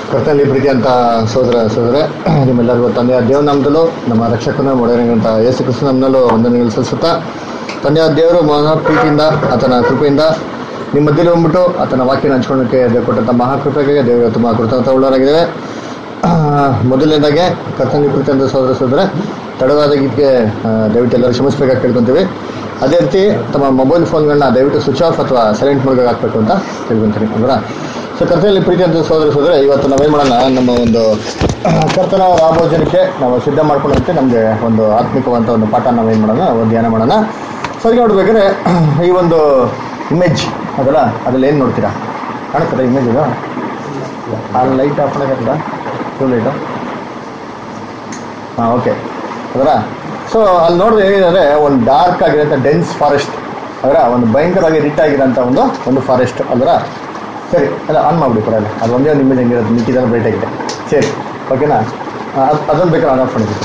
ಕರ್ತನಲ್ಲಿ ಪ್ರೀತಿ ಅಂತ ಸೋದರ ಸೋದರ ನಿಮ್ಮೆಲ್ಲರಿಗೂ ತಂದೆಯ ದೇವ ನಾಮದಲ್ಲೂ ನಮ್ಮ ರಕ್ಷಕನ ಮೊಡರಂತ ಯೇಸು ಕ್ರಿಸ್ತ ನಮ್ಮನಲ್ಲೂ ವಂದನೆಗಳು ಸಲ್ಲಿಸುತ್ತಾ ತಂದೆಯ ದೇವರು ಮಹಾ ಪ್ರೀತಿಯಿಂದ ಆತನ ಕೃಪೆಯಿಂದ ನಿಮ್ಮ ಮಧ್ಯದಲ್ಲಿ ಬಂದ್ಬಿಟ್ಟು ಆತನ ವಾಕ್ಯನ ಹಂಚ್ಕೊಳ್ಳೋಕ್ಕೆ ದೇವರು ಕೊಟ್ಟಂಥ ಮಹಾಕೃಪೆಗೆ ದೇವರು ತುಂಬ ಕೃತಜ್ಞತ ಉಳ್ಳವರಾಗಿದ್ದೇವೆ ಆ, ಮೊದಲನೇದಾಗೆ ಕರ್ತನಿ ಪ್ರೀತಿ ಅಂತ ಸೋದರ ಸೋದರ ತಡವಾದ ಗೀತೆಗೆ ದಯವಿಟ್ಟು ಎಲ್ಲರೂ ಕ್ಷಮಿಸ್ಬೇಕಾಗಿ ಕೇಳ್ಕೊತೀವಿ ಅದೇ ರೀತಿ ತಮ್ಮ ಮೊಬೈಲ್ ಫೋನ್ಗಳನ್ನ ದಯವಿಟ್ಟು ಸ್ವಿಚ್ ಆಫ್ ಅಥವಾ ಸೈಲೆಂಟ್ ಮೋಡ್ಗೆ ಹಾಕಬೇಕು ಅಂತ ಕೇಳ್ಕೊಂತೀನಿ ಅಂದ್ರೆ ಸೊ ಕರ್ತನಲ್ಲಿ ಪ್ರೀತಿ ಅಂತ ಸೋದರ ಸೋದರ ಇವತ್ತು ನಾವೇನು ಮಾಡೋಣ ನಮ್ಮ ಒಂದು ಆ, ಕರ್ತನ ರಾಮೋಜನಕ್ಕೆ ನಾವು ಸಿದ್ಧ ಮಾಡ್ಕೊಳ್ಳೋಂತೆ ನಮಗೆ ಒಂದು ಆತ್ಮಿಕವಂತ ಒಂದು ಪಾಠ ನಾವೇನು ಮಾಡೋಣ ಒಂದು ಧ್ಯಾನ ಮಾಡೋಣ ಸರಿ ನೋಡ್ಬೇಕಾದ್ರೆ ಈ ಒಂದು ಇಮೇಜ್ ಅದಲ್ಲ ಅದ್ರಲ್ಲಿ ಏನು ನೋಡ್ತೀರಾ ಕಾಣಿಸ್ತದ ಇಮೇಜ್ ಇದು ಆ ಲೈಟ್ ಆಫ್ ಮಾಡೋಕ್ಕಾಗ್ತದ ಟೂ ಲೈಟು ಹಾಂ ಓಕೆ ಅದರ ಸೊ ಅಲ್ಲಿ ನೋಡಿದ್ರೆ ಏನಿದೆ ಒಂದು ಡಾರ್ಕ್ ಆಗಿರೋಂಥ ಡೆನ್ಸ್ ಫಾರೆಸ್ಟ್ ಅದರ ಒಂದು ಭಯಂಕರವಾಗಿ ರಿಟ್ ಆಗಿರೋಂಥ ಒಂದು ಒಂದು ಫಾರೆಸ್ಟ್ ಅದರ ಸರಿ ಅಲ್ಲ ಆನ್ ಮಾಡಿಬಿಡಿ ಪರವಾಗಿಲ್ಲ ಅದು ಒಂದೇ ಒಂದು ಇಮೇಜ್ ಹೆಂಗಿರೋದು ಮಿಕ್ಕಿದೆಲ್ಲ ಬ್ರೈಟ್ ಆಗಿದೆ ಸರಿ ಓಕೆನಾ ಅದು ಅದನ್ನು ಬೇಕಾದ್ರೆ ಆನ್ ಆಫ್ ಮಾಡಿದ್ವಿ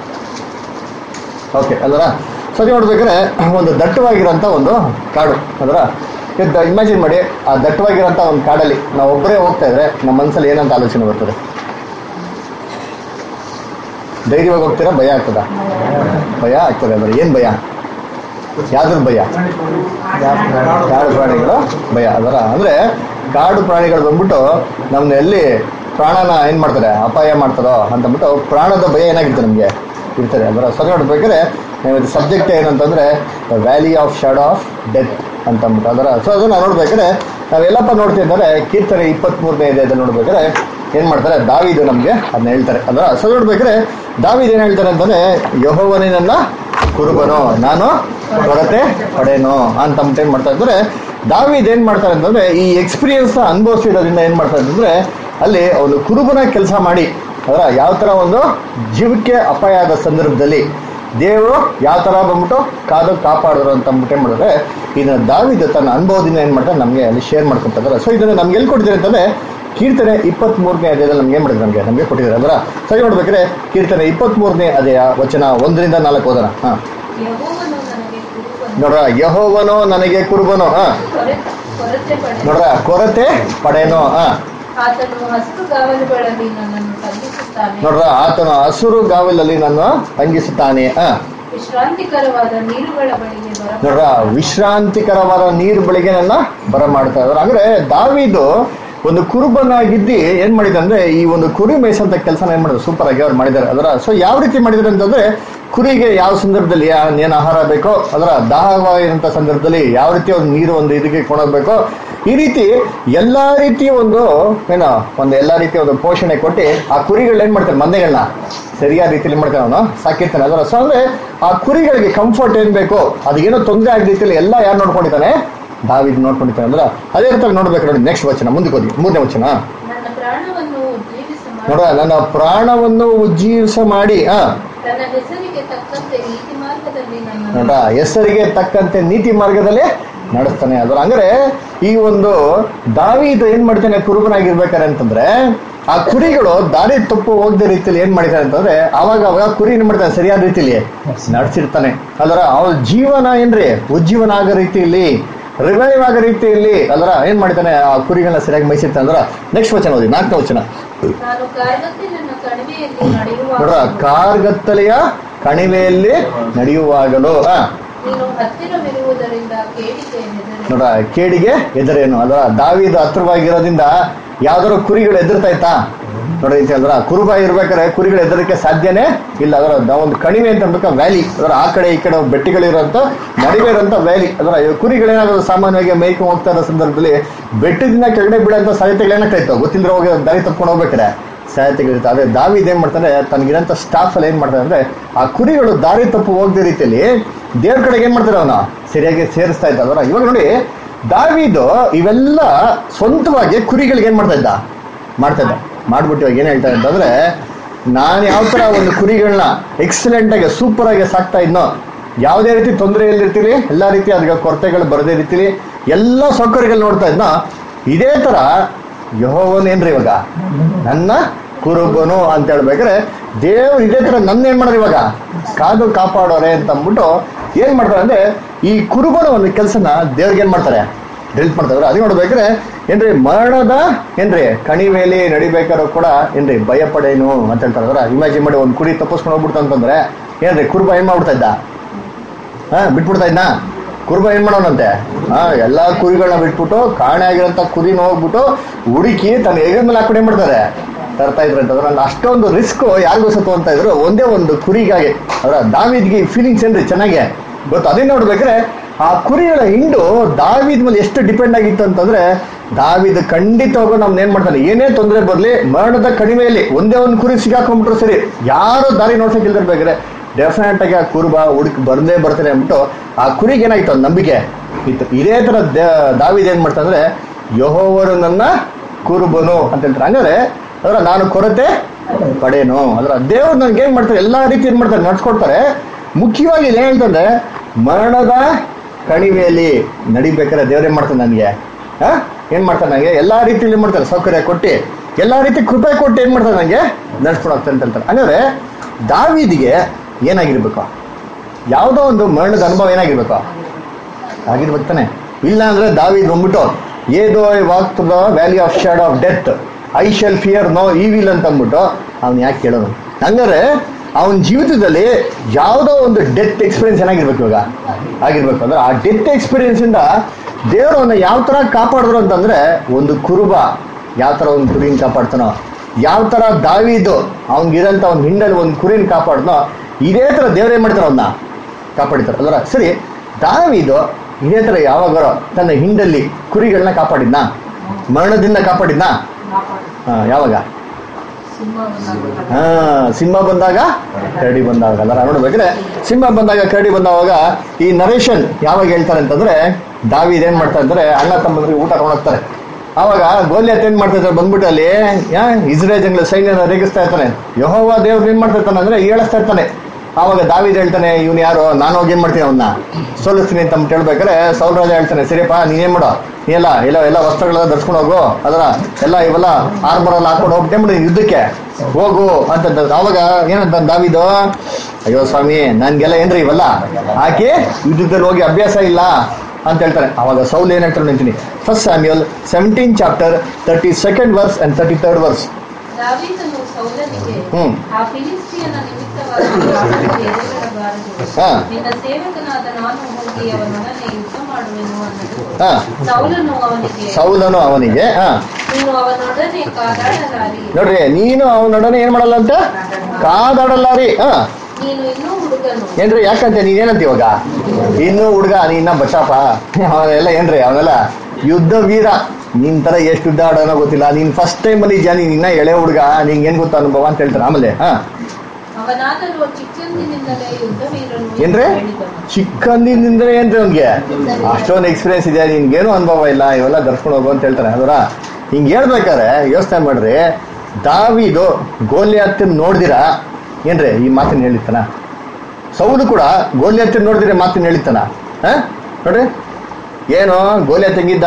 ಓಕೆ ಅಲ್ವರ ಸರಿ ನೋಡ್ಬೇಕಾದ್ರೆ ಒಂದು ದಟ್ಟವಾಗಿರೋಂಥ ಒಂದು ಕಾಡು ಅದರ ಇಮ್ಯಾಜಿನ್ ಮಾಡಿ ಆ ದಟ್ಟವಾಗಿರೋಂಥ ಒಂದು ಕಾಡಲ್ಲಿ ನಾವು ಒಬ್ಬರೇ ಹೋಗ್ತಾ ಇದ್ರೆ ನಮ್ಮ ಮನಸ್ಸಲ್ಲಿ ಏನಂತ ಆಲೋಚನೆ ಬರ್ತದೆ ಧೈರ್ಯವಾಗಿ ಹೋಗ್ತೀರಾ ಭಯ ಆಗ್ತದ ಭಯ ಆಗ್ತದೆ ಅಂದ್ರೆ ಏನು ಭಯ ಯಾವ್ದ್ರ ಭಯ ಕಾಡು ಪ್ರಾಣಿಗಳು ಭಯ ಅದರ ಅಂದ್ರೆ ಕಾಡು ಪ್ರಾಣಿಗಳು ಬಂದ್ಬಿಟ್ಟು ನಮ್ನ ಎಲ್ಲಿ ಪ್ರಾಣನ ಏನ್ ಮಾಡ್ತಾರೆ ಅಪಾಯ ಮಾಡ್ತಾರೋ ಅಂತಂದ್ಬಿಟ್ಟು ಪ್ರಾಣದ ಭಯ ಏನಾಗಿರುತ್ತೆ ನಮಗೆ ಇರ್ತದೆ ಅದರ ಸರಿ ನೋಡ್ಬೇಕಾದ್ರೆ ಸಬ್ಜೆಕ್ಟ್ ಏನಂತಂದ್ರೆ valley of shadow of death ಅಂತ ಅಂದ್ಬಿಟ್ಟು ಅದರ ಸೊ ಅದನ್ನ ನೋಡ್ಬೇಕಾದ್ರೆ ನಾವೆಲ್ಲಪ್ಪ ನೋಡ್ತಿದ್ದಾರೆ ಕೀರ್ತನೆ ಇಪ್ಪತ್ಮೂರನೇ ಇದೆ ನೋಡ್ಬೇಕಾದ್ರೆ ಏನ್ ಮಾಡ್ತಾರೆ ದಾವಿದು ನಮ್ಗೆ ಅದನ್ನ ಹೇಳ್ತಾರೆ ಅದರ ಸೊ ನೋಡ್ಬೇಕಾದ್ರೆ ದಾವಿದ್ ಏನ್ ಹೇಳ್ತಾರೆ ಅಂತಂದ್ರೆ ಯಹೋವನೇ ನನ್ನ ಕುರುಬನು ನಾನು ಕೊರತೆ ಪಡೆನು ಅಂತ ಅಂದ್ಬಿಟ್ಟು ಏನ್ ಮಾಡ್ತಾ ಇದ್ದಾರೆ ದಾವಿದ್ ಏನ್ ಮಾಡ್ತಾರೆ ಅಂತಂದ್ರೆ ಈ ಎಕ್ಸ್ಪೀರಿಯನ್ಸ್ ಅನುಭವಿಸಿರೋದ್ರಿಂದ ಏನ್ ಮಾಡ್ತಾರೆ ಅಂತಂದ್ರೆ ಅಲ್ಲಿ ಒಂದು ಕುರುಬನ ಕೆಲಸ ಮಾಡಿ ಅದರ ಯಾವ ತರ ಒಂದು ಜೀವಕ್ಕೆ ಅಪಾಯ ಆದ ಸಂದರ್ಭದಲ್ಲಿ ದೇವರು ಯಾವ ತರ ಬಂದ್ಬಿಟ್ಟು ಕಾದು ಕಾಪಾಡಿದ್ರು ಅಂತ ಅಂದ್ಬಿಟ್ಟು ಏನ್ ಮಾಡಿದ್ರೆ ಇದನ್ನ ದಾವಿದ ತನ್ನ ಅನುಭವದಿಂದ ಏನ್ ಮಾಡ್ತಾರೆ ನಮಗೆ ಅಲ್ಲಿ ಶೇರ್ ಮಾಡ್ಕೊಂತಾರೆ ಸೊ ಇದನ್ನ ನಮ್ಗೆ ಎಲ್ಲಿ ಕೊಟ್ಟಿದ್ದಾರೆ ಅಂತಂದ್ರೆ ಕೀರ್ತನೆ ಇಪ್ಪತ್ತ್ ಮೂರನೇ ಅಧ್ಯಾಯದಲ್ಲಿ ನಮ್ಗೆ ಏನ್ ಮಾಡಿದ್ರು ನಮಗೆ ನಮಗೆ ಕೊಟ್ಟಿದ್ದಾರೆ ಅಂದ್ರೆ ಸರಿ ನೋಡ್ಬೇಕಾದ್ರೆ ಕೀರ್ತನೆ ಇಪ್ಪತ್ತ್ ಮೂರನೇ ಅಧ್ಯಾಯ ವಚನ ಒಂದರಿಂದ ನಾಲ್ಕು ಓದೋಣ ಹಾ ಯೆಹೋವನು ನನಗೆ ಕುರುಬನು. ನೋಡ್ರ ಯಹೋವನು ನನಗೆ ಕುರುಬನು ಹಾ ಕೊರೆ- ಕೊರತೆ ಪಡೆ ನೋಡ್ರ ಕೊರತೆ ಪಡೆನೋ ಹಾ ಆತನು ಹಸಿರು ಗಾವಲುಗಳಲ್ಲಿ ನನ್ನನ್ನು ತಗ್ಗಿಸುತ್ತಾನೆ ನೋಡ್ರ ಆತನು ಹಸುರು ಗಾವಲಲ್ಲಿ ನಾನು ತಂಗಿಸುತ್ತಾನೆ ಹಾ ವಿಶ್ರಾಂತಿಕರವಾದ ನೀರುಗಳ ಬಳಿಗೆ ಬರ ನೋಡ್ರ ವಿಶ್ರಾಂತಿಕರವಾದ ನೀರು ಬಳಿಗೆ ನನ್ನ ಬರ ಮಾಡ್ತಾ ಇದ್ರು ಅಂದ್ರೆ ದಾವಿದು ಒಂದು ಕುರುಬನಾಗಿದ್ದಿ ಏನ್ ಮಾಡಿದ ಅಂದ್ರೆ ಈ ಒಂದು ಕುರಿ ಮೇಯಿಸಂತ ಕೆಲಸನ ಏನ್ ಮಾಡಿದ್ರು ಸೂಪರ್ ಆಗಿ ಅವ್ರು ಮಾಡಿದ್ದಾರೆ ಅದರ ಸೊ ಯಾವ ರೀತಿ ಮಾಡಿದ್ದಾರೆ ಅಂತಂದ್ರೆ ಕುರಿಗೆ ಯಾವ ಸಂದರ್ಭದಲ್ಲಿ ಯಾ- ಏನ್ ಆಹಾರ ಬೇಕೋ ಅದರ ದಾಹವಾಗಿರಂತ ಸಂದರ್ಭದಲ್ಲಿ ಯಾವ ರೀತಿ ಒಂದು ನೀರು ಒಂದು ಇದಕ್ಕೆ ಕೊಂಡೋಗ್ಬೇಕೋ ಈ ರೀತಿ ಎಲ್ಲಾ ರೀತಿಯ ಒಂದು ಏನೋ ಒಂದು ಎಲ್ಲಾ ರೀತಿಯ ಒಂದು ಪೋಷಣೆ ಕೊಟ್ಟು ಆ ಕುರಿಗಳು ಏನ್ ಮಾಡ್ತಾರೆ ಮಂದೆಗಳನ್ನ ಸರಿಯಾದ ರೀತಿಯಲ್ಲಿ ಮಾಡ್ತಾನೆ ಅವನು ಸಾಕಿರ್ತಾನೆ ಅದರ ಸೊ ಅಂದ್ರೆ ಆ ಕುರಿಗಳಿಗೆ ಕಂಫರ್ಟ್ ಏನ್ ಬೇಕು ಅದೇನೋ ತೊಂದರೆ ಆಗ ರೀತಿಯಲ್ಲಿ ಎಲ್ಲ ಯಾರು ನೋಡ್ಕೊಂಡಿದ್ದಾನೆ ದಾವಿದ್ ನೋಡ್ಕೊಂಡಿದ್ದಾನೆ ಅಂದ್ರೆ ಅದೇ ರೀತಿ ನೋಡ್ಬೇಕು ನೋಡಿ ನೆಕ್ಸ್ಟ್ ವಚನ ಮುಂದಕ್ಕೆ ಹೋಗಿ ಮೂರನೇ ವಚನ ನನ್ನ ಪ್ರಾಣವನ್ನು ಉಜ್ಜೀವಿಸ ಮಾಡಿ ನೋಡ ನನ್ನ ಪ್ರಾಣವನ್ನು ಉಜ್ಜೀವಿಸ ಮಾಡಿ ಆ ತನ್ನ ಹೆಸರಿಗೆ ತಕ್ಕಂತೆ ನೀತಿ ಮಾರ್ಗದಲ್ಲಿ ನನ್ನ ನೋಡ ಹೆಸರಿಗೆ ತಕ್ಕಂತೆ ನೀತಿ ಮಾರ್ಗದಲ್ಲಿ ನಡೆಸ್ತಾನೆ ಅದರ ಅಂದ್ರೆ ಈ ಒಂದು ದಾವಿದು ಏನ್ ಮಾಡ್ತಾನೆ ಕುರುಬನಾಗಿರ್ಬೇಕಾರೆ ಅಂತಂದ್ರೆ ಆ ಕುರಿಗಳು ದಾರಿ ತಪ್ಪು ಹೋಗದ ರೀತಿಯಲ್ಲಿ ಏನ್ ಮಾಡಿದಾನೆ ಅಂತಂದ್ರೆ ಅವಾಗ ಅವಾಗ ಕುರಿ ಏನ್ ಮಾಡ್ತಾನೆ ಸರಿಯಾದ ರೀತಿಯಲ್ಲಿ ನಡೆಸಿರ್ತಾನೆ ಅದರ ಅವಳ ಜೀವನ ಏನ್ರಿ ಉಜ್ಜೀವನ ಆಗೋ ರೀತಿಯಲ್ಲಿ ರಿವೈವ್ ಆಗೋ ರೀತಿಯಲ್ಲಿ ಅದರ ಏನ್ ಮಾಡ್ತಾನೆ ಆ ಕುರಿಗಳನ್ನ ಸರಿಯಾಗಿ ಮೈಸಿರ್ತಾನೆ ಅಂದ್ರ ನೆಕ್ಸ್ಟ್ ವಚನ ಓದಿ ನಾಲ್ಕನೇ ವಚನ ನಾನು ಕಾರ್ಗತ್ತೆ ನನ್ನ ಕಣಿವೆಯಲ್ಲಿ ನೋಡ್ರ ನಡೆಯುವಾಗ ಕಾರ್ಗತ್ತಲೆಯ ಕಣಿವೆಯಲ್ಲಿ ನಡೆಯುವಾಗಲೂ ಆ ನೀನು ಹತ್ತಿರವಿರುವುದರಿಂದ ಕೇಳಿಕೆ ಹೆದರಿ ನೋಡ್ರ ಕೇಡಿಗೆ ಎದುರೇನು ಅಲ್ವಾ ದಾವಿದ ಹತ್ರವಾಗಿರೋದ್ರಿಂದ ಯಾವ್ದಾದ್ರು ಕುರಿಗಳು ಎದುರ್ತಾ ಇತ್ತಾ ನೋಡ್ರಿ ಅಂತ ಹೇಳಿದ್ರ ಕುರುಬ ಇರ್ಬೇಕಾದ್ರೆ ಕುರಿಗಳು ಎದುರಕ್ಕೆ ಸಾಧ್ಯನೇ ಇಲ್ಲ ಅದರ ದ- ಒಂದು ಕಣಿವೆ ಅಂತ ಅನ್ಬೇಕು ವ್ಯಾಲಿ ಅದರ ಆ ಕಡೆ ಈ ಕಡೆ ಬೆಟ್ಟಗಳಿರೋಂಥ ನಡುವೆ ಇರೋಂಥ ವ್ಯಾಲಿ ಅದರ ಕುರಿಗಳೇನಾದ್ರು ಸಾಮಾನ್ಯವಾಗಿ ಮೇಯ್ಕೊಂಡು ಹೋಗ್ತಾ ಇರೋ ಸಂದರ್ಭದಲ್ಲಿ ಬೆಟ್ಟದಿಂದ ಕೆಳಗಡೆ ಬೀಳೋಂಥ ಸಾಧ್ಯತೆಗಳೇನಾಗ್ತಾ ಇತ್ತು ಗೊತ್ತಿಲ್ಲದ್ರೆ ಹೋಗಿ ದಾರಿ ತಪ್ಕೊಂಡು ಹೋಗ್ಬೇಕಾರೆ ಸಾಧ್ಯತೆಗಳಿರುತ್ತೆ ಅದೇ ದಾವಿದ್ ಏನ್ ಮಾಡ್ತಾನೆ ತನಗಿರೋಂಥ ಸ್ಟಾಫ್ ಅಲ್ಲಿ ಏನ್ ಮಾಡ್ತಾನೆ ಅಂದ್ರೆ ಆ ಕುರಿಗಳು ದಾರಿ ತಪ್ಪು ಹೋಗದ ರೀತಿಯಲ್ಲಿ ದೇವ್ರ ಕಡೆಗೆ ಏನ್ ಮಾಡ್ತಾರೆ ಅವನು ಸರಿಯಾಗಿ ಸೇರಿಸ್ತಾ ಇದ್ದ ಅದರ ಇವಾಗ ನೋಡಿ ದಾವಿದು ಇವೆಲ್ಲ ಸ್ವಂತವಾಗಿ ಕುರಿಗಳಿಗೆ ಏನ್ ಮಾಡ್ತಾ ಇದ್ದ ಮಾಡ್ತಾ ಇದ್ದ ಮಾಡ್ಬಿಟ್ಟು ಇವಾಗ ಏನ್ ಹೇಳ್ತಾ ಅಂತಂದ್ರೆ ನಾನು ಯಾವ ತರ ಒಂದು ಕುರಿಗಳನ್ನ ಎಕ್ಸಲೆಂಟ್ ಆಗಿ ಸೂಪರ್ ಆಗಿ ಸಾಕ್ತಾ ಇದ್ನೋ ಯಾವುದೇ ರೀತಿ ತೊಂದರೆ ಇಲ್ದಿರ್ತೀರಿ ಎಲ್ಲಾ ರೀತಿ ಅದಕ್ಕೆ ಕೊರತೆಗಳು ಬರದೇ ರೀತಿಲಿ ಎಲ್ಲ ಸೌಕರ್ಯಗಳು ನೋಡ್ತಾ ಇದ್ನೋ ಇದೇ ತರ ಯಹೋವನ್ ಏನ್ರಿ ಇವಾಗ ನನ್ನ ಕುರುಬನು ಅಂತ ಹೇಳ್ಬೇಕಾದ್ರೆ ದೇವ್ರು ಇದೇ ತರ ನನ್ನ ಏನ್ ಮಾಡೋರು ಇವಾಗ ಕಾದು ಕಾಪಾಡೋರೆ ಅಂತ ಅಂದ್ಬಿಟ್ಟು ಏನ್ ಮಾಡ್ತಾರೆ ಅಂದ್ರೆ ಈ ಕುರುಬನ ಒಂದು ಕೆಲಸನ ದೇವ್ರಿಗೆ ಏನ್ ಮಾಡ್ತಾರೆ ಡ್ರಿಲ್ ಮಾಡ್ತಾರೆ ಅದೇ ನೋಡ್ಬೇಕ್ರೆ ಏನ್ರಿ ಮರಣದ ಏನ್ರಿ ಕಣಿವೆಯಲ್ಲಿ ನಡಿಬೇಕಾದ್ರೂ ಕೂಡ ಏನ್ರಿ ಭಯ ಪಡೇನು ಅಂತ ಹೇಳ್ತಾರೆ ಅದರ ಇಮ್ಯಾಜಿನ್ ಮಾಡಿ ಒಂದು ಕುರಿ ತಪ್ಪಿಸ್ಕೊಂಡು ಹೋಗ್ಬಿಡ್ತು ಅಂತಂದ್ರೆ ಏನ್ರಿ ಕುರುಬ ಏನ್ ಮಾಡ್ಬಿಡ್ತಾ ಇದ್ದ ಹಾ ಬಿಟ್ಬಿಡ್ತಾ ಇದ್ನ ಕುರುಬ ಏನ್ ಮಾಡೋನಂತೆ ಹಾ ಎಲ್ಲಾ ಕುರಿಗಳನ್ನ ಬಿಟ್ಬಿಟ್ಟು ಕಾಣೆ ಆಗಿರೋಂಥ ಕುರಿನ ಹೋಗ್ಬಿಟ್ಟು ಹುಡುಕಿ ತನ್ನ ಎಗದ ಮೇಲೆ ಹಾಕೊಂಡು ಏನ್ ಮಾಡ್ತಾರೆ ತರ್ತಾ ಇದ್ರು ಅಂತ ಅದ್ರಲ್ಲಿ ಅಷ್ಟೊಂದು ರಿಸ್ಕ್ ಯಾರಿಗೂ ಸತ್ತು ಅಂತ ಇದ್ರು ಒಂದೇ ಒಂದು ಕುರಿಗಾಗಿ ಅದರ ದಾವಿದ್ಗೆ ಫೀಲಿಂಗ್ಸ್ ಏನ್ರಿ ಚೆನ್ನಾಗಿ ಗೊತ್ತು ಅದೇ ನೋಡ್ಬೇಕ್ರೆ ಆ ಕುರಿಗಳ ಹಿಂಡು ದಾವಿದ್ ಮೇಲೆ ಎಷ್ಟು ಡಿಪೆಂಡ್ ಆಗಿತ್ತು ಅಂತಂದ್ರೆ ದಾವಿದ್ ಖಂಡಿತವಾಗೂ ನಮ್ನ ಏನ್ ಮಾಡ್ತಾನೆ ಏನೇ ತೊಂದರೆ ಬರ್ಲಿ ಮರಣದ ಕಡಿಮೆಯಲ್ಲಿ ಒಂದೇ ಒಂದು ಕುರಿ ಸಿಗಾಕೊಂಡ್ಬಿಟ್ರು ಸರಿ ಯಾರು ದಾರಿ ನೋಡ್ಸಕ್ ಇಲ್ದಿರ್ಬೇಕಾದ್ರೆ ಡೆಫಿನೆಟ್ ಆಗಿ ಆ ಕುರುಬ ಹುಡುಕ್ ಬಂದೇ ಬರ್ತಾನೆ ಅಂದ್ಬಿಟ್ಟು ಆ ಕುರಿಗೆ ಏನಾಯ್ತು ಒಂದು ನಂಬಿಕೆ ಇತ್ತು ಇದೇ ತರ ದ- ದಾವಿದ್ ಏನ್ ಮಾಡ್ತಾನಂದ್ರೆ ಯಹೋವರು ನನ್ನ ಕುರುಬನು ಅಂತ ಹೇಳ್ತಾರೆ ಹಂಗಾದ್ರೆ ಅದರ ನಾನು ಕೊರತೆ ಪಡೇನು ಅದರ ದೇವ್ರು ನನ್ಗೆ ಏನ್ ಮಾಡ್ತಾರೆ ಎಲ್ಲಾ ರೀತಿ ಏನ್ ಮಾಡ್ತಾರೆ ನಡ್ಸ್ಕೊಡ್ತಾರೆ ಮುಖ್ಯವಾಗಿ ಇಲ್ಲಿ ಏನ್ ಹೇಳ್ತಂದ್ರೆ ಮರಣದ ಕಣಿವೆಯಲ್ಲಿ ನಡಿಬೇಕಾದ್ರೆ ದೇವ್ರು ಏನ್ ಮಾಡ್ತಾನೆ ನನಗೆ ಆ? ಏನ್ ಮಾಡ್ತಾನೆ ನನಗೆ ಎಲ್ಲಾ ರೀತಿಯಲ್ಲಿ ಏನ್ ಮಾಡ್ತಾರೆ ಸೌಕರ್ಯ ಕೊಟ್ಟು ಎಲ್ಲಾ ರೀತಿ ಕೃಪೆ ಕೊಟ್ಟು ಏನ್ ಮಾಡ್ತಾರೆ ನನಗೆ ನಡ್ಸ್ಕೊಂಡು ಹೋಗ್ತಾನೆ ಅಂತ ಹೇಳ್ತಾರೆ ಹಂಗಾದ್ರೆ ದಾವಿದಿಗೆ ಏನಾಗಿರ್ಬೇಕು ಯಾವುದೋ ಒಂದು ಮರಣದ ಅನುಭವ ಏನಾಗಿರ್ಬೇಕು ಆಗಿರ್ಬೇಕು ತಾನೆ ಇಲ್ಲ ಅಂದ್ರೆ ದಾವಿದ್ ಬಂದ್ಬಿಟ್ಟು ಏದೋ walk to the valley of shadow of death I shall fear no evil ಅಂತ ಅಂದ್ಬಿಟ್ಟು ಅವ್ನು ಯಾಕೆ ಕೇಳೋನು ಹಂಗಾರೆ ಅವನ ಜೀವಿತದಲ್ಲಿ ಯಾವುದೋ ಒಂದು ಡೆತ್ ಎಕ್ಸ್ಪೀರಿಯನ್ಸ್ ಏನಾಗಿರ್ಬೇಕು ಇವಾಗ ಆಗಿರ್ಬೇಕು ಅಂದ್ರೆ ಆ ಡೆತ್ ಎಕ್ಸ್ಪೀರಿಯನ್ಸ್ ಇಂದ ದೇವರು ಅವನ್ನ ಯಾವ ತರ ಕಾಪಾಡಿದ್ರು ಅಂತಂದ್ರೆ ಒಂದು ಕುರುಬ ಯಾವ ತರ ಒಂದು ಕುರಿನ ಕಾಪಾಡ್ತಾನೋ ಯಾವ ತರ ದಾವಿದು ಅವ್ನಿಗಿರಂತ ಒಂದು ಹಿಂಡಲ್ಲಿ ಒಂದು ಕುರಿನ ಕಾಪಾಡ್ನೋ ಇದೇ ತರ ದೇವ್ರು ಏನ್ ಮಾಡ್ತಾರ ಅವನ್ನ ಕಾಪಾಡಿತಾರೆ ಅಲ್ವರ ಸರಿ ದಾವಿದು ಇದೇ ತರ ಯಾವಾಗಾರ ತನ್ನ ಹಿಂಡಲ್ಲಿ ಕುರಿಗಳನ್ನ ಕಾಪಾಡಿದ್ನ ಮರಣದಿಂದ ಕಾಪಾಡಿದ್ನ ಹಾ, ಯಾವಾಗ ಹಾ ಸಿಂಹ ಬಂದಾಗ ಕರಡಿ ಬಂದಾಗ ಅಲ್ಲ ನೋಡ್ಬೇಕ್ರೆ ಸಿಂಹ ಬಂದಾಗ ಕರಡಿ ಬಂದಾಗ ಈ ನರೇಶನ್ ಯಾವಾಗ ಹೇಳ್ತಾರೆ ಅಂತಂದ್ರೆ ದಾವಿದ್ ಏನ್ ಮಾಡ್ತಾರೆ ಅಂದ್ರೆ ಅಣ್ಣ ತಮ್ಮಂದ್ರಿಗೆ ಊಟ ಹೋಗ್ತಾರೆ ಅವಾಗ ಗೋಲಿಯತ್ ಏನ್ ಮಾಡ್ತಾ ಇರ್ತಾರೆ ಬಂದ್ಬಿಟ್ಟು ಅಲ್ಲಿ ಯಾ ಇಸ್ರೇಲ್ ಜಂಗ್ಲ ಸೈನ್ಯನ ರೇಗಿಸ್ತಾ ಇರ್ತಾನೆ ಯಹೋವ ದೇವ್ರು ಏನ್ ಮಾಡ್ತಾ ಇರ್ತಾನೆ ಅಂದ್ರೆ ಹೇಳಿಸ್ತಾ ಇರ್ತಾನೆ ಆವಾಗ ದಾವಿದ್ ಹೇಳ್ತಾನೆ ಇವ್ನು ಯಾರು ನಾನು ಹೋಗಿ ಏನ್ ಮಾಡ್ತೀನಿ ಅವನ್ನ ಸೋಲಿಸ್ತೀನಿ ಅಂತ ಅಂದ್ಬಿಟ್ಟು ಹೇಳ್ಬೇಕಾದ್ರೆ ಸೌಲರಾಜ ಹೇಳ್ತಾನೆ ಸರಿಯಪ್ಪ ನೀನೇನ್ ಮಾಡೋ ನೀ ಎಲ್ಲ ಎಲ್ಲ ಎಲ್ಲ ವಸ್ತ್ರಗಳೆಲ್ಲ ಧರಿಸ್ಕೊಂಡು ಹೋಗು ಅದರ ಎಲ್ಲ ಇವೆಲ್ಲ ಆರ್ಮರ್ ಎಲ್ಲ ಹಾಕೊಂಡು ಹೋಗ್ಬಿಟ್ಟೆ ಮಾಡಿ ಯುದ್ಧಕ್ಕೆ ಹೋಗು ಅಂತ ಅವಾಗ ಏನಂತ ದಾವಿದು ಅಯ್ಯೋ ಸ್ವಾಮಿ ನನ್ಗೆಲ್ಲ ಏನ್ರಿ ಇವೆಲ್ಲ ಹಾಕಿ ಯುದ್ಧದಲ್ಲಿ ಹೋಗಿ ಅಭ್ಯಾಸ ಇಲ್ಲ ಅಂತ ಹೇಳ್ತಾರೆ ಅವಾಗ ಸೌಲ್ ಏನ್ ಹೇಳ್ತಾರೆ ನಿಂತೀನಿ first Samuel seventeen chapter thirty second verse and thirty third verse ದಾವೀದನು ಸೌಲನಿಗೆ ಹ್ಮ್. ಆ ಫಿಲಿಸ್ತಿಯನ ನಿಮಿತ್ತವಾಗಿ ಯಾರನ್ನು ಎದುರಿಡಬಾರದು ಹಾ. ನಿನ್ನ ಸೇವಕನಾದ ನಾನು ಹೋಗಿ ಅವನೊಡನೆ ಯುದ್ಧ ಮಾಡುವೆನು ಅನ್ನಲು ಹಾ ಸೌಲನು ಅವನಿಗೆ ಸೌಲನು ಅವನಿಗೆ ಹಾ ನೀನು ಅವನೊಡನೆ ಕಾದಾಡಲಾರಿ ನೋಡ್ರಿ ನೀನು ಅವನೊಡನೆ ಏನ್ ಮಾಡಲ್ಲ ಅಂತ ಕಾದಾಡಲ್ಲಾರಿ ಹಾ ನೀನು ಇನ್ನೂ ಹುಡುಗನು ಏನ್ರಿ ಯಾಕಂತೆ ನೀನೇನಂತ ಇವಾಗ ಇನ್ನು ಹುಡುಗ ನೀನ ಬಚಾಪ ಅವನೆಲ್ಲ ಏನ್ರಿ ಅವನೆಲ್ಲ ಯುದ್ಧ ವೀರ ನಿನ್ ತರ ಎಷ್ಟು ಯುದ್ಧ ಆಡೋನೋ ಗೊತ್ತಿಲ್ಲ ನೀನ್ ಫಸ್ಟ್ ಟೈಮ್ ಅಲ್ಲಿ ಜನ ನಿನ್ನ ಎಳೆ ಹುಡುಗ ನಿಂಗೆ ಏನ್ ಗೊತ್ತ ಅನುಭವ ಅಂತ ಹೇಳ್ತಾರೆ ಆಮೇಲೆ ಹಾ ಅವನಾದರೂ ಚಿಕ್ಕಂದಿನಿಂದಲೇ ಯುದ್ಧ ವೀರನು ಎಂದು ಏನ್ರಿ ಹೇಳಿದನು. ಚಿಕ್ಕಂದಿನಿಂದಲೇ ಏನ್ರಿ ಅವ್ನಿಗೆ ಅಷ್ಟೊಂದು ಎಕ್ಸ್ಪೀರಿಯನ್ಸ್ ಇದೆ ನಿನ್ಗೇನು ಅನುಭವ ಇಲ್ಲ ಇವೆಲ್ಲ ಧರ್ಸ್ಕೊಂಡು ಹೋಗು ಅಂತ ಹೇಳ್ತಾರೆ ಅದರ ಹಿಂಗ್ ಹೇಳ್ಬೇಕಾರೆ ಯೋಚನೆ ಮಾಡ್ರಿ ದಾವಿದು ಗೋಲಿಯತ್ತನ್ ನೋಡ್ದಿರಾ ಏನ್ರಿ ಈ ಮಾತನ್ನ ಹೇಳಿರ್ತಾನ ಸೌದು ಕೂಡ ಗೋಲಿಯತ್ತನ್ ನೋಡಿದ್ರೆ ಮಾತನ್ನ ಹೇಳಿರ್ತಾನ ಹಾ ನೋಡ್ರಿ ಏನು ಗೋಲಿಯತ್ ಹೆಂಗಿದ್ದ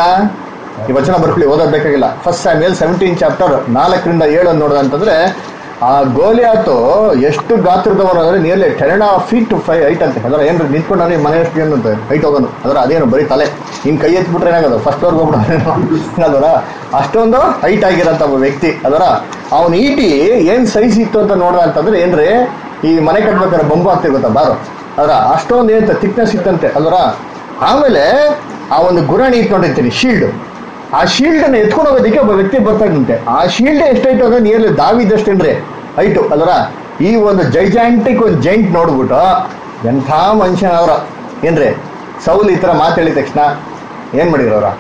ಈ ವಚನ ಬರ್ಕೊಳ್ಳಿ ಓದೋದ್ ಬೇಕಾಗಿಲ್ಲ ಫಸ್ಟ್ ಸ್ಯಾಮ್ಯಲ್ ಸೆವೆಂಟೀನ್ ಚಾಪ್ಟರ್ ನಾಲ್ಕರಿಂದ ಏಳು ನೋಡೋದಂತಂದ್ರೆ ಆ ಗೋಲಿಯಾತು ಎಷ್ಟು ಗಾತ್ರದವನು ಅಂದ್ರೆ nearly ten feet to five height ಅಂತ ಅದರ ಏನ್ರಿ ನಿಂತ್ಕೊಂಡು ಮನೆ ಎಷ್ಟು ಏನಂತ ಹೈಟ್ ಹೋಗೋನು ಅದರ ಅದೇನು ಬರೀ ತಲೆ ಹಿಂಗ್ ಕೈ ಎತ್ಬಿಟ್ರೆ ಏನಾಗೋದು ಫಸ್ಟ್ ಫ್ಲೋರ್ಗೆ ಹೋಗ್ಬಿಡೋ ಅದರ ಅಷ್ಟೊಂದು ಹೈಟ್ ಆಗಿರೋಂಥ ಒಬ್ಬ ವ್ಯಕ್ತಿ ಅದರ ಅವನ ಈಟಿ ಏನ್ ಸೈಜ್ ಇತ್ತು ಅಂತ ನೋಡ್ದ ಅಂತಂದ್ರೆ ಏನ್ರಿ ಈ ಮನೆ ಕಟ್ಬೇಕಾದ್ರೆ ಬೊಂಬು ಆಗ್ತಿರ್ ಗೊತ್ತಾ ಬಾರು ಅದರ ಅಷ್ಟೊಂದು ಏನಂತ ಥಿಕ್ನೆಸ್ ಇತ್ತಂತೆ ಅದರ ಆಮೇಲೆ ಆ ಒಂದು ಗುರಾಣಿ ಇಟ್ಕೊಂಡಿರ್ತೀನಿ ಶೀಲ್ಡ್ ಆ ಶೀಲ್ಡ್ ಅನ್ನ ಎತ್ಕೊಂಡು ಹೋಗೋದಕ್ಕೆ ಒಬ್ಬ ವ್ಯಕ್ತಿ ಬರ್ತಾ ಇದ್ದಂತೆ ಆ ಶೀಲ್ಡ್ ಎಷ್ಟೈತು ಅಂದ್ರೆ ನಿಯರ್ಲಿ ದಾವಿದಷ್ಟೇನ್ರಿ ಹೈಟು ಅದರ ಈ ಒಂದು ಜೈಜಾಂಟಿಕ್ ಒಂದು ಜೈಂಟ್ ನೋಡ್ಬಿಟ್ಟು ಎಂಥ ಮನುಷ್ಯನವ್ರ ಏನ್ರಿ ಸೌಲ್ ಈ ತರ ಮಾತು ಹೇಳಿದ ತಕ್ಷಣ ಏನ್ ಮಾಡಿದ್ರು ಅವ್ರ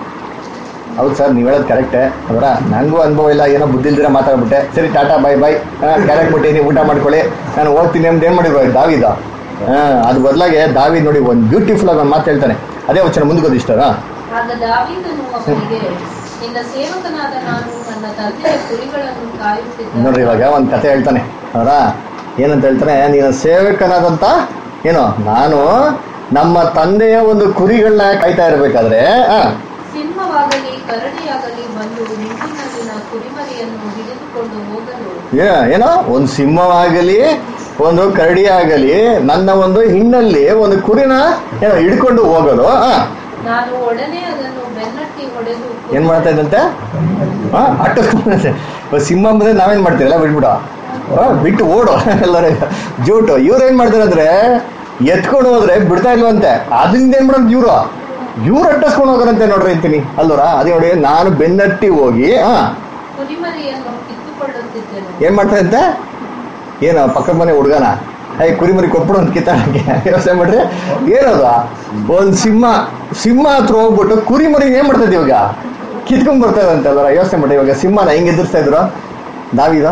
ಹೌದು ಸರ್ ನೀವು ಹೇಳೋದು ಕರೆಕ್ಟೇ ಅವರ ನನಗೂ ಅನುಭವ ಇಲ್ಲ ಏನೋ ಬುದ್ಧಿ ಇಲ್ದಿರ ಮಾತಾಡ್ಬಿಟ್ಟೆ ಸರಿ ಟಾಟಾ ಬೈ ಬೈ ಕ್ಯಾರೆಟ್ ಬಿಟ್ಟಿನಿ ಊಟ ಮಾಡ್ಕೊಳ್ಳಿ ನಾನು ಹೋಗ್ತೀನಿ ಅಂತ ಏನು ಮಾಡಿದ್ರು ದಾವಿದ ಹಾ ಅದು ಬದಲಾಗಿ ದಾವಿದ್ ನೋಡಿ ಒಂದು ಬ್ಯೂಟಿಫುಲ್ ಆಗಿ ಒಂದು ಮಾತು ಹೇಳ್ತಾನೆ ಅದೇ ವಚನ ಮುಂದೆ ಇಷ್ಟ ಆಗ ದಾವೀದನು ಅವನಿಗೆ ನಿನ್ನ ಸೇವಕನಾದ ನಾನು ನನ್ನ ತಂದೆಯ ಕುರಿಗಳನ್ನು ಕಾಯುತ್ತಿದ್ದ ನೋಡ್ರಿ ಇವಾಗ ಒಂದು ಕತೆ ಹೇಳ್ತಾನೆ ಅವರ ಏನಂತ ಹೇಳ್ತಾನೆ ನೀನು ಸೇವಕನಾದಂತ ಏನು ನಾನು ನಮ್ಮ ತಂದೆಯ ಒಂದು ಕುರಿಗಳನ್ನ ಕಾಯ್ತಾ ಇರ್ಬೇಕಾದ್ರೆ ಆ, ಸಿಂಹವಾಗಲಿ ಕರಡಿಯಾಗಲಿ ಬಂದು ನಿಂಟಿನಲ್ಲಿನ ಕುರಿಮರಿಯನ್ನು ಹಿಡಿದುಕೊಂಡು ಹೋಗಲು ಏ- ಏನೋ ಒಂದು ಸಿಂಹವಾಗಲಿ ಒಂದು ಕರಡಿ ಆಗಲಿ ನನ್ನ ಒಂದು ಹಿನ್ನಲ್ಲಿ ಒಂದು ಕುರಿನ ಏನೋ ಹಿಡ್ಕೊಂಡು ಹೋಗಲು ಆ, ನಾನು ಒಡನೆ ಅದನ್ನು ಬೆನ್ನಟ್ಟಿ ಹೊಡೆದು ಏನ್ ಮಾಡ್ತಾ ಇದ್ದಂತೆ ಹಾ ಅಟ್ಟಿಸ್ಕೊಂಡ್ ಸಿಂಹ ಬಂದ್ರೆ ನಾವೇನ್ ಮಾಡ್ತೀವಿ ಎಲ್ಲ ಬಿಟ್ಬಿಡು ಆ, ಬಿಟ್ಟು ಓಡು ಎಲ್ಲರೂ ಜೂಟು ಇವ್ರು ಏನ್ ಮಾಡ್ತಾರೆ ಅಂದ್ರೆ ಎತ್ಕೊಂಡು ಹೋದ್ರೆ ಬಿಡ್ತಾ ಇಲ್ವಂತೆ ಅದರಿಂದ ಏನ್ ಮಾಡೋದು ಇವ್ರು ಇವ್ರು ಅಟ್ಟಿಸ್ಕೊಂಡು ಹೋಗೋರಂತೆ ನೋಡ್ರಿ ಅಂತೀನಿ ಅಲ್ವರ ಅದೇ ನೋಡಿ ನಾನು ಬೆನ್ನಟ್ಟಿ ಹೋಗಿ ಹಾ ಕುರಿಮರಿಯನ್ನು ಕಿತ್ತುಕೊಳ್ಳುತ್ತಿದ್ದೆನು ಏನ್ ಮಾಡ್ತಾ ಇದ್ದೆ ಏನು ಪಕ್ಕದ ಮನೆ ಹುಡುಗನ ಐ ಕುರಿಮರಿ ಕೊಟ್ಬಿಡು ಅಂತ ಕಿತ್ತಾಡಕ್ಕೆ ಯೋಚನೆ ಮಾಡ್ರಿ ಏನದು ಒಂದ್ ಸಿಂಹ ಸಿಂಹ ಹತ್ರ ಹೋಗ್ಬಿಟ್ಟು ಕುರಿಮರಿ ಏನ್ ಮಾಡ್ತಾ ಇದ್ದೆ ಇವಾಗ ಕಿತ್ಕೊಂಡ್ ಬರ್ತಾ ಇದಂತೆ ಅಲ್ವರ ಯೋಚನೆ ಮಾಡಿ ಇವಾಗ ಸಿಂಹನ ಹೆಂಗ್ ಎದುರಿಸ್ತಾ ಇದ್ರು ದಾವಿದ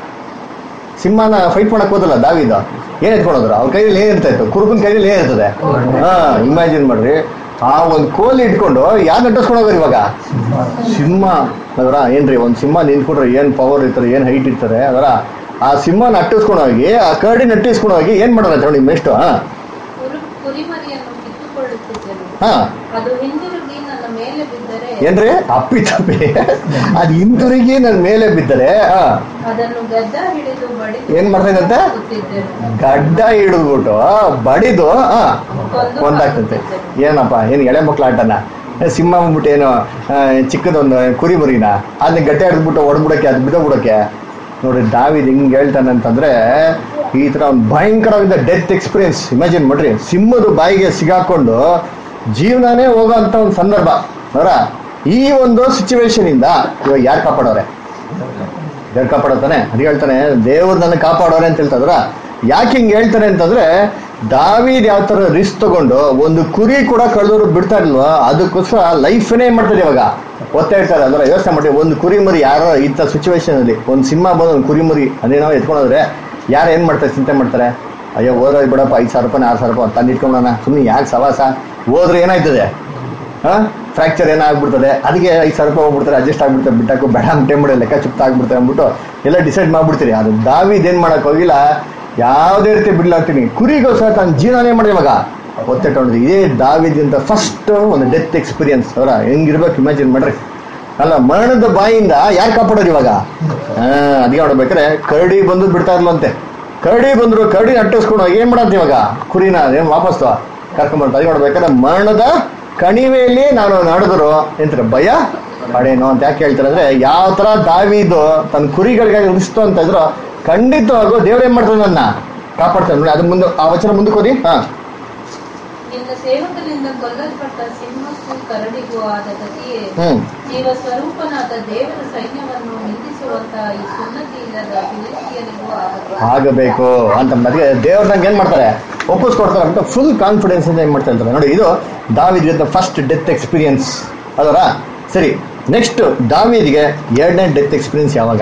ಸಿಂಹನ ಫೈಟ್ ಮಾಡಕ್ ಹೋದಲ್ಲ ದಾವಿದ ಏನ್ ಎತ್ಕೊಂಡೋದ್ರು ಅವ್ರ ಕೈಯಲ್ಲಿ ಏನ್ ಇರ್ತಾ ಇತ್ತು ಕುರುಬನ್ ಕೈಯಲ್ಲಿ ಏನ್ ಇರ್ತದೆ ಹಾ ಇಮ್ಯಾಜಿನ್ ಮಾಡ್ರಿ ಆ ಒಂದ್ ಕೋಲ್ ಇಟ್ಕೊಂಡು ಯಾರು ನಟಿಸ್ಕೊಂಡು ಹೋಗೋರು ಇವಾಗ ಸಿಂಹ ಅದರ ಏನ್ರಿ ಒಂದ್ ಸಿಂಹ ನಿಂತ್ಕೊಂಡ್ರೆ ಏನ್ ಪವರ್ ಇರ್ತಾರೆ ಏನ್ ಹೈಟ್ ಇರ್ತಾರೆ ಅದರ ಆ ಸಿಂಹ ನಟ್ಟಿಸ್ಕೊಂಡು ಹೋಗಿ ಆ ಕರಡಿ ನಟ್ಟಿಸ್ಕೊಂಡು ಹೋಗಿ ಏನ್ ಮಾಡೋಣ ನೋಡಿ ಮೆಸ್ಟ್ ಹಾ ಕುರು ಕುರಿಮರಿಯನ್ನು ಕಿತ್ತುಕೊಳ್ಳುತ್ತಿದ್ದೆನು ಹಾ ಅದು ಹಿಂದಿರುಗಿ ನನ್ನ ಮೇಲೆ ಬಿದ್ದರೆ ಏನ್ರಿ ಅಪ್ಪಿ ತಪ್ಪಿ ಅದ್ ಹಿಂದಿರುಗಿ ನನ್ ಮೇಲೆ ಬಿದ್ದರೆ ಹಾ ಅದನ್ನು ಗದ್ದ ಹಿಡಿದು ಬಡಿದು ಏನ್ ಮಾಡ್ತಾ ಇದ್ದಂತೆ? ಹಾಕುತ್ತಿದ್ದೆನು. ಗಡ್ಡ ಹಿಡಿದ್ಬಿಟ್ಟು ಬಡಿದು ಹಾ ಒಂದಾಗ್ತಂತೆ ಏನಪ್ಪ ಏನು ಎಳೆ ಮಕ್ಳ ಆಟನ ಏ, ಸಿಂಹ ಬಂದ್ಬಿಟ್ಟು ಏನು ಆ, ಚಿಕ್ಕದೊಂದು ಕುರಿ ಮರಿನ ಅದನ್ನ ಗಟ್ಟೆ ಹಿಡಿದ್ಬಿಟ್ಟು ಹೊಡ್ಬಿಡಕ್ಕೆ ಅದು ಬಿಡೋಗ್ಬಿಡಕ್ಕೆ ನೋಡ್ರಿ ದಾವಿದ್ ಹಿಂಗ್ ಹೇಳ್ತಾನೆ ಅಂತಂದ್ರೆ ಈ ತರ ಒಂದು ಭಯಂಕರವಾದ ಡೆತ್ ಎಕ್ಸ್ಪೀರಿಯನ್ಸ್ ಇಮ್ಯಾಜಿನ್ ಮಾಡ್ರಿ ಸಿಂಹದ ಬಾಯಿಗೆ ಸಿಗಾಕೊಂಡು ಜೀವನನೇ ಹೋಗೋ ಅಂತ ಒಂದು ಸಂದರ್ಭ ಅವರ ಈ ಒಂದು ಸಿಚುವೇಶನ್ ಇಂದ ಇವಾಗ ಯಾರು ಕಾಪಾಡೋರೆ ದೇವ್ರು ಕಾಪಾಡತಾನೆ ಅದು ಹೇಳ್ತಾನೆ ದೇವ್ರು ನನ್ನ ಕಾಪಾಡೋರೆ ಅಂತ ಹೇಳ್ತಾದ್ರ ಯಾಕೆ ಹಿಂಗ್ ಹೇಳ್ತಾನೆ ಅಂತಂದ್ರೆ ದಾವೀದ್ ಯಾವ ತರ ರಿಸ್ಕ್ ತಗೊಂಡು ಒಂದು ಕುರಿ ಕೂಡ ಕಳೆದವರು ಬಿಡ್ತಾ ಇಲ್ವೋ ಅದಕ್ಕೋಸ್ಕರ ಲೈಫ್ನೇ ಮಾಡ್ತಾರೆ ಇವಾಗ ಒತ್ತಾ ಇರ್ತಾರೆ ಅಂದ್ರೆ ಯೋಚನೆ ಮಾಡಿ ಒಂದು ಕುರಿ ಮರಿ ಯಾರೋ ಇಂಥ ಸಿಚುವೇಶನ್ ಅಲ್ಲಿ ಒಂದು ಸಿಂಹ ಬಂದು ಒಂದು ಕುರಿ ಮರಿ ಅದೇನೋ ಎತ್ಕೊಂಡೋದ್ರೆ ಯಾರು ಏನ್ ಮಾಡ್ತಾರೆ ಚಿಂತೆ ಮಾಡ್ತಾರೆ ಅಯ್ಯೋ ಹೋದ್ರೆ ಬಿಡಪ್ಪ ಐದು ಸಾವಿರ ರೂಪಾಯಿ ಆರು ಸಾವಿರ ರೂಪಾಯಿ ತಂದು ಇಟ್ಕೊಂಡೋಣ ಸುಮ್ಮನೆ ಯಾಕೆ ಸವಾಸ ಹೋದ್ರೆ ಏನಾಯ್ತದೆ ಫ್ರಾಕ್ಚರ್ ಏನಾಗ್ಬಿಡ್ತದೆ ಅದಕ್ಕೆ ಐದು ಸಾವಿರ ರೂಪಾಯಿ ಹೋಗ್ಬಿಡ್ತಾರೆ ಅಡ್ಜಸ್ಟ್ ಆಗ್ಬಿಡ್ತಾರೆ ಬಿಟ್ಟಾಕು ಬೇಡ ಅಂತ ಮಾಡಿ ಲೆಕ್ಕ ಚುಪ್ತ ಆಗ್ಬಿಡ್ತಾರೆ ಅಂದ್ಬಿಟ್ಟು ಎಲ್ಲ ಡಿಸೈಡ್ ಮಾಡ್ಬಿಡ್ತೀರಿ ಅದು ದಾವಿದ್ ಏನ್ ಮಾಡಕ್ ಹೋಗಿಲ್ಲ ಯಾವುದೇ ರೀತಿ ಬಿಡ್ಲಾಗ್ತೀನಿ ಕುರಿಗೋಸ್ಕರ ತನ್ನ ಜೀವನನೇ ಮಾಡಿ ಇವಾಗ ಒತ್ತಿಟ್ಟೊಂಡಿದ್ದು ಇದೇ ದಾವಿದಿಂದ ಫಸ್ಟ್ ಒಂದು ಡೆತ್ ಎಕ್ಸ್ಪೀರಿಯನ್ಸ್ ಅವರ ಹೆಂಗಿರ್ಬೇಕು ಇಮ್ಯಾಜಿನ್ ಮಾಡ್ರಿ ಅಲ್ಲ ಮರಣದ ಬಾಯಿಂದ ಯಾರು ಕಾಪಾಡೋರು ಇವಾಗ ಹಾ ಅದಕ್ಕೆ ನೋಡ್ಬೇಕಾರೆ ಕರಡಿ ಬಂದು ಬಿಡ್ತಾ ಇರ್ಲಂತೆ ಕರಡಿ ಬಂದ್ರು ಕರಡಿ ಅಟ್ಟಿಸ್ಕೊಂಡು ಹೋಗಿ ಏನ್ ಮಾಡಂತ ಇವಾಗ ಕುರಿನ ಏನ್ ವಾಪಸ್ ಕರ್ಕೊಂಡ್ಬರ್ತ ಅದಕ್ಕೆ ನೋಡ್ಬೇಕಾದ್ರೆ ಮರಣದ ಕಣಿವೆಯಲ್ಲಿ ನಾನು ನಡೆದ್ರು ಎಂತಾರೆ ಭಯ ಪಡೇನು ಅಂತ ಯಾಕೆ ಹೇಳ್ತಾರೆ ಅಂದ್ರೆ ಯಾವ ತರ ದಾವಿದು ತನ್ನ ಕುರಿಗಳಿಗಾಗಿ ಉಳಿಸ್ತು ಅಂತ ಇದ್ರು ಖಂಡಿತವಾಗೂ ದೇವ್ರು ಏನ್ ಮಾಡ್ತಾನೆ ನನ್ನ ಕಾಪಾಡ್ತಾನೆ ನೋಡಿ ಅದು ಮುಂದೆ ಆ ವಚನ ಮುಂದಕ್ಕೆ ಹೋದಿ ಹಾ ನಿನ್ನ ಸೇವಕರಿಂದ ಕೊಲ್ಲಲ್ಪಟ್ಟ ಸಿಂಹಕ್ಕೂ ಕರಡಿಗೂ ಆದ ಗತಿಯೇ ಹ್ಮ್ ಜೀವ ಸ್ವರೂಪನಾದ ದೇವರ ಸೈನ್ಯವನ್ನು ನಿಂದಿಸುವಂತಹ ಈ ಸುನ್ನತಿ ಇಲ್ಲದ ಫಿಲಿಸ್ತಿಯನಿಗೂ ಆಗಬೇಕು ಆಗಬೇಕು ಅಂತ ಅದಕ್ಕೆ ದೇವ್ರ ನಂಗೆ ಏನ್ ಮಾಡ್ತಾರೆ ಒಪ್ಪಿಸ್ಕೊಡ್ತಾರೆ ಅಂತ ಫುಲ್ ಕಾನ್ಫಿಡೆನ್ಸ್ ಇಂದ ಏನ್ ಮಾಡ್ತಾ ಇರ್ತಾರೆ ನೋಡಿ ಇದು ದಾವಿದ್ಗೆ ಫಸ್ಟ್ ಡೆತ್ ಎಕ್ಸ್ಪೀರಿಯನ್ಸ್ ಅದರ ಸರಿ ನೆಕ್ಸ್ಟ್ ದಾವಿದ್ಗೆ ಎರಡನೇ ಡೆತ್ ಎಕ್ಸ್ಪೀರಿಯನ್ಸ್ ಯಾವಾಗ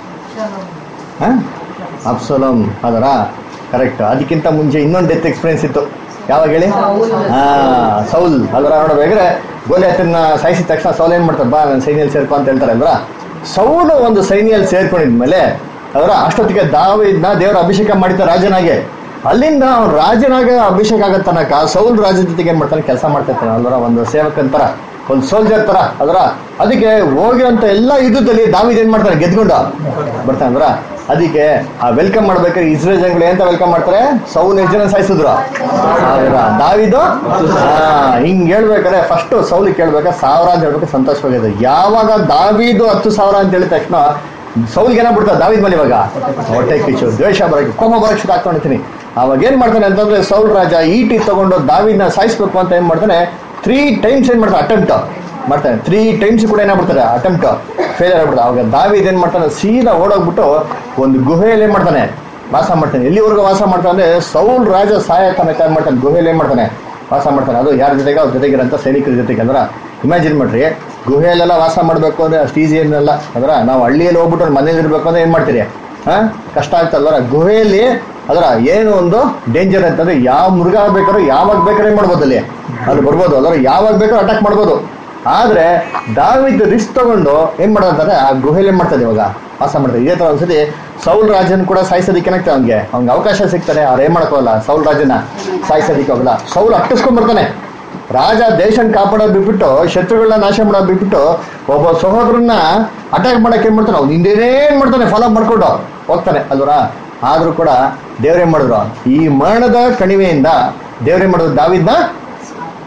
ಅಪ್ಸಲಂ ಅದರ ಕರೆಕ್ಟ್ ಅದಕ್ಕಿಂತ ಮುಂಚೆ ಇನ್ನೊಂದು ಡೆತ್ ಎಕ್ಸ್ಪೀರಿಯನ್ಸ್ ಇತ್ತು ಯಾವಾಗ ಹೇಳಿ ಸೌಲ್. ಹಾ ಸೌಲ್ ಅದರ ನೋಡ್ಬೇಕಾದ್ರೆ ಗೋಲಿಯತ್ತನ್ನ ಸಾಯಿಸಿದ ತಕ್ಷಣ ಸೌಲ್ ಏನ್ ಮಾಡ್ತಾರೆ ಬಾ ನನ್ನ ಸೈನ್ಯಲ್ಲಿ ಸೇರ್ಕೊ ಅಂತ ಹೇಳ್ತಾರೆ ಅಲ್ವಾ ಸೌಲು ಒಂದು ಸೈನ್ಯಲ್ಲಿ ಸೇರ್ಕೊಂಡಿದ್ಮೇಲೆ ಅದರ ಅಷ್ಟೊತ್ತಿಗೆ ದಾವಿದ್ನ ದೇವರ ಅಭಿಷೇಕ ಮಾಡಿದ ರಾಜನಾಗೆ ಅಲ್ಲಿಂದ ಅವ್ನು ರಾಜನಾಗ ಅಭಿಷೇಕ ಆಗೋ ತನಕ ಸೌಲ್ ರಾಜ ಜೊತೆಗೆ ಏನ್ ಮಾಡ್ತಾನೆ ಕೆಲಸ ಮಾಡ್ತಾ ಇರ್ತಾನೆ ಅಲ್ವರ ಒಂದು ಸೇವಕನ ತರ ಒಂದು ಸೋಲ್ಜರ್ ತರ ಅದರ ಅದಕ್ಕೆ ಹೋಗಿರೋಂಥ ಎಲ್ಲ ಯುದ್ಧದಲ್ಲಿ ದಾವಿದ್ ಏನ್ ಮಾಡ್ತಾನೆ ಗೆದ್ಕೊಂಡು ಬರ್ತಾನೆ ಅಂದ್ರ ಅದಕ್ಕೆ ಆ ವೆಲ್ಕಮ್ ಮಾಡ್ಬೇಕಾದ್ರೆ ಇಸ್ರೇಲ್ ಜನಗಳು ಎಂತ ವೆಲ್ಕಮ್ ಮಾಡ್ತಾರೆ ಸೌಲ್ ಎಷ್ಟು ಜನ ಸಾಯಿಸಿದ್ರು ಸಾವಿರ ದಾವಿದು ಆ, ಹಿಂಗ್ ಹೇಳ್ಬೇಕಾದ್ರೆ ಫಸ್ಟ್ ಸೌಲಿ ಕೇಳ್ಬೇಕಾದ್ರೆ ಸಾವಿರ ಅಂತ ಹೇಳ್ಬೇಕು ಸಂತೋಷವಾಗಿದೆ ಯಾವಾಗ ದಾವಿದು ಹತ್ತು ಸಾವಿರ ಅಂತ ಹೇಳಿದ ತಕ್ಷಣ ಸೌಲ್ಗೆ ಏನಾಗ್ಬಿಡ್ತಾರೆ ದಾವಿದ್ ಮೇಲೆ ಇವಾಗ ಹೊಟ್ಟೆ ಕಿಚ್ಚು ದ್ವೇಷ ಬರಕ್ಕೆ ಕೋಪ ಬರಕ್ಕೆ ಶುರು ಹಾಕೊಂಡಿರ್ತೀನಿ ಅವಾಗ ಏನ್ ಮಾಡ್ತಾನೆ ಅಂತಂದ್ರೆ ಸೌಲ್ ರಾಜ ಈಟಿ ತಗೊಂಡು ದಾವಿದ್ನ ಸಾಯಿಸ್ಬೇಕು ಅಂತ ಏನ್ ಮಾಡ್ತಾನೆ ತ್ರೀ ಟೈಮ್ಸ್ ಏನ್ ಮಾಡ್ತಾನೆ ಅಟೆಂಪ್ಟ್ ಮಾಡ್ತಾನೆ ತ್ರೀ ಟೈಮ್ಸ್ ಕೂಡ ಏನಾಗ್ಬಿಡ್ತಾರೆ ಅಟೆಂಪ್ಟ್ ಫೇಲಿಯರ್ ಆಗ್ಬಿಡ್ತಾರೆ ಅವಾಗ ದಾವಿದ್ ಏನ್ ಮಾಡ್ತಾನೆ ಸೀದಾ ಓಡೋಗ್ಬಿಟ್ಟು ಒಂದು ಗುಹೆಯಲ್ಲಿ ಏನ್ ಮಾಡ್ತಾನೆ ವಾಸ ಮಾಡ್ತಾನೆ ಎಲ್ಲಿವರೆಗೂ ವಾಸ ಮಾಡ್ತಾನೆ ಅಂದ್ರೆ ಸೌಲ್ ರಾಜ ಸಹಾಯ ತನಕ ಏನ್ ಮಾಡ್ತಾನೆ ಗುಹೆಯಲ್ಲಿ ಏನ್ ಮಾಡ್ತಾನೆ ವಾಸ ಮಾಡ್ತಾನೆ ಅದು ಯಾರ ಜೊತೆಗೆ ಅವ್ರ ಜೊತೆಗಿರಂತ ಸೈನಿಕರ ಜೊತೆಗೆ ಅಂದ್ರ ಇಮ್ಯಾಜಿನ್ ಮಾಡ್ರಿ ಗುಹೆಯಲ್ಲೆಲ್ಲ ವಾಸ ಮಾಡ್ಬೇಕು ಅಂದ್ರೆ ಅಷ್ಟು ಈಸಿ ಏನಲ್ಲ ಅದರ ನಾವು ಹಳ್ಳಿಯಲ್ಲಿ ಹೋಗ್ಬಿಟ್ಟು ಮನೇಲಿ ಇರ್ಬೇಕು ಅಂದ್ರೆ ಏನ್ ಮಾಡ್ತೀರಿ ಹಾ ಕಷ್ಟ ಆಗ್ತಲ್ವರ ಗುಹೆಯಲ್ಲಿ ಅದರ ಏನು ಒಂದು ಡೇಂಜರ್ ಅಂತಂದ್ರೆ ಯಾವ ಮೃಗ ಬೇಕಾದ್ರೂ ಯಾವಾಗ ಬೇಕಾದ್ರೂ ಏನ್ ಮಾಡ್ಬೋದು ಅಲ್ಲಿ ಅಲ್ಲಿ ಬರ್ಬೋದು ಅದರ ಯಾವಾಗ ಬೇಕಾದ್ರೂ ಅಟ್ಯಾಕ್ ಮಾಡ್ಬೋದು ಆದ್ರೆ ದಾವಿದ್ ರಿಸ್ಕ್ ತಗೊಂಡು ಏನ್ ಮಾಡೋದಂದ್ರೆ ಆ ಗುಹೆಯಲ್ಲಿ ಏನ್ ಮಾಡ್ತದೆ ಇವಾಗ ವಾಸ ಮಾಡ್ತಾರೆ ಇದೇ ತರ ಒಂದ್ಸತಿ ಸೌಲ್ ರಾಜನ್ ಕೂಡ ಸಾಯಿಸೋದಕ್ಕೆ ಏನಾಗ್ತದೆ ಅವ್ನಿಗೆ ಅವ್ನಿಗೆ ಅವಕಾಶ ಸಿಗ್ತಾರೆ ಅವ್ರು ಏನ್ ಮಾಡಕ್ಕೋಲ್ಲ ಸೌಲ್ ರಾಜನ ಸಾಯಿಸೋದಕ್ಕೆ ಹೋಗಲ್ಲ ಸೌಲ್ ಅಟ್ಟಿಸ್ಕೊಂಡ್ ಬರ್ತಾನೆ ರಾಜ ದೇಶನ್ ಕಾಪಾಡೋದ್ ಬಿಟ್ಬಿಟ್ಟು ಶತ್ರುಗಳನ್ನ ನಾಶ ಮಾಡೋದ್ ಬಿಟ್ಬಿಟ್ಟು ಒಬ್ಬ ಸಹೋದರನ್ನ ಅಟ್ಯಾಕ್ ಮಾಡಕ್ ಏನ್ ಮಾಡ್ತಾನೆ ಅವ್ನು ಹಿಂದೇನೇನ್ ಮಾಡ್ತಾನೆ ಫಾಲೋ ಮಾಡ್ಕೊಂಡು ಹೋಗ್ತಾನೆ ಅಲ್ವರ ಆದ್ರೂ ಕೂಡ ದೇವ್ರೇನ್ ಮಾಡಿದ್ರು ಈ ಮರಣದ ಕಣಿವೆಯಿಂದ ದೇವ್ರೇನ್ ಮಾಡಿದ್ರು ದಾವಿದ್ನ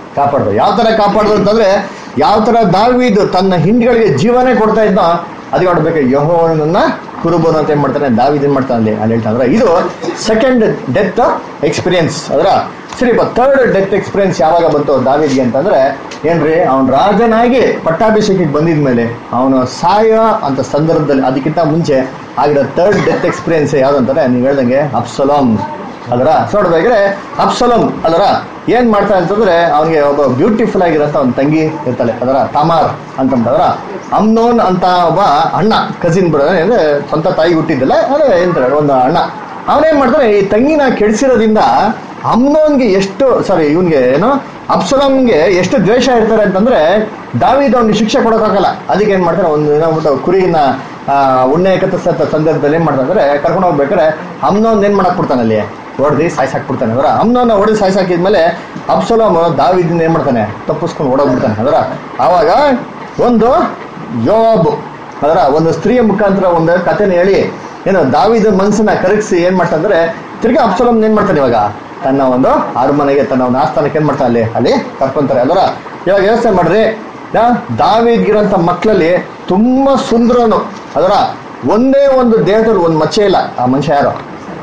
ಕಾಪಾಡ್ದು ಯಾವ ತರ ಕಾಪಾಡ್ದು ಅಂತಂದ್ರೆ ಯಾವ ತರ ದಾವಿದು ತನ್ನ ಹಿಂಡ್ಗಳಿಗೆ ಜೀವನೇ ಕೊಡ್ತಾ ಇದ್ನೋ ಅದಕ್ಕೆ ನೋಡ್ಬೇಕು ಯಹೋವನನ್ನ ಕುರುಬನು ಅಂತ ಏನ್ ಮಾಡ್ತಾನೆ ದಾವಿದ್ ಏನ್ ಮಾಡ್ತಾನೆ ಅಲ್ಲಿ ಅಲ್ಲಿ ಹೇಳ್ತಾ ಅಂದ್ರೆ ಇದು ಸೆಕೆಂಡ್ ಡೆತ್ ಎಕ್ಸ್ಪೀರಿಯನ್ಸ್ ಅದರ ಸರಿ ಥರ್ಡ್ ಡೆತ್ ಎಕ್ಸ್ಪೀರಿಯನ್ಸ್ ಯಾವಾಗ ಬಂತು ದಾವಿದ್ಗೆ ಅಂತಂದ್ರೆ ಏನ್ರಿ ಅವನ್ ರಾಜನಾಗಿ ಪಟ್ಟಾಭಿಷೇಕಕ್ಕೆ ಬಂದಿದ್ಮೇಲೆ ಅವನು ಸಾಯ ಅಂತ ಸಂದರ್ಭದಲ್ಲಿ ಅದಕ್ಕಿಂತ ಮುಂಚೆ ಆಗಿರೋ ಥರ್ಡ್ ಡೆತ್ ಎಕ್ಸ್ಪೀರಿಯನ್ಸ್ ಯಾವ್ದಂತಾರೆ ನೀವು ಹೇಳ್ದಂಗೆ ಅಪ್ಸಲೋಮ್ ಅದರ ನೋಡ್ಬೇಕಾದ್ರೆ ಅಪ್ಸಲಂ ಅದರ ಏನ್ ಮಾಡ್ತಾನೆ ಅಂತಂದ್ರೆ ಅವನಿಗೆ ಒಬ್ಬ ಬ್ಯೂಟಿಫುಲ್ ಆಗಿರೋಂಥ ಒಂದು ತಂಗಿ ಇರ್ತಾಳೆ ಅದರ ತಾಮಾರ್ ಅಂತಂದ್ರೆ ಅಮ್ನೋನ್ ಅಂತ ಒಬ್ಬ ಅಣ್ಣ ಕಸಿನ್ ಬ್ರದರ್ ಅಂದ್ರೆ ಸ್ವಂತ ತಾಯಿ ಹುಟ್ಟಿದ್ದಲ್ಲ ಅದೇ ಎಂತಾರೆ ಒಂದು ಅಣ್ಣ ಅವನೇನ್ ಮಾಡ್ತಾನೆ ಈ ತಂಗಿನ ಕೆಡಿಸಿರೋದ್ರಿಂದ ಅಮ್ನೋನ್ಗೆ ಎಷ್ಟು ಸಾರಿ ಇವನ್ಗೆ ಏನು ಅಪ್ಸಲಂಗೆ ಎಷ್ಟು ದ್ವೇಷ ಇರ್ತಾರೆ ಅಂತಂದ್ರೆ ದಾವಿದ ಅವ್ನಿಗೆ ಶಿಕ್ಷೆ ಕೊಡೋಕ್ಕಾಗಲ್ಲ ಅದಕ್ಕೆ ಏನ್ ಮಾಡ್ತಾನೆ ಒಂದು ಏನೋ ಕುರಿನ ಆ, ಉಣ್ಣೆ ಕತ್ತರಿಸೋ ಸಂದರ್ಭದಲ್ಲಿ ಏನ್ ಮಾಡ್ತಾನೆ ಅಂದ್ರೆ ಕರ್ಕೊಂಡು ಹೋಗ್ಬೇಕಾದ್ರೆ ಅಮ್ನೋನ್ ಏನ್ ಮಾಡಕ್ ಬಿಡ್ತಾನೆ ಅಲ್ಲಿ ಹೊಡೆದು ಸಾಯ್ಸಾಕ್ಬಿಡ್ತಾನೆ ಅದರ ಅಮ್ನೋನ ಹೊಡೆದು ಸಾಯ್ಸಾಕಿದ್ಮೇಲೆ ಅಬ್ಸಲೋಮ್ ದಾವಿದಿಂದ ಏನ್ ಮಾಡ್ತಾನೆ ತಪ್ಪಿಸ್ಕೊಂಡು ಓಡೋಗ್ಬಿಡ್ತಾನೆ ಅದರ ಆವಾಗ ಒಂದು ಯೋಬ್ ಅದರ ಒಂದು ಸ್ತ್ರೀಯ ಮುಖಾಂತರ ಒಂದು ಕಥೆನ ಹೇಳಿ ಏನು ದಾವಿದ ಮನ್ಸನ್ನ ಕರಗಿಸಿ ಏನ್ ಮಾಡ್ತಾನೆ ತಿರ್ಗಾ ಅಬ್ಸಲೋಮ್ ಏನ್ ಮಾಡ್ತಾನೆ ಇವಾಗ ತನ್ನ ಒಂದು ಅರಮನೆಗೆ ತನ್ನ ಒಂದು ಆಸ್ಥಾನಕ್ಕೆ ಏನ್ ಮಾಡ್ತಾನೆ ಅಲ್ಲಿ ಅಲ್ಲಿ ಕರ್ಕೊಂತಾರೆ ಅದರ ಇವಾಗ ಯೋಚನೆ ಮಾಡ್ರಿ ಯಾ, ದಾವಿದ್ಗಿರೋಂಥ ಮಕ್ಕಳಲ್ಲಿ ತುಂಬಾ ಸುಂದರನು ಅದರ ಒಂದೇ ಒಂದು ದೇಹದಲ್ಲಿ ಒಂದು ಮಚ್ಚೆ ಇಲ್ಲ ಆ ಮನುಷ್ಯ ಯಾರು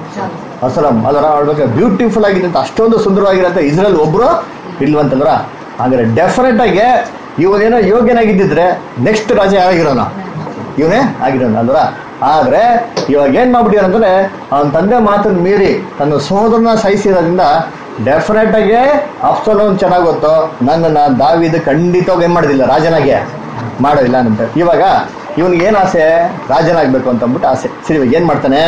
ಅಸಲಂ ಅದರ ಅವ್ರಿಗೆ ಬ್ಯೂಟಿಫುಲ್ ಆಗಿದೆ ಅಂತ ಅಷ್ಟೊಂದು ಸುಂದರವಾಗಿರಂತ ಇದ್ರಲ್ಲಿ ಒಬ್ರು ಇಲ್ವಂತಂದ್ರ ಹಾಗಾದ್ರೆ ಡೆಫಿನೆಟ್ ಆಗಿ ಇವನೇನೋ ಯೋಗ್ಯನಾಗಿದ್ದಿದ್ರೆ ನೆಕ್ಸ್ಟ್ ರಾಜ ಯಾರಾಗಿರೋನ ಇವನೇ ಆಗಿರೋನ ಅಲ್ವರ ಆದ್ರೆ ಇವಾಗ ಏನ್ ಮಾಡ್ಬಿಟ್ಟಿದಾರೆ ಅಂತಂದ್ರೆ ಅವನ ತಂದೆ ಮಾತನ್ನ ಮೀರಿ ತನ್ನ ಸಹೋದರನ ಸಹಿಸಿರೋದ್ರಿಂದ ಡೆಫಿನೆಟ್ ಆಗಿ ಅಫ್ಸಲೋನ್ ಚೆನ್ನಾಗ್ ಗೊತ್ತು ನನ್ನನ್ನ ದಾವಿದ ಖಂಡಿತವಾಗಿ ಏನ್ ಮಾಡೋದಿಲ್ಲ ರಾಜನಾಗೆ ಮಾಡೋದಿಲ್ಲ ಅಂತ ಇವಾಗ ಇವನಿಗೆ ಏನ್ ಆಸೆ ರಾಜನಾಗ್ಬೇಕು ಅಂತ ಅಂದ್ಬಿಟ್ಟು ಆಸೆ ಸರಿ ಇವಾಗ ಏನ್ ಮಾಡ್ತಾನೆ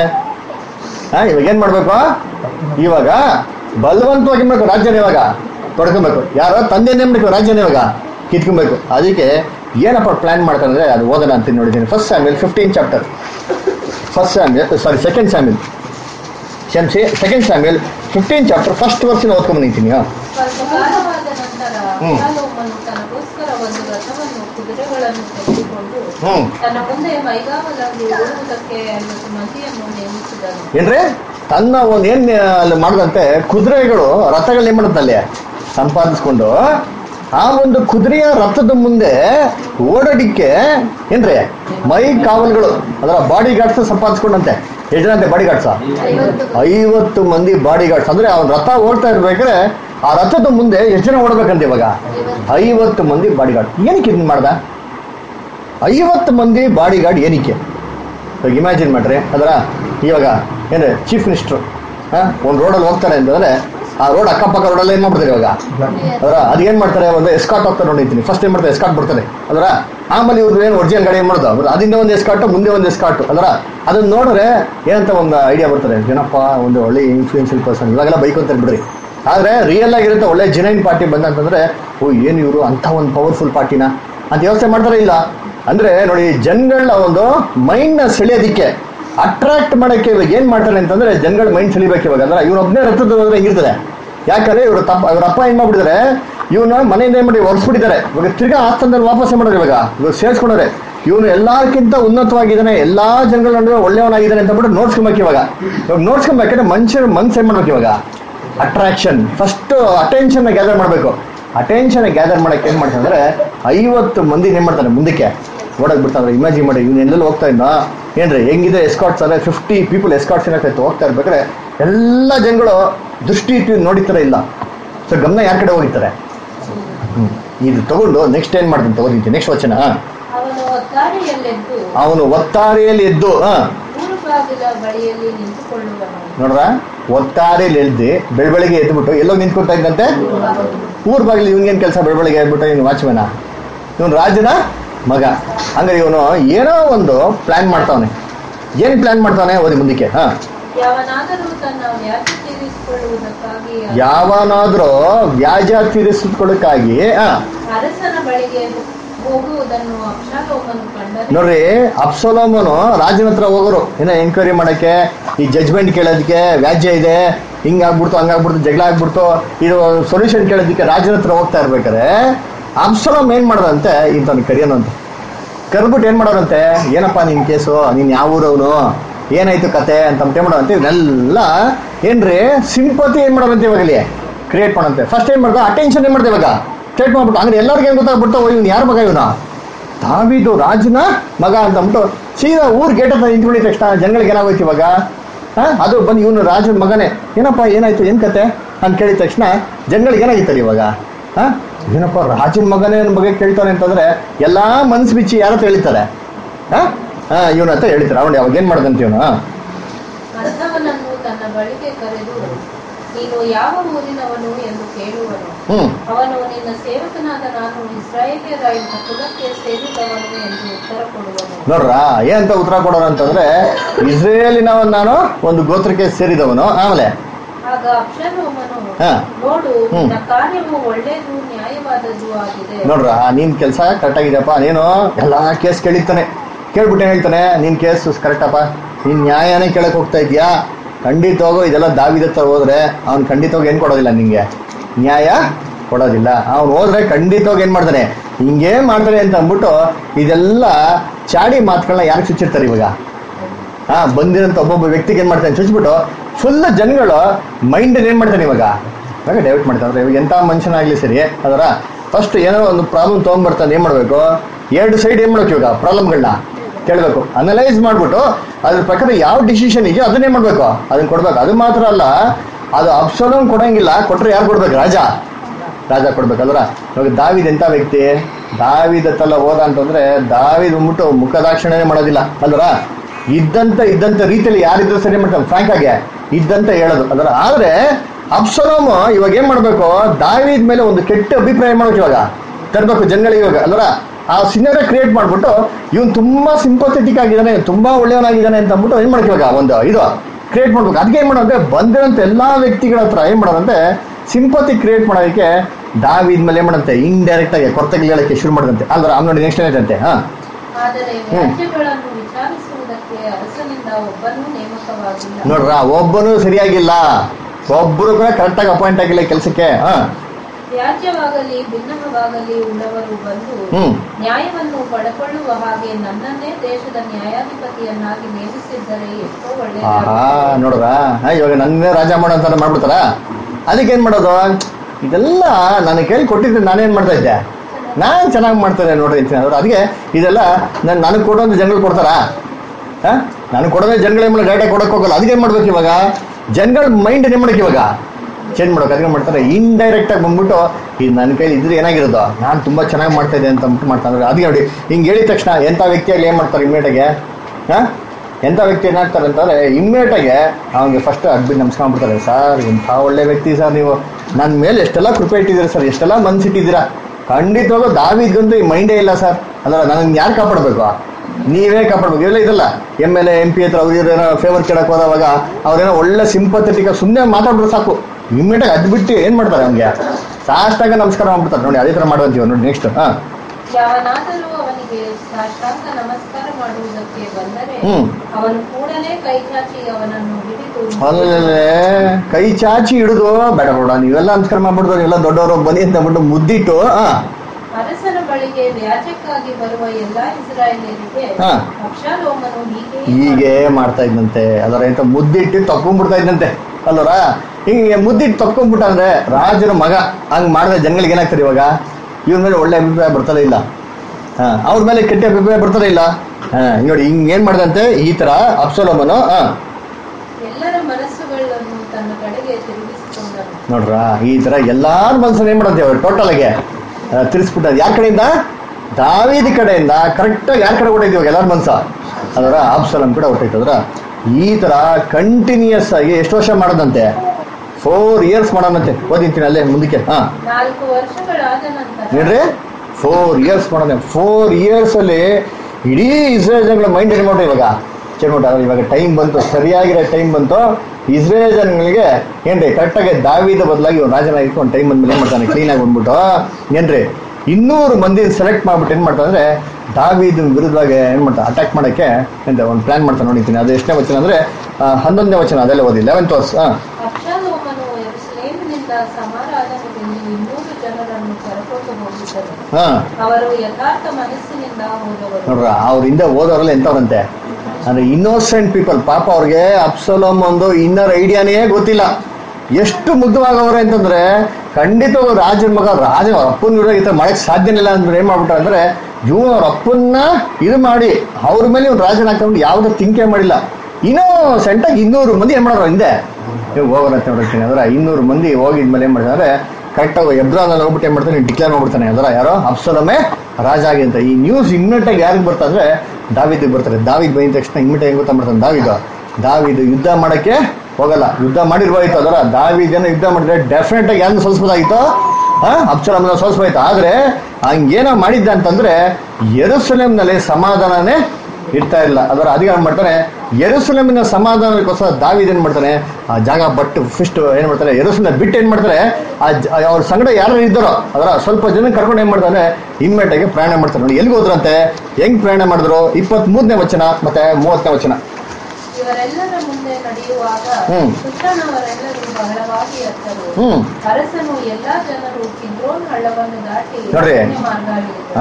ಹಾ ಇವಾಗ ಏನ್ ಮಾಡ್ಬೇಕು ಇವಾಗ ಬಲವಂತವಾಗಿ ಏನ್ ಮಾಡ್ಬೇಕು ರಾಜ್ಯನ ಇವಾಗ ತೊಡ್ಕೊಬೇಕು ಯಾರೋ ತಂದೆ ನೇಮ್ಬೇಕು ರಾಜ್ಯನ ಇವಾಗ ಕಿತ್ಕೊಬೇಕು ಅದಕ್ಕೆ ಏನಪ್ಪ ಪ್ಲಾನ್ ಮಾಡ್ತಾರೆ ಅದು ಓದೋಣ ಅಂತ ನೋಡಿದ್ದೀನಿ first Samuel fifteen chapter first Samuel sorry second Samuel second Samuel fifteen chapter first ವರ್ಷನ ಓದ್ಕೊಂಡ್ ಬಂದಿದ್ದೀನಿ ಸ್ವಲ್ಪ ಕಾಲವಾದ ನಂತರ ಹ್ಮ್. ಅಬ್ಷಾಲೋಮನು ತನಗೋಸ್ಕರ ಒಂದು ರಥವನ್ನು ಕುದುರೆಗಳನ್ನು ತೆಗೆದುಕೊಂಡು ಹ್ಮ್ ತನ್ನ ಮುಂದೆ ಮೈಗಾವಲಲ್ಲಿ ಓಡುವುದಕ್ಕೆ ಐವತ್ತು ಮಂದಿಯನ್ನು ನೇಮಿಸಿದನು ಏನ್ರಿ ತನ್ನ ಒಂದ್ ಏನ್ ಅಲ್ಲಿ ಮಾಡದಂತೆ ಕುದುರೆಗಳು ರಥಗಳು ಏನ್ ಮಾಡುತ್ತೆ ಅಲ್ಲಿ ಸಂಪಾದಿಸ್ಕೊಂಡು ಆ ಒಂದು ಕುದುರೆಯ ರಥದ ಮುಂದೆ ಓಡಾಡಿಕ್ಕೆ ಏನ್ರಿ ಮೈ ಕಾವಲ್ಗಳು ಅದರ ಬಾಡಿ ಗಾರ್ಡ್ಸ್ ಸಂಪಾದಿಸ್ಕೊಂಡಂತೆ ಎಷ್ಟು ಜನ ಅಂತೆ ಬಾಡಿ ಗಾರ್ಡ್ಸ್ ಐವತ್ತು ಐವತ್ತು ಮಂದಿ ಬಾಡಿ ಗಾರ್ಡ್ಸ್ ಅಂದ್ರೆ ಅವ್ನ ರಥ ಓಡ್ತಾ ಇರ್ಬೇಕಾದ್ರೆ ಆ ರಥದ ಮುಂದೆ ಎಷ್ಟು ಜನ ಓಡ್ಬೇಕಂತ ಇವಾಗ ಐವತ್ತು ಮಂದಿ ಬಾಡಿ ಗಾರ್ಡ್ ಏನಕ್ಕೆ ಇದನ್ನ ಮಾಡ್ದ ಐವತ್ತು ಮಂದಿ ಬಾಡಿ ಗಾರ್ಡ್ ಏನಕ್ಕೆ ಇವಾಗ ಇಮ್ಯಾಜಿನ್ ಮಾಡ್ರಿ ಅದರ ಇವಾಗ ಏನು ಚೀಫ್ ಮಿನಿಸ್ಟ್ರು ಹಾ ಒಂದು ರೋಡಲ್ಲಿ ಹೋಗ್ತಾರೆ ಅಂತಂದ್ರೆ ಆ ರೋಡ್ ಅಕ್ಕಪಕ್ಕ ರೋಡಲ್ಲಿ ಏನ್ ಮಾಡ್ತಾರೆ ಇವಾಗ ಅದರ ಅದೇನ್ ಮಾಡ್ತಾರೆ ಒಂದು ಎಸ್ಕಾಟ್ ಹೋಗ್ತಾರೆ ನೋಡಿದ್ದೀನಿ ಫಸ್ಟ್ ಏನ್ ಮಾಡ್ತಾರೆ ಎಸ್ಕಾಟ್ ಬರ್ತಾರೆ ಅದರ ಆಮೇಲೆ ಇವ್ರು ಏನು ಒರಿಜಿನಲ್ ಗಾಡಿ ಏನ್ ಮಾಡೋದು ಅವ್ರು ಅದಿಂದ ಒಂದು ಎಸ್ಕಾಟ್ ಮುಂದೆ ಒಂದು ಎಸ್ಕಾಟ್ ಅದರ ಅದನ್ನ ನೋಡಿದ್ರೆ ಏನಂತ ಒಂದು ಐಡಿಯಾ ಬರ್ತದೆ ಏನಪ್ಪ ಒಂದು ಒಳ್ಳೆ ಇನ್ಫ್ಲೂಯೆನ್ಷಿಯಲ್ ಪರ್ಸನ್ ಇವಾಗೆಲ್ಲ ಬೈಕ್ ಅಂತ ಬಿಡ್ರಿ ಆದ್ರೆ ರಿಯಲ್ ಆಗಿರುತ್ತೆ ಒಳ್ಳೆ ಜಿನೈನ್ ಪಾರ್ಟಿ ಬಂದಂತಂದ್ರೆ ಓ ಏನು ಇವರು ಅಂತ ಒಂದು ಪವರ್ಫುಲ್ ಪಾರ್ಟಿನ ಅಂತ ಯೋಚನೆ ಮಾಡ್ತಾರೆ ಇಲ್ಲ ಅಂದ್ರೆ ನೋಡಿ ಜನಗಳ ಒಂದು ಮೈಂಡ್ ನ ಸೆಳೆಯೋದಿಕ್ಕೆ ಅಟ್ರಾಕ್ಟ್ ಮಾಡಕ್ಕೆ ಇವಾಗ ಏನ್ ಮಾಡ್ತಾರೆ ಅಂತಂದ್ರೆ ಜನಗಳ ಮೈಂಡ್ ಸೆಳಿಬೇಕು ಇವಾಗ ಅಂದ್ರೆ ಇವ್ರ ಒಬ್ಬನೇ ರಥದ ಹೋದ್ರೆ ಹೆಂಗಿರ್ತದೆ ಯಾಕಂದ್ರೆ ಇವ್ರ ತಪ್ಪ ಇವ್ರ ಅಪ್ಪ ಏನ್ ಮಾಡ್ಬಿಟ್ಟಿದ್ದಾರೆ ಇವನ್ನ ಮನೆಯಿಂದ ಏನ್ ಮಾಡಿ ಹೊರಸ್ಬಿಟ್ಟಿದ್ದಾರೆ ಇವಾಗ ತಿರ್ಗಾ ಆಸ್ತಂದಲ್ಲಿ ವಾಪಸ್ ಏನ್ ಮಾಡೋರು ಇವಾಗ ಇವಾಗ ಸೇರ್ಸ್ಕೊಂಡವ್ರೆ ಇವನು ಎಲ್ಲಾರ್ಕಿಂತ ಉನ್ನತವಾಗಿದ್ದಾನೆ ಎಲ್ಲಾ ಜನಗಳ ನಡುವೆ ಒಳ್ಳೆಯವನಾಗಿದ್ದಾನೆ ಅಂತ ಬಿಟ್ಟು ನೋಡ್ಸ್ಕೊಬೇಕು ಇವಾಗ ಇವಾಗ ನೋಡ್ಸ್ಕೊಬೇಕಾದ್ರೆ ಮನುಷ್ಯರ ಮನ್ಸು ಏನ್ ಮಾಡ್ಬೇಕು ಇವಾಗ ಅಟ್ರಾಕ್ಷನ್ ಫಸ್ಟ್ ಅಟೆನ್ಷನ್ ಗ್ಯಾದರ್ ಮಾಡಬೇಕು ಅಟೆನ್ಷನ್ ಗ್ಯಾದರ್ ಮಾಡಕ್ಕೆ ಏನ್ ಮಾಡ್ತಾನೆ ಅಂದ್ರೆ ಐವತ್ತು ಮಂದಿ ಏನ್ ಮಾಡ್ತಾನೆ ಮುಂದಕ್ಕೆ ಓಡಕ್ ಬಿಡ್ತಾನೆ ಇಮ್ಯಾಜಿನ್ ಮಾಡಿ ಇವ್ನು ಎಲ್ಲೆಲ್ಲಿ ಹೋಗ್ತಾ ಇದ್ದ ಏನ್ರಿ ಹೆಂಗಿದೆ ಎಸ್ಕಾಟ್ಸ್ ಅಂದ್ರೆ ಫಿಫ್ಟಿ ಪೀಪಲ್ ಎಸ್ಕಾಟ್ಸ್ ಏನಾಗ್ತಾಯಿತ್ತು ಹೋಗ್ತಾ ಇರ್ಬೇಕಾದ್ರೆ ಎಲ್ಲ ಜನಗಳು ದೃಷ್ಟಿ ಇಟ್ಟು ನೋಡಿತಾರೆ ಇಲ್ಲ ಸೊ ಗಮನ ಯಾರ ಕಡೆ ಹೋಗಿರ್ತಾರೆ ಹ್ಮ್ ಇದು ತಗೊಂಡು ನೆಕ್ಸ್ಟ್ ಏನ್ ಮಾಡ್ತೀನಿ ತಗೋತೀನಿ ನೆಕ್ಸ್ಟ್ ವಚನ ಹಾ. ಅವನು ಒತ್ತಾಡಿಯಲ್ಲೆದ್ದು ಅವನು ಒತ್ತಾರೆಯಲ್ಲಿ ಎದ್ದು ಹಾ ಮೂರು ಬಾಗಿಲ ಬಳಿಯಲ್ಲಿ ನಿಂತುಕೊಳ್ಳುವನು ನೋಡ್ರ ಒತ್ತಾರೆಯಲ್ಲಿ ಎದ್ದು ಬೆಳಬೆಳಿಗ್ಗೆ ಎದ್ಬಿಟ್ಟು ಎಲ್ಲೋಗಿ ನಿಂತ್ಕೊತಾ ಇದ್ದಂತೆ ಊರ್ ಬಾಗಿಲು ಇವ್ನಿಗೇನ್ ಕೆಲಸ ಬೆಳಬೆಳಿಗ್ಗೆ ಎದ್ಬಿಟ್ಟು ಇವ್ನು ವಾಚ್ಮನ ಇವನು ರಾಜನ ಮಗ ಹಂಗಾರೆ ಇವನು ಏನೋ ಒಂದು ಪ್ಲಾನ್ ಮಾಡ್ತಾವನೆ ಏನ್ ಪ್ಲಾನ್ ಮಾಡ್ತಾನೆ ಓದಿ ಮುಂದಕ್ಕೆ ಹಾ ಯಾವನಾದರೂ ತನ್ನ ವ್ಯಾಜ್ಯ ತೀರಿಸಿಕೊಳ್ಳುವುದಕ್ಕಾಗಿ ಯಾವನಾದ್ರೂ ವ್ಯಾಜ ತೀರಿಸಿಕೊಳ್ಳಕ್ಕಾಗಿ ಹಾ ಅರಸನ ಬಳಿಗೆ ಹೋಗುವುದನ್ನು ಅಬ್ಷಾಲೋಮನು ಕಂಡರೆ ನೋಡ್ರಿ ಅಪ್ಸೋಲೋಮನು ರಾಜನ ಹತ್ರ ಹೋಗೋರು ಏನೋ ಎಂಕ್ವೈರಿ ಮಾಡಕ್ಕೆ ಈ ಜಜ್ಮೆಂಟ್ ಕೇಳೋದಕ್ಕೆ ವ್ಯಾಜ್ಯ ಇದೆ ಹಿಂಗ್ ಆಗ್ಬಿಡ್ತು ಹಂಗಾಗ್ಬಿಡ್ತು ಜಗಳ ಆಗ್ಬಿಡ್ತು ಇದು ಸೊಲ್ಯೂಷನ್ ಕೇಳೋದಕ್ಕೆ ರಾಜನ ಹತ್ರ ಹೋಗ್ತಾ ಇರ್ಬೇಕಾರೆ ಅಪ್ಸಲೋಮ್ ಏನ್ ಮಾಡದಂತೆ ಇಂಥವ್ನು ಕರಿಯೋನಂತೆ ಕರ್ಬಿಟ್ಟು ಏನ್ ಮಾಡೋರಂತೆ ಏನಪ್ಪ ನಿನ್ ಕೇಸು ನೀನ್ ಯಾವ ಊರವನು ಏನಾಯ್ತು ಕತೆ ಅಂತ ಏನ್ ಮಾಡೋರಂತೆ ಇವನ್ನೆಲ್ಲ ಏನ್ರಿ ಸಿಂಪತಿ ಏನ್ ಮಾಡೋರಂತೆ ಇವಾಗಲಿ ಕ್ರಿಯೇಟ್ ಮಾಡಂತೆ ಫಸ್ಟ್ ಏನ್ ಮಾಡ್ದ ಅಟೆನ್ಷನ್ ಏನ್ ಮಾಡ್ದೆ ಇವಾಗ ಕ್ರಿಯೇಟ್ ಮಾಡ್ಬಿಟ್ಟು ಅಂದ್ರೆ ಎಲ್ಲರಿಗೂ ಏನ್ ಗೊತ್ತಾಗ್ಬಿಡ್ತು ಇವ್ನು ಯಾರ ಮಗ ಇವನ ದಾವಿದು ರಾಜನ ಮಗ ಅಂತ ಅಂದ್ಬಿಟ್ಟು ಸೀದಾ ಊರ್ ಗೇಟ್ ಹತ್ರ ನಿಂತ್ಕೊಂಡಿದ ತಕ್ಷಣ ಜನಗಳಿಗೆ ಏನಾಗೋಯ್ತು ಇವಾಗ ಹಾ ಅದು ಬಂದು ಇವನು ರಾಜನ ಮಗನೇ ಏನಪ್ಪ ಏನಾಯ್ತು ಏನ್ ಕತೆ ಅಂತ ಕೇಳಿದ ತಕ್ಷಣ ಜನಗಳಿಗೆ ಏನಾಗಿತ್ತಲ್ಲ ಇವಾಗ ಹಾ ಏನಪ್ಪ ರಾಜನ ಮಗನೇ ನನ್ನ ಬಗ್ಗೆ ಕೇಳ್ತಾನೆ ಅಂತಂದ್ರೆ ಎಲ್ಲಾ ಮನ್ಸು ಬಿಚ್ಚಿ ಯಾರ ಹತ್ರ ಹೇಳ್ತಾರೆ ಹಾ ಹಾ ಇವನ ಹತ್ರ ಹೇಳ್ತಾರೆ ಅವನು ಅವಾಗ ಏನ್ ಮಾಡ್ದಂತ ಇವನು ಅಂಥವನನ್ನು ತನ್ನ ಬಳಿಗೆ ಕರೆದು ನೀನು ಯಾವ ಊರಿನವನು ಎಂದು ಕೇಳುವನು ಹ್ಮ್ ಅವನು ನಿನ್ನ ಸೇವಕನಾದ ನಾನು ಇಸ್ರಾಯೇಲಿಯರ ಇಂಥ ಕುಲಕ್ಕೆ ಸೇರಿದವನು ಎಂದು ಉತ್ತರ ಕೊಡುವನು ನೋಡ್ರ ಏನಂತ ಉತ್ತರ ಕೊಡೋರು ಅಂತಂದ್ರೆ ಇಸ್ರೇಲಿನ ನಾನು ಒಂದು ಗೋತ್ರಕ್ಕೆ ಸೇರಿದವನು ಆಮೇಲೆ ಆಗ ಅಬ್ಷಲೋಮನು ಹಾ. ನೋಡು ಹ್ಮ್. ನಿನ್ನ ಕಾರ್ಯವು ಒಳ್ಳೆಯದು ನ್ಯಾಯವಾದದ್ದು ಆಗಿದೆ ನೋಡ್ರ ನಿನ್ ಕೆಲಸ ಕರೆಕ್ಟ್ ಆಗಿದೆಯಪ್ಪ ನೀನು ಎಲ್ಲಾ ಕೇಸ್ ಕೇಳಿರ್ತಾನೆ ಕೇಳ್ಬಿಟ್ಟು ಏನ್ ಹೇಳ್ತಾನೆ ನಿನ್ ಕೇಸ್ ಕರೆಕ್ಟಪ್ಪ ನೀನ್ ನ್ಯಾಯನೇ ಕೇಳಕ್ ಹೋಗ್ತಾ ಇದ್ಯಾ ಖಂಡಿತವಾಗೂ ಇದೆಲ್ಲ ದಾವಿದ ಹತ್ರ ಹೋದ್ರೆ ಅವ್ನು ಖಂಡಿತವಾಗಿ ಏನ್ ಕೊಡೋದಿಲ್ಲ ನಿಂಗೆ ನ್ಯಾಯ ಕೊಡೋದಿಲ್ಲ ಅವ್ನು ಹೋದ್ರೆ ಖಂಡಿತವಾಗಿ ಏನ್ ಮಾಡ್ತಾನೆ ಹಿಂಗೇ ಮಾಡ್ತಾನೆ ಅಂತ ಅಂದ್ಬಿಟ್ಟು ಇದೆಲ್ಲ ಚಾಡಿ ಮಾತುಗಳನ್ನ ಯಾರಿಗೆ ಚುಚ್ಚಿರ್ತಾರೆ ಇವಾಗ ಹಾ ಬಂದಿರೋಂಥ ಒಬ್ಬೊಬ್ಬ ವ್ಯಕ್ತಿಗೆ ಏನ್ ಮಾಡ್ತಾನೆ ಚುಚ್ಬಿಟ್ಟು ಫುಲ್ ಜನಗಳು ಮೈಂಡ್ ಏನ್ ಮಾಡ್ತಾನೆ ಇವಾಗ ಇವಾಗ ಡೈವರ್ಟ್ ಮಾಡ್ತಾರೆ ಇವಾಗ ಎಂಥ ಮನುಷ್ಯನಾಗ್ಲಿ ಸರಿ ಅದರ ಫಸ್ಟ್ ಏನೋ ಒಂದು ಪ್ರಾಬ್ಲಮ್ ತೊಗೊಂಡ್ಬರ್ತಾನೆ ಏನ್ ಮಾಡ್ಬೇಕು ಎರಡು ಸೈಡ್ ಏನ್ ಮಾಡ್ಬೇಕು ಇವಾಗ ಪ್ರಾಬ್ಲಮ್ಗಳನ್ನ ಕೇಳಬೇಕು ಅನಲೈಸ್ ಮಾಡ್ಬಿಟ್ಟು ಅದ್ರ ಪ್ರಕಾರ ಯಾವ ಡಿಸಿಷನ್ ಇದೆಯೋ ಅದನ್ನೇ ಮಾಡ್ಬೇಕು ಅದನ್ನ ಕೊಡ್ಬೇಕು ಅದು ಮಾತ್ರ ಅಲ್ಲ ಅದು ಅಪ್ಸಲೋನ್ ಕೊಡಂಗಿಲ್ಲ ಕೊಟ್ರೆ ಯಾರು ಕೊಡ್ಬೇಕು ರಾಜ ರಾಜ ಕೊಡ್ಬೇಕಲ್ರ ಇವಾಗ ದಾವಿದ್ ಎಂತ ವ್ಯಕ್ತಿ ದಾವಿದ್ ಹತ್ತೆಲ್ಲ ಹೋದ ಅಂತಂದ್ರೆ ದಾವಿದ್ ಬಂದ್ಬಿಟ್ಟು ಮುಖದಾಕ್ಷಿಣೆ ಮಾಡೋದಿಲ್ಲ ಅಲ್ವರ ಇದ್ದಂತ ಇದ್ದಂತ ರೀತಿಯಲ್ಲಿ ಯಾರಿದ್ರು ಸರಿ ಮಾಡ್ತಾನೆ ಫ್ರಾಂಕ್ ಆಗಿ ಇದ್ದಂತ ಹೇಳೋದು ಅದರ ಆದ್ರೆ ಅಪ್ಸಲೋಮ್ ಇವಾಗ ಏನ್ ಮಾಡ್ಬೇಕು ದಾವಿದ್ ಮೇಲೆ ಒಂದು ಕೆಟ್ಟ ಅಭಿಪ್ರಾಯ ಮಾಡೋಕೆ ಇವಾಗ ತರ್ಬೇಕು ಜನಗಳಿಗೆ ಇವಾಗ ಅಲ್ವರ ಆ ಸಿನಿಮಾ ಕ್ರಿಯೇಟ್ ಮಾಡ್ಬಿಟ್ಟು ಇವನ್ ತುಂಬಾ ಸಿಂಪಥೆಟಿಕ್ ಆಗಿದ್ದಾನೆ ತುಂಬಾ ಒಳ್ಳೆಯವನಾಗಿದ್ದಾನೆ ಅಂತ ಅಂದ್ಬಿಟ್ಟು ಏನ್ ಮಾಡಕ್ ಇವಾಗ ಒಂದು ಇದು ಕ್ರಿಯೇಟ್ ಮಾಡ್ಬೇಕು ಅದಕ್ಕೆ ಏನ್ ಮಾಡೋದಂತೆ ಬಂದಿರೋಂಥ ಎಲ್ಲಾ ವ್ಯಕ್ತಿಗಳ ಹತ್ರ ಏನ್ ಮಾಡೋದಂತೆ ಸಿಂಪತಿ ಕ್ರಿಯೇಟ್ ಮಾಡೋದಕ್ಕೆ ದಾವಿದ್ ಮೇಲೆ ಏನ್ ಮಾಡಂತೆ ಇಂಡೈರೆಕ್ಟ್ ಆಗಿ ಕೊರತೆಗಳು ಹೇಳಕ್ಕೆ ಶುರು ಮಾಡದಂತೆ ಅಲ್ದ್ರ ಆಮೇಲೆ ನೋಡಿ ನೆಕ್ಸ್ಟ್ ಏನೈತಂತೆ ಹಾ ಆದರೆ ವ್ಯಾಜ್ಯಗಳನ್ನು ವಿಚಾರಿಸುವುದಕ್ಕೆ ಅರಸನಿಂದ ಒಬ್ಬನೂ ನೇಮಕವಾಗಿಲ್ಲ ನೋಡ್ರ ಒಬ್ಬನು ಸರಿಯಾಗಿಲ್ಲ ಒಬ್ರು ಕೂಡ ಕರೆಕ್ಟ್ ಆಗಿ ಅಪಾಯಿಂಟ್ ಆಗಿಲ್ಲ ಕೆಲಸಕ್ಕೆ ಹಾ ವ್ಯಾಜ್ಯವಾಗಲಿ ಭಿನ್ನವಾಗಲಿ ಉಳ್ಳವರು ಬಂದು ಹ್ಮ್ ನ್ಯಾಯವನ್ನು ಪಡೆಕೊಳ್ಳುವ ಹಾಗೆ ನನ್ನನ್ನೇ ದೇಶದ ನ್ಯಾಯಾಧಿಪತಿಯನ್ನಾಗಿ ನೇಮಿಸಿದ್ದರೆ ಎಷ್ಟೋ ಆಹಾ ಒಳ್ಳೆಯದಾಗುತ್ತದೆ ನೋಡ್ರ ಹಾ, ಇವಾಗ ನನ್ನೇ ರಾಜ ಮಾಡೋ ಅಂತ ಮಾಡ್ಬಿಡ್ತಾರ ಅದಕ್ಕೆ ಏನ್ ಮಾಡೋದು ಇದೆಲ್ಲ ನಾನು ಕೇಳಿ ಕೊಟ್ಟಿದ್ರೆ ನಾನೇನ್ ಮಾಡ್ತಾ ಇದ್ದೆ ನಾನ್ ಚೆನ್ನಾಗಿ ಮಾಡ್ತಾರೆ ನೋಡ್ರಿ ಅಂತೀನಿ ಅವ್ರು ಅದಕ್ಕೆ ಇದೆಲ್ಲ ನಾನು ನನಗೆ ಕೊಡೋದು ಜನಗಳು ಕೊಡ್ತಾರಾ ಹಾ ನನಗೆ ಕೊಡೋದೇ ಜನಗಳು ಏನ್ ಡೇಟಾ ಕೊಡಕ್ ಹೋಗಲ್ಲ ಅದಕ್ಕೆ ಏನ್ ಮಾಡ್ಬೇಕು ಇವಾಗ ಜನಗಳ ಮೈಂಡ್ ಏನ್ ಮಾಡಕ್ ಇವಾಗ ಚೇಂಜ್ ಮಾಡೋಕೆ ಅದಕ್ಕೆ ಮಾಡ್ತಾರೆ ಇಂಡೈರೆಕ್ಟ್ ಆಗಿ ಬಂದ್ಬಿಟ್ಟು ಇದು ನನ್ನ ಕೈಲಿ ಇದ್ರೆ ಏನಾಗಿರೋದು ನಾನು ತುಂಬಾ ಚೆನ್ನಾಗಿ ಮಾಡ್ತಾ ಇದ್ದೆ ಅಂತ ಅಂದ್ಬಿಟ್ಟು ಮಾಡ್ತಾರೆ ಅದಕ್ಕೆ ನೋಡಿ ಹಿಂಗೆ ಹೇಳಿದ ತಕ್ಷಣ ಎಂಥ ವ್ಯಕ್ತಿಯಾಗಲಿ ಏನ್ ಮಾಡ್ತಾರೆ ಇಮ್ಮಿಡಿಯೇಟಾಗೆ ಹಾ ಎಂಥ ವ್ಯಕ್ತಿ ಏನಾಗ್ತಾರೆ ಅಂತಂದ್ರೆ ಇಮ್ಮಿಡಿಯೇಟಾಗೆ ಅವ್ನಿಗೆ ಫಸ್ಟ್ ಅಡ್ಬಿ ನಮಸ್ಕಾರ ಮಾಡ್ಬಿಡ್ತಾರೆ ಸರ್ ಇಂಥ ಒಳ್ಳೆ ವ್ಯಕ್ತಿ ಸರ್ ನೀವು ನನ್ನ ಮೇಲೆ ಎಷ್ಟೆಲ್ಲ ಕೃಪೆ ಇಟ್ಟಿದ್ದೀರಾ ಸರ್ ಎಷ್ಟೆಲ್ಲ ಮನ್ಸಿಟ್ಟಿದ್ದೀರಾ ಖಂಡಿತವಾಗೂ ದಾವಿದ್ಗಂತೂ ಈ ಮೈಂಡೇ ಇಲ್ಲ ಸರ್ ಅಲ್ಲ ನನಗೆ ಯಾರು ಕಾಪಾಡಬೇಕು ನೀವೇ ಕಾಪಾಡ್ಬೇಕು ಇವೆಲ್ಲ ಇದಲ್ಲ M L A M P ಹತ್ರ ಅವ್ರು ಏನೋ ಫೇವರ್ ಕೇಳಕ್ ಹೋದವಾಗ ಅವ್ರೇನೋ ಒಳ್ಳೆ ಸಿಂಪಥೆಟಿಕ್ ಸುಮ್ಮನೆ ಮಾತಾಡ್ಬಿಟ್ರೆ ಸಾಕು ಇಮ್ಮಿಡಿಯೇಟ್ ಅದ್ ಬಿಟ್ಟು ಏನ್ ಮಾಡ್ತಾರೆ ಅವ್ನಿಗೆ ಸಾಷ್ಟಾಗ ನಮಸ್ಕಾರ ಮಾಡ್ಬಿಡ್ತಾರೆ ನೋಡಿ ಅದೇ ತರ ಮಾಡುವಂತೀವಿ ನೋಡಿ ನೆಕ್ಸ್ಟ್ ಹಾ ಯಾವನಾದರೂ ಅವನಿಗೆ ಸಾಷ್ಟಾಂಗ ನಮಸ್ಕಾರ ಮಾಡುವುದಕ್ಕೆ ಬಂದರೆ ಹ್ಮ್. ಅವನು ಕೂಡಲೇ ಕೈ ಚಾಚಿ ಅವನನ್ನು ಹಿಡಿದು ಅಲ್ಲೇ ಕೈ ಚಾಚಿ ಹಿಡಿದು ಬೇಡ ಬೇಡ ನೀವೆಲ್ಲ ನಮಸ್ಕಾರ ಮಾಡ್ಬಿಡ್ದು ಎಲ್ಲ ದೊಡ್ಡವರು ಬನ್ನಿ ಅಂತ ಅಂದ್ಬಿಟ್ಟು ಮುದ್ದಿಟ್ಟು ಹಾ ಅರಸನ ಬಳಿಗೆ ವ್ಯಾಜ್ಯಕ್ಕಾಗಿ ಬರುವ ಎಲ್ಲಾ ಇಸ್ರಾಯೇಲರಿಗೆ ಹಾ. ಅಕ್ಷಾಲೋಮನು ಹೀಗೆ ಹೀಗೆ ಮಾಡ್ತಾ ಇದ್ದಂತೆ ಅದರ ಎಂತ ಮುದ್ದಿಟ್ಟು ತಕ್ಕೊಂಡ್ಬಿಡ್ತಾ ಇದ್ದಂತೆ ಅಲ್ವರ ಹಿಂಗೆ ಮುದ್ದಿಟ್ಟು ತಕ್ಕೊಂಡ್ಬಿಟ್ಟ ಅಂದ್ರೆ ರಾಜನ ಮಗ ಹಂಗ್ ಮಾಡಿದ್ರೆ ಜನಗಳಿಗೆ ಏನಾಗ್ತಾರೆ ಇವಾಗ ಇವ್ರ ಮೇಲೆ ಒಳ್ಳೆ ಅಭಿಪ್ರಾಯ ಬರ್ತದೇ ಇಲ್ಲ ಹಾ ಅವ್ರ ಮೇಲೆ ಕೆಟ್ಟ ಅಭಿಪ್ರಾಯ ಬರ್ತದೇ ಇಲ್ಲ ಹಾ ನೋಡಿ ಹಿಂಗ್ ಏನ್ ಮಾಡ್ದಂತೆ ಈ ತರ ಅಪ್ಸಲೋಮನು ಹಾ ಎಲ್ಲರ ಮನಸ್ಸುಗಳನ್ನು ತನ್ನ ಕಡೆಗೆ ತಿರುಗಿಸಿಕೊಂಡನು ನೋಡ್ರ ಈ ತರ ಎಲ್ಲಾರ ಮನ್ಸನ್ನ ಏನ್ ಮಾಡಂತೆ ಅವ್ರು ಟೋಟಲ್ ಆಗಿ ತಿರ್ಸ್ಬಿಟ್ಟ ಯಾರ ಕಡೆಯಿಂದ ದಾವಿದ ಕಡೆಯಿಂದ ಕರೆಕ್ಟ್ ಯಾರ ಕಡೆ ಹೊಟ್ಟೈತಿ ಇವಾಗ ಎಲ್ಲಾರ ಮನ್ಸ ಅದರ ಆಪ್ಸಲಂ ಕೂಡ ಹೊಟ್ಟೈತೆ ಅದರ ಈ ತರ ಕಂಟಿನ್ಯೂಸ್ ಆಗಿ ಎಷ್ಟು ವರ್ಷ ಮಾಡೋದಂತೆ ಫೋರ್ ಇಯರ್ಸ್ ಮಾಡೋಣಂತೆ ಓದಿಂತೀನಿ ಅಲ್ಲೇ ಮುಂದಕ್ಕೆ ಹಾ ನಾಲ್ಕು ವರ್ಷಗಳಾದ ನಂತರ ನೋಡ್ರಿ ಫೋರ್ ಇಯರ್ಸ್ ಮಾಡೋಣ ಫೋರ್ ಇಯರ್ಸ್ ಅಲ್ಲಿ ಇಡೀ ಇಸ್ರೇಲ್ ಜನಗಳ ಮೈಂಡ್ ಏನ್ ಮಾಡ್ತಾರೆ ಇವಾಗ ಚೇಂಜ್ ಮಾಡ್ತಾರೆ ಇವಾಗ ಟೈಮ್ ಬಂತು ಸರಿಯಾಗಿರೋ ಟೈಮ್ ಬಂತು ಇಸ್ರೇಲ್ ಜನಗಳಿಗೆ ಏನ್ರಿ ಕರೆಕ್ಟಾಗಿ ದಾವಿದ ಬದಲಾಗಿ ಒಂದು ರಾಜನಾಗಿ ಒಂದು ಟೈಮ್ ಬಂದ್ಮೇಲೆ ಏನ್ ಮಾಡ್ತಾನೆ ಕ್ಲೀನ್ ಆಗಿ ಬಂದ್ಬಿಟ್ಟು ಏನ್ರಿ ಇನ್ನೂರು ಮಂದಿ ಸೆಲೆಕ್ಟ್ ಮಾಡ್ಬಿಟ್ಟು ಏನ್ ಮಾಡ್ತಾನೆ ಅಂದ್ರೆ ದಾವಿದ ವಿರುದ್ಧವಾಗಿ ಏನ್ ಮಾಡ್ತಾರೆ ಅಟ್ಯಾಕ್ ಮಾಡಕ್ಕೆ ಎಂತ ಒಂದು ಪ್ಲಾನ್ ಮಾಡ್ತಾನೆ ನೋಡಿದ್ದೀನಿ ಅದು ಎಷ್ಟನೇ ವಚನ ಅಂದ್ರೆ ಆ, ಹನ್ನೊಂದನೇ ವಚನ ಅದೆಲ್ಲ ಓದಿ ಲೆವೆಂತ್ ವರ್ಸ್ ಹಾ ಅಕ್ಷಾಲೋಮನು ಯೆರೂಸಲೇಮಿನಿಂದ ಸಮಾರಾಧನೆಗೆ ಇನ್ನೂರು ಜನರನ್ನು ಕರೆಕೊಂಡು ಹೋಗಿದ್ದರು ಹಾ ಅವರು ಯಥಾರ್ಥ ಮನಸ್ಸಿನಿಂದ ಹೋದವರು ನೋಡ್ರ ಅವ್ರ ಹಿಂದೆ ಓದೋರೆಲ್ಲ ಎಂತವ್ರಂತೆ ಅಂದ್ರೆ ಇನ್ನೋಸೆಂಟ್ ಪೀಪಲ್ ಪಾಪ ಅವ್ರಿಗೆ ಅಪ್ಸಲೋಮ್ ಒಂದು ಇನ್ನರ್ ಐಡಿಯಾನೇ ಗೊತ್ತಿಲ್ಲ ಎಷ್ಟು ಮುಗ್ಧವಾಗವ್ರೆ ಅಂತಂದ್ರೆ ಖಂಡಿತ ಅವ್ರ ರಾಜನ ಮಗ ರಾಜ ಅವ್ರ ಅಪ್ಪನ ವಿರುದ್ಧ ಈ ಥರ ಮಾಡಕ್ ಸಾಧ್ಯನೇ ಇಲ್ಲ ಅಂದ್ರೆ ಏನ್ ಮಾಡ್ಬಿಟ್ಟ ಅಂದ್ರೆ ಇವ್ ಅವ್ರ ಅಪ್ಪನ್ನ ಇದು ಮಾಡಿ ಅವ್ರ ಮೇಲೆ ಇವ್ನು ರಾಜನ ಹಾಕೊಂಡು ಯಾವ್ದು ತಿಂಕೆ ಮಾಡಿಲ್ಲ ಇನ್ನೂ ಸೆಂಟಾಗಿ ಇನ್ನೂರು ಮಂದಿ ಏನ್ ಮಾಡೋರು ಹಿಂದೆ ಇವಾಗ ಹೋಗೋಣ ಅಂತ ನೋಡ್ತೀನಿ ಅಂದ್ರೆ ಇನ್ನೂರು ಮಂದಿ ಹೋಗಿದ್ಮೇಲೆ ಏನ್ ಮಾಡ್ತಾರೆ ಅಂದ್ರೆ ಕರೆಕ್ಟಾಗಿ ಎಬ್ರಾನಲ್ಲಿ ಹೋಗ್ಬಿಟ್ಟು ಏನ್ ಮಾಡ್ತಾನೆ ಡಿಕ್ಲೇರ್ ಮಾಡ್ಬಿಡ್ತಾನೆ ಅದರ ಯಾರೋ ಅಪ್ಸಲಮೇ ರಾಜ ಆಗಿ ಅಂತ ಈ ನ್ಯೂಸ್ ಇಮ್ಮಿಡಿಯೇಟ್ ಆಗಿ ಯಾರಿಗೆ ಬರ್ತಾ ಅಂದ್ರೆ ದಾವಿದ್ ಬರ್ತಾರೆ ದಾವಿದ್ ಬಂದ ತಕ್ಷಣ ಇಮ್ಮಿಡಿಯೇಟ್ ಹೆಂಗ್ ಗೊತ್ತಾ ಮಾಡ್ತಾನೆ ದಾವಿದ ದಾವಿದ್ ಯುದ್ಧ ಮಾಡಕ್ಕೆ ಹೋಗಲ್ಲ ಯುದ್ಧ ಮಾಡಿರ್ಬೋಯ್ತು ಅದರ ದಾವಿದನ ಯುದ್ಧ ಮಾಡಿದ್ರೆ ಡೆಫಿನೆಟ್ ಆಗಿ ಯಾರನ್ನ ಸೋಲ್ಸ್ಬೋದಾಗಿತ್ತು ಆ ಅಪ್ಸಲಮನ ಸೋಲ್ಸ್ಬೋಯ್ತು ಆದ್ರೆ ಹಂಗೇನೋ ಮಾಡಿದ್ದ ಅಂತಂದ್ರೆ ಯೆರೂಸಲೇಮ್ನಲ್ಲಿ ಸಮಾಧಾನನೇ ಇರ್ತಾ ಇಲ್ಲ ಅದರ ಅಧಿಕಾರ ಮಾಡ್ತಾನೆ ಯೆರೂಸಲೇಮಿನ ಸಮಾಧಾನಕ್ಕೋಸ್ಕರ ದಾವಿದ್ ಏನ್ ಮಾಡ್ತಾನೆ ಆ ಜಾಗ ಬಟ್ಟು ಫಿಸ್ಟ್ ಏನ್ ಮಾಡ್ತಾರೆ ಯೆರೂಸಲೇಮ್ ಬಿಟ್ಟು ಏನ್ ಮಾಡ್ತಾರೆ ಆ ಜ- ಅವ್ರ ಸಂಗಡ ಯಾರು ಇದ್ದಾರೋ ಅದರ ಸ್ವಲ್ಪ ಜನ ಕರ್ಕೊಂಡು ಏನ್ ಮಾಡ್ತಾನೆ ಇಮ್ಮಿಡಿಯೇಟ್ ಆಗಿ ಪ್ರಯಾಣ ಮಾಡ್ತಾರೆ ನೋಡಿ ಎಲ್ಲಿಗೆ ಹೋದ್ರಂತೆ ಹೆಂಗ್ ಪ್ರಯಾಣ ಮಾಡಿದ್ರು ಇಪ್ಪತ್ತ್ ಮೂರನೇ ವಚನ ಮತ್ತೆ ಮೂವತ್ತನೇ ವಚನ ಇವರೆಲ್ಲರ ಮುಂದೆ ನಡೆಯುವಾಗ ಹ್ಮ್. ಸುತ್ತಣವರೆಲ್ಲರೂ ಬಹಳವಾಗಿ ಅತ್ತರು ಹ್ಮ್ ಅರಸನು ಎಲ್ಲಾ ಜನರು ಕಿದ್ರೋನ್ ಹಳ್ಳವನ್ನು ದಾಟಿ ನೋಡ್ರಿ. ಅರಣ್ಯ ಮಾರ್ಗ ಹಿಡಿದರು.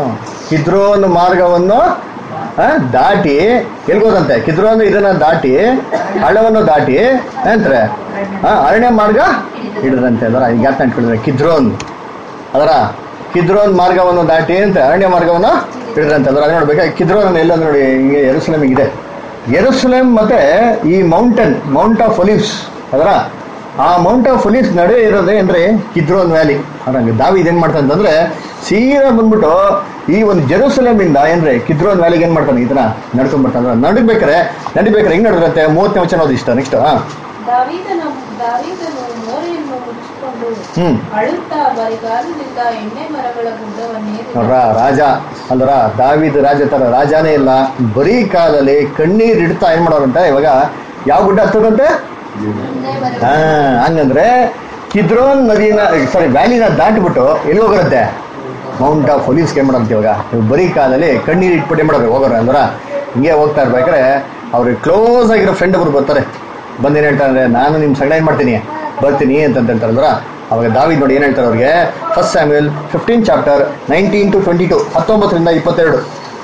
ಆ ಕಿದ್ರೋನ್ ಮಾರ್ಗವನ್ನು ಆ, ದಾಟಿ ಎಲ್ಗೋದಂತೆ ಕಿದ್ರೋನ್ ಇದನ್ನ ದಾಟಿ ಹಳ್ಳವನ್ನು ದಾಟಿ ಏನಂತಾರೆ ಆ, ಅರಣ್ಯ ಮಾರ್ಗ ಹಿಡಿದ್ರಂತೆ ಅದರ ಈಗ ಯಾಕೆ ಇಟ್ಕೊಂಡಿದ್ರೆ ಕಿದ್ರೋನ್ ಅದರ ಕಿದ್ರೋನ್ ಮಾರ್ಗವನ್ನು ದಾಟಿ ಅಂತ ಅರಣ್ಯ ಮಾರ್ಗವನ್ನು ಹಿಡಿದ್ರಂತೆ ಅದರ ಅದು ನೋಡ್ಬೇಕಾ ಕಿದ್ರೋನ್ ಎಲ್ಲ ನೋಡಿ ಹಿಂಗೆ ಯೆರೂಸಲೇಮಿಗೆ ಇದೆ ಯೆರೂಸಲೇಮ್ ಮತ್ತೆ ಈ ಮೌಂಟೇನ್ ಮೌಂಟ್ ಆಫ್ ಒಲಿವ್ಸ್ ಅದರ ಆ ಮೌಂಟ್ ಆಫ್ ಒಲಿವ್ಸ್ ನಡುವೆ ಇರೋದೇ ಅಂದ್ರೆ ಕಿದ್ರೋನ್ ವ್ಯಾಲಿ ಅದಂಗೆ ದಾವಿ ಇದೇನ್ ಮಾಡ್ತಾನೆ ಅಂತಂದ್ರೆ ಸೀದಾ ಬಂದ್ಬಿಟ್ಟು ಈ ಒಂದು ಜೆರೂಸಲೇಮ್ ಇಂದ ಏನ್ರಿ ಕಿದ್ರೋನ್ ವ್ಯಾಲಿಗೆ ಏನ್ ಮಾಡ್ತಾನೆ ಇದನ್ನ ನಡ್ಕೊಂಡ್ ಬರ್ತಾನೆ ನಡಿಬೇಕಾರೆ ನಡಿಬೇಕಾರೆ ಹೆಂಗ್ ನಡಿದ್ರಂತೆ ಮೂವತ್ತನೇ ವಚನ ಓದಿ ಇಷ್ಟ ನೆಕ್ಸ್ಟ್ ಹಾ ದಾವೀದನ ದಾವೀದನು ಮೋರೆಯನ್ನು ಮುಚ್ಚಿಕೊಂಡು ಹ್ಮ್ ಅಳುತ್ತಾ ಬರಿಗಾಲಿನಿಂದ ಎಣ್ಣೆ ಮರಗಳ ಗುಡ್ಡವನ್ನೇರಿ ನೋಡ್ರ ರಾಜ ಅಂದ್ರ ದಾವಿದ್ ರಾಜ ತರ ರಾಜಾನೇ ಇಲ್ಲ ಬರೀ ಕಾಲಲ್ಲಿ ಕಣ್ಣೀರ್ ಇಡ್ತಾ ಏನ್ ಮಾಡೋರಂತೆ ಇವಾಗ ಯಾವ ಗುಡ್ಡ ಹತ್ತದಂತೆ ಎಣ್ಣೆ ಮರ ಹಾ ಹಂಗಂದ್ರೆ ಕಿದ್ರೋನ್ ನದಿನ ಸಾರಿ ವ್ಯಾಲಿನ ದಾಟ್ಬಿಟ್ಟು ಎಲ್ಲಿ ಹೋಗಿರುತ್ತೆ ಮೌಂಟ್ ಆಫ್ ಒಲಿವ್ಸ್ಗೆ ಏನ್ ಮಾಡಂತ ಇವಾಗ ಇವ್ ಬರೀ ಕಾಲಲ್ಲಿ ಕಣ್ಣೀರ್ ಇಟ್ಬಿಟ್ಟು ಏನ್ ಮಾಡೋರು ಹೋಗೋರು ಅಂದ್ರ ಹಿಂಗೆ ಹೋಗ್ತಾ ಇರ್ಬೇಕಾದ್ರೆ ಅವ್ರಿಗೆ ಕ್ಲೋಸ್ ಆಗಿರೋ ಫ್ರೆಂಡ್ ಒಬ್ರು ಬರ್ತಾರೆ ಬಂದೇನ್ ಹೇಳ್ತಾರೆ ಅಂದ್ರೆ ನಾನು ನಿಮ್ ಸಂಗಡ ಏನ್ ಮಾಡ್ತೀನಿ ಬರ್ತೀನಿ ಅಂತ ಹೇಳ್ತಾರೆ ಅಂದ್ರ ಅವಾಗ ದಾವಿದ್ ನೋಡಿ ಏನ್ ಹೇಳ್ತಾರೆ ಅವ್ರಿಗೆ first Samuel fifteen chapter nineteen to twenty two ಹತ್ತೊಂಬತ್ತರಿಂದ ಇಪ್ಪತ್ತೆರಡು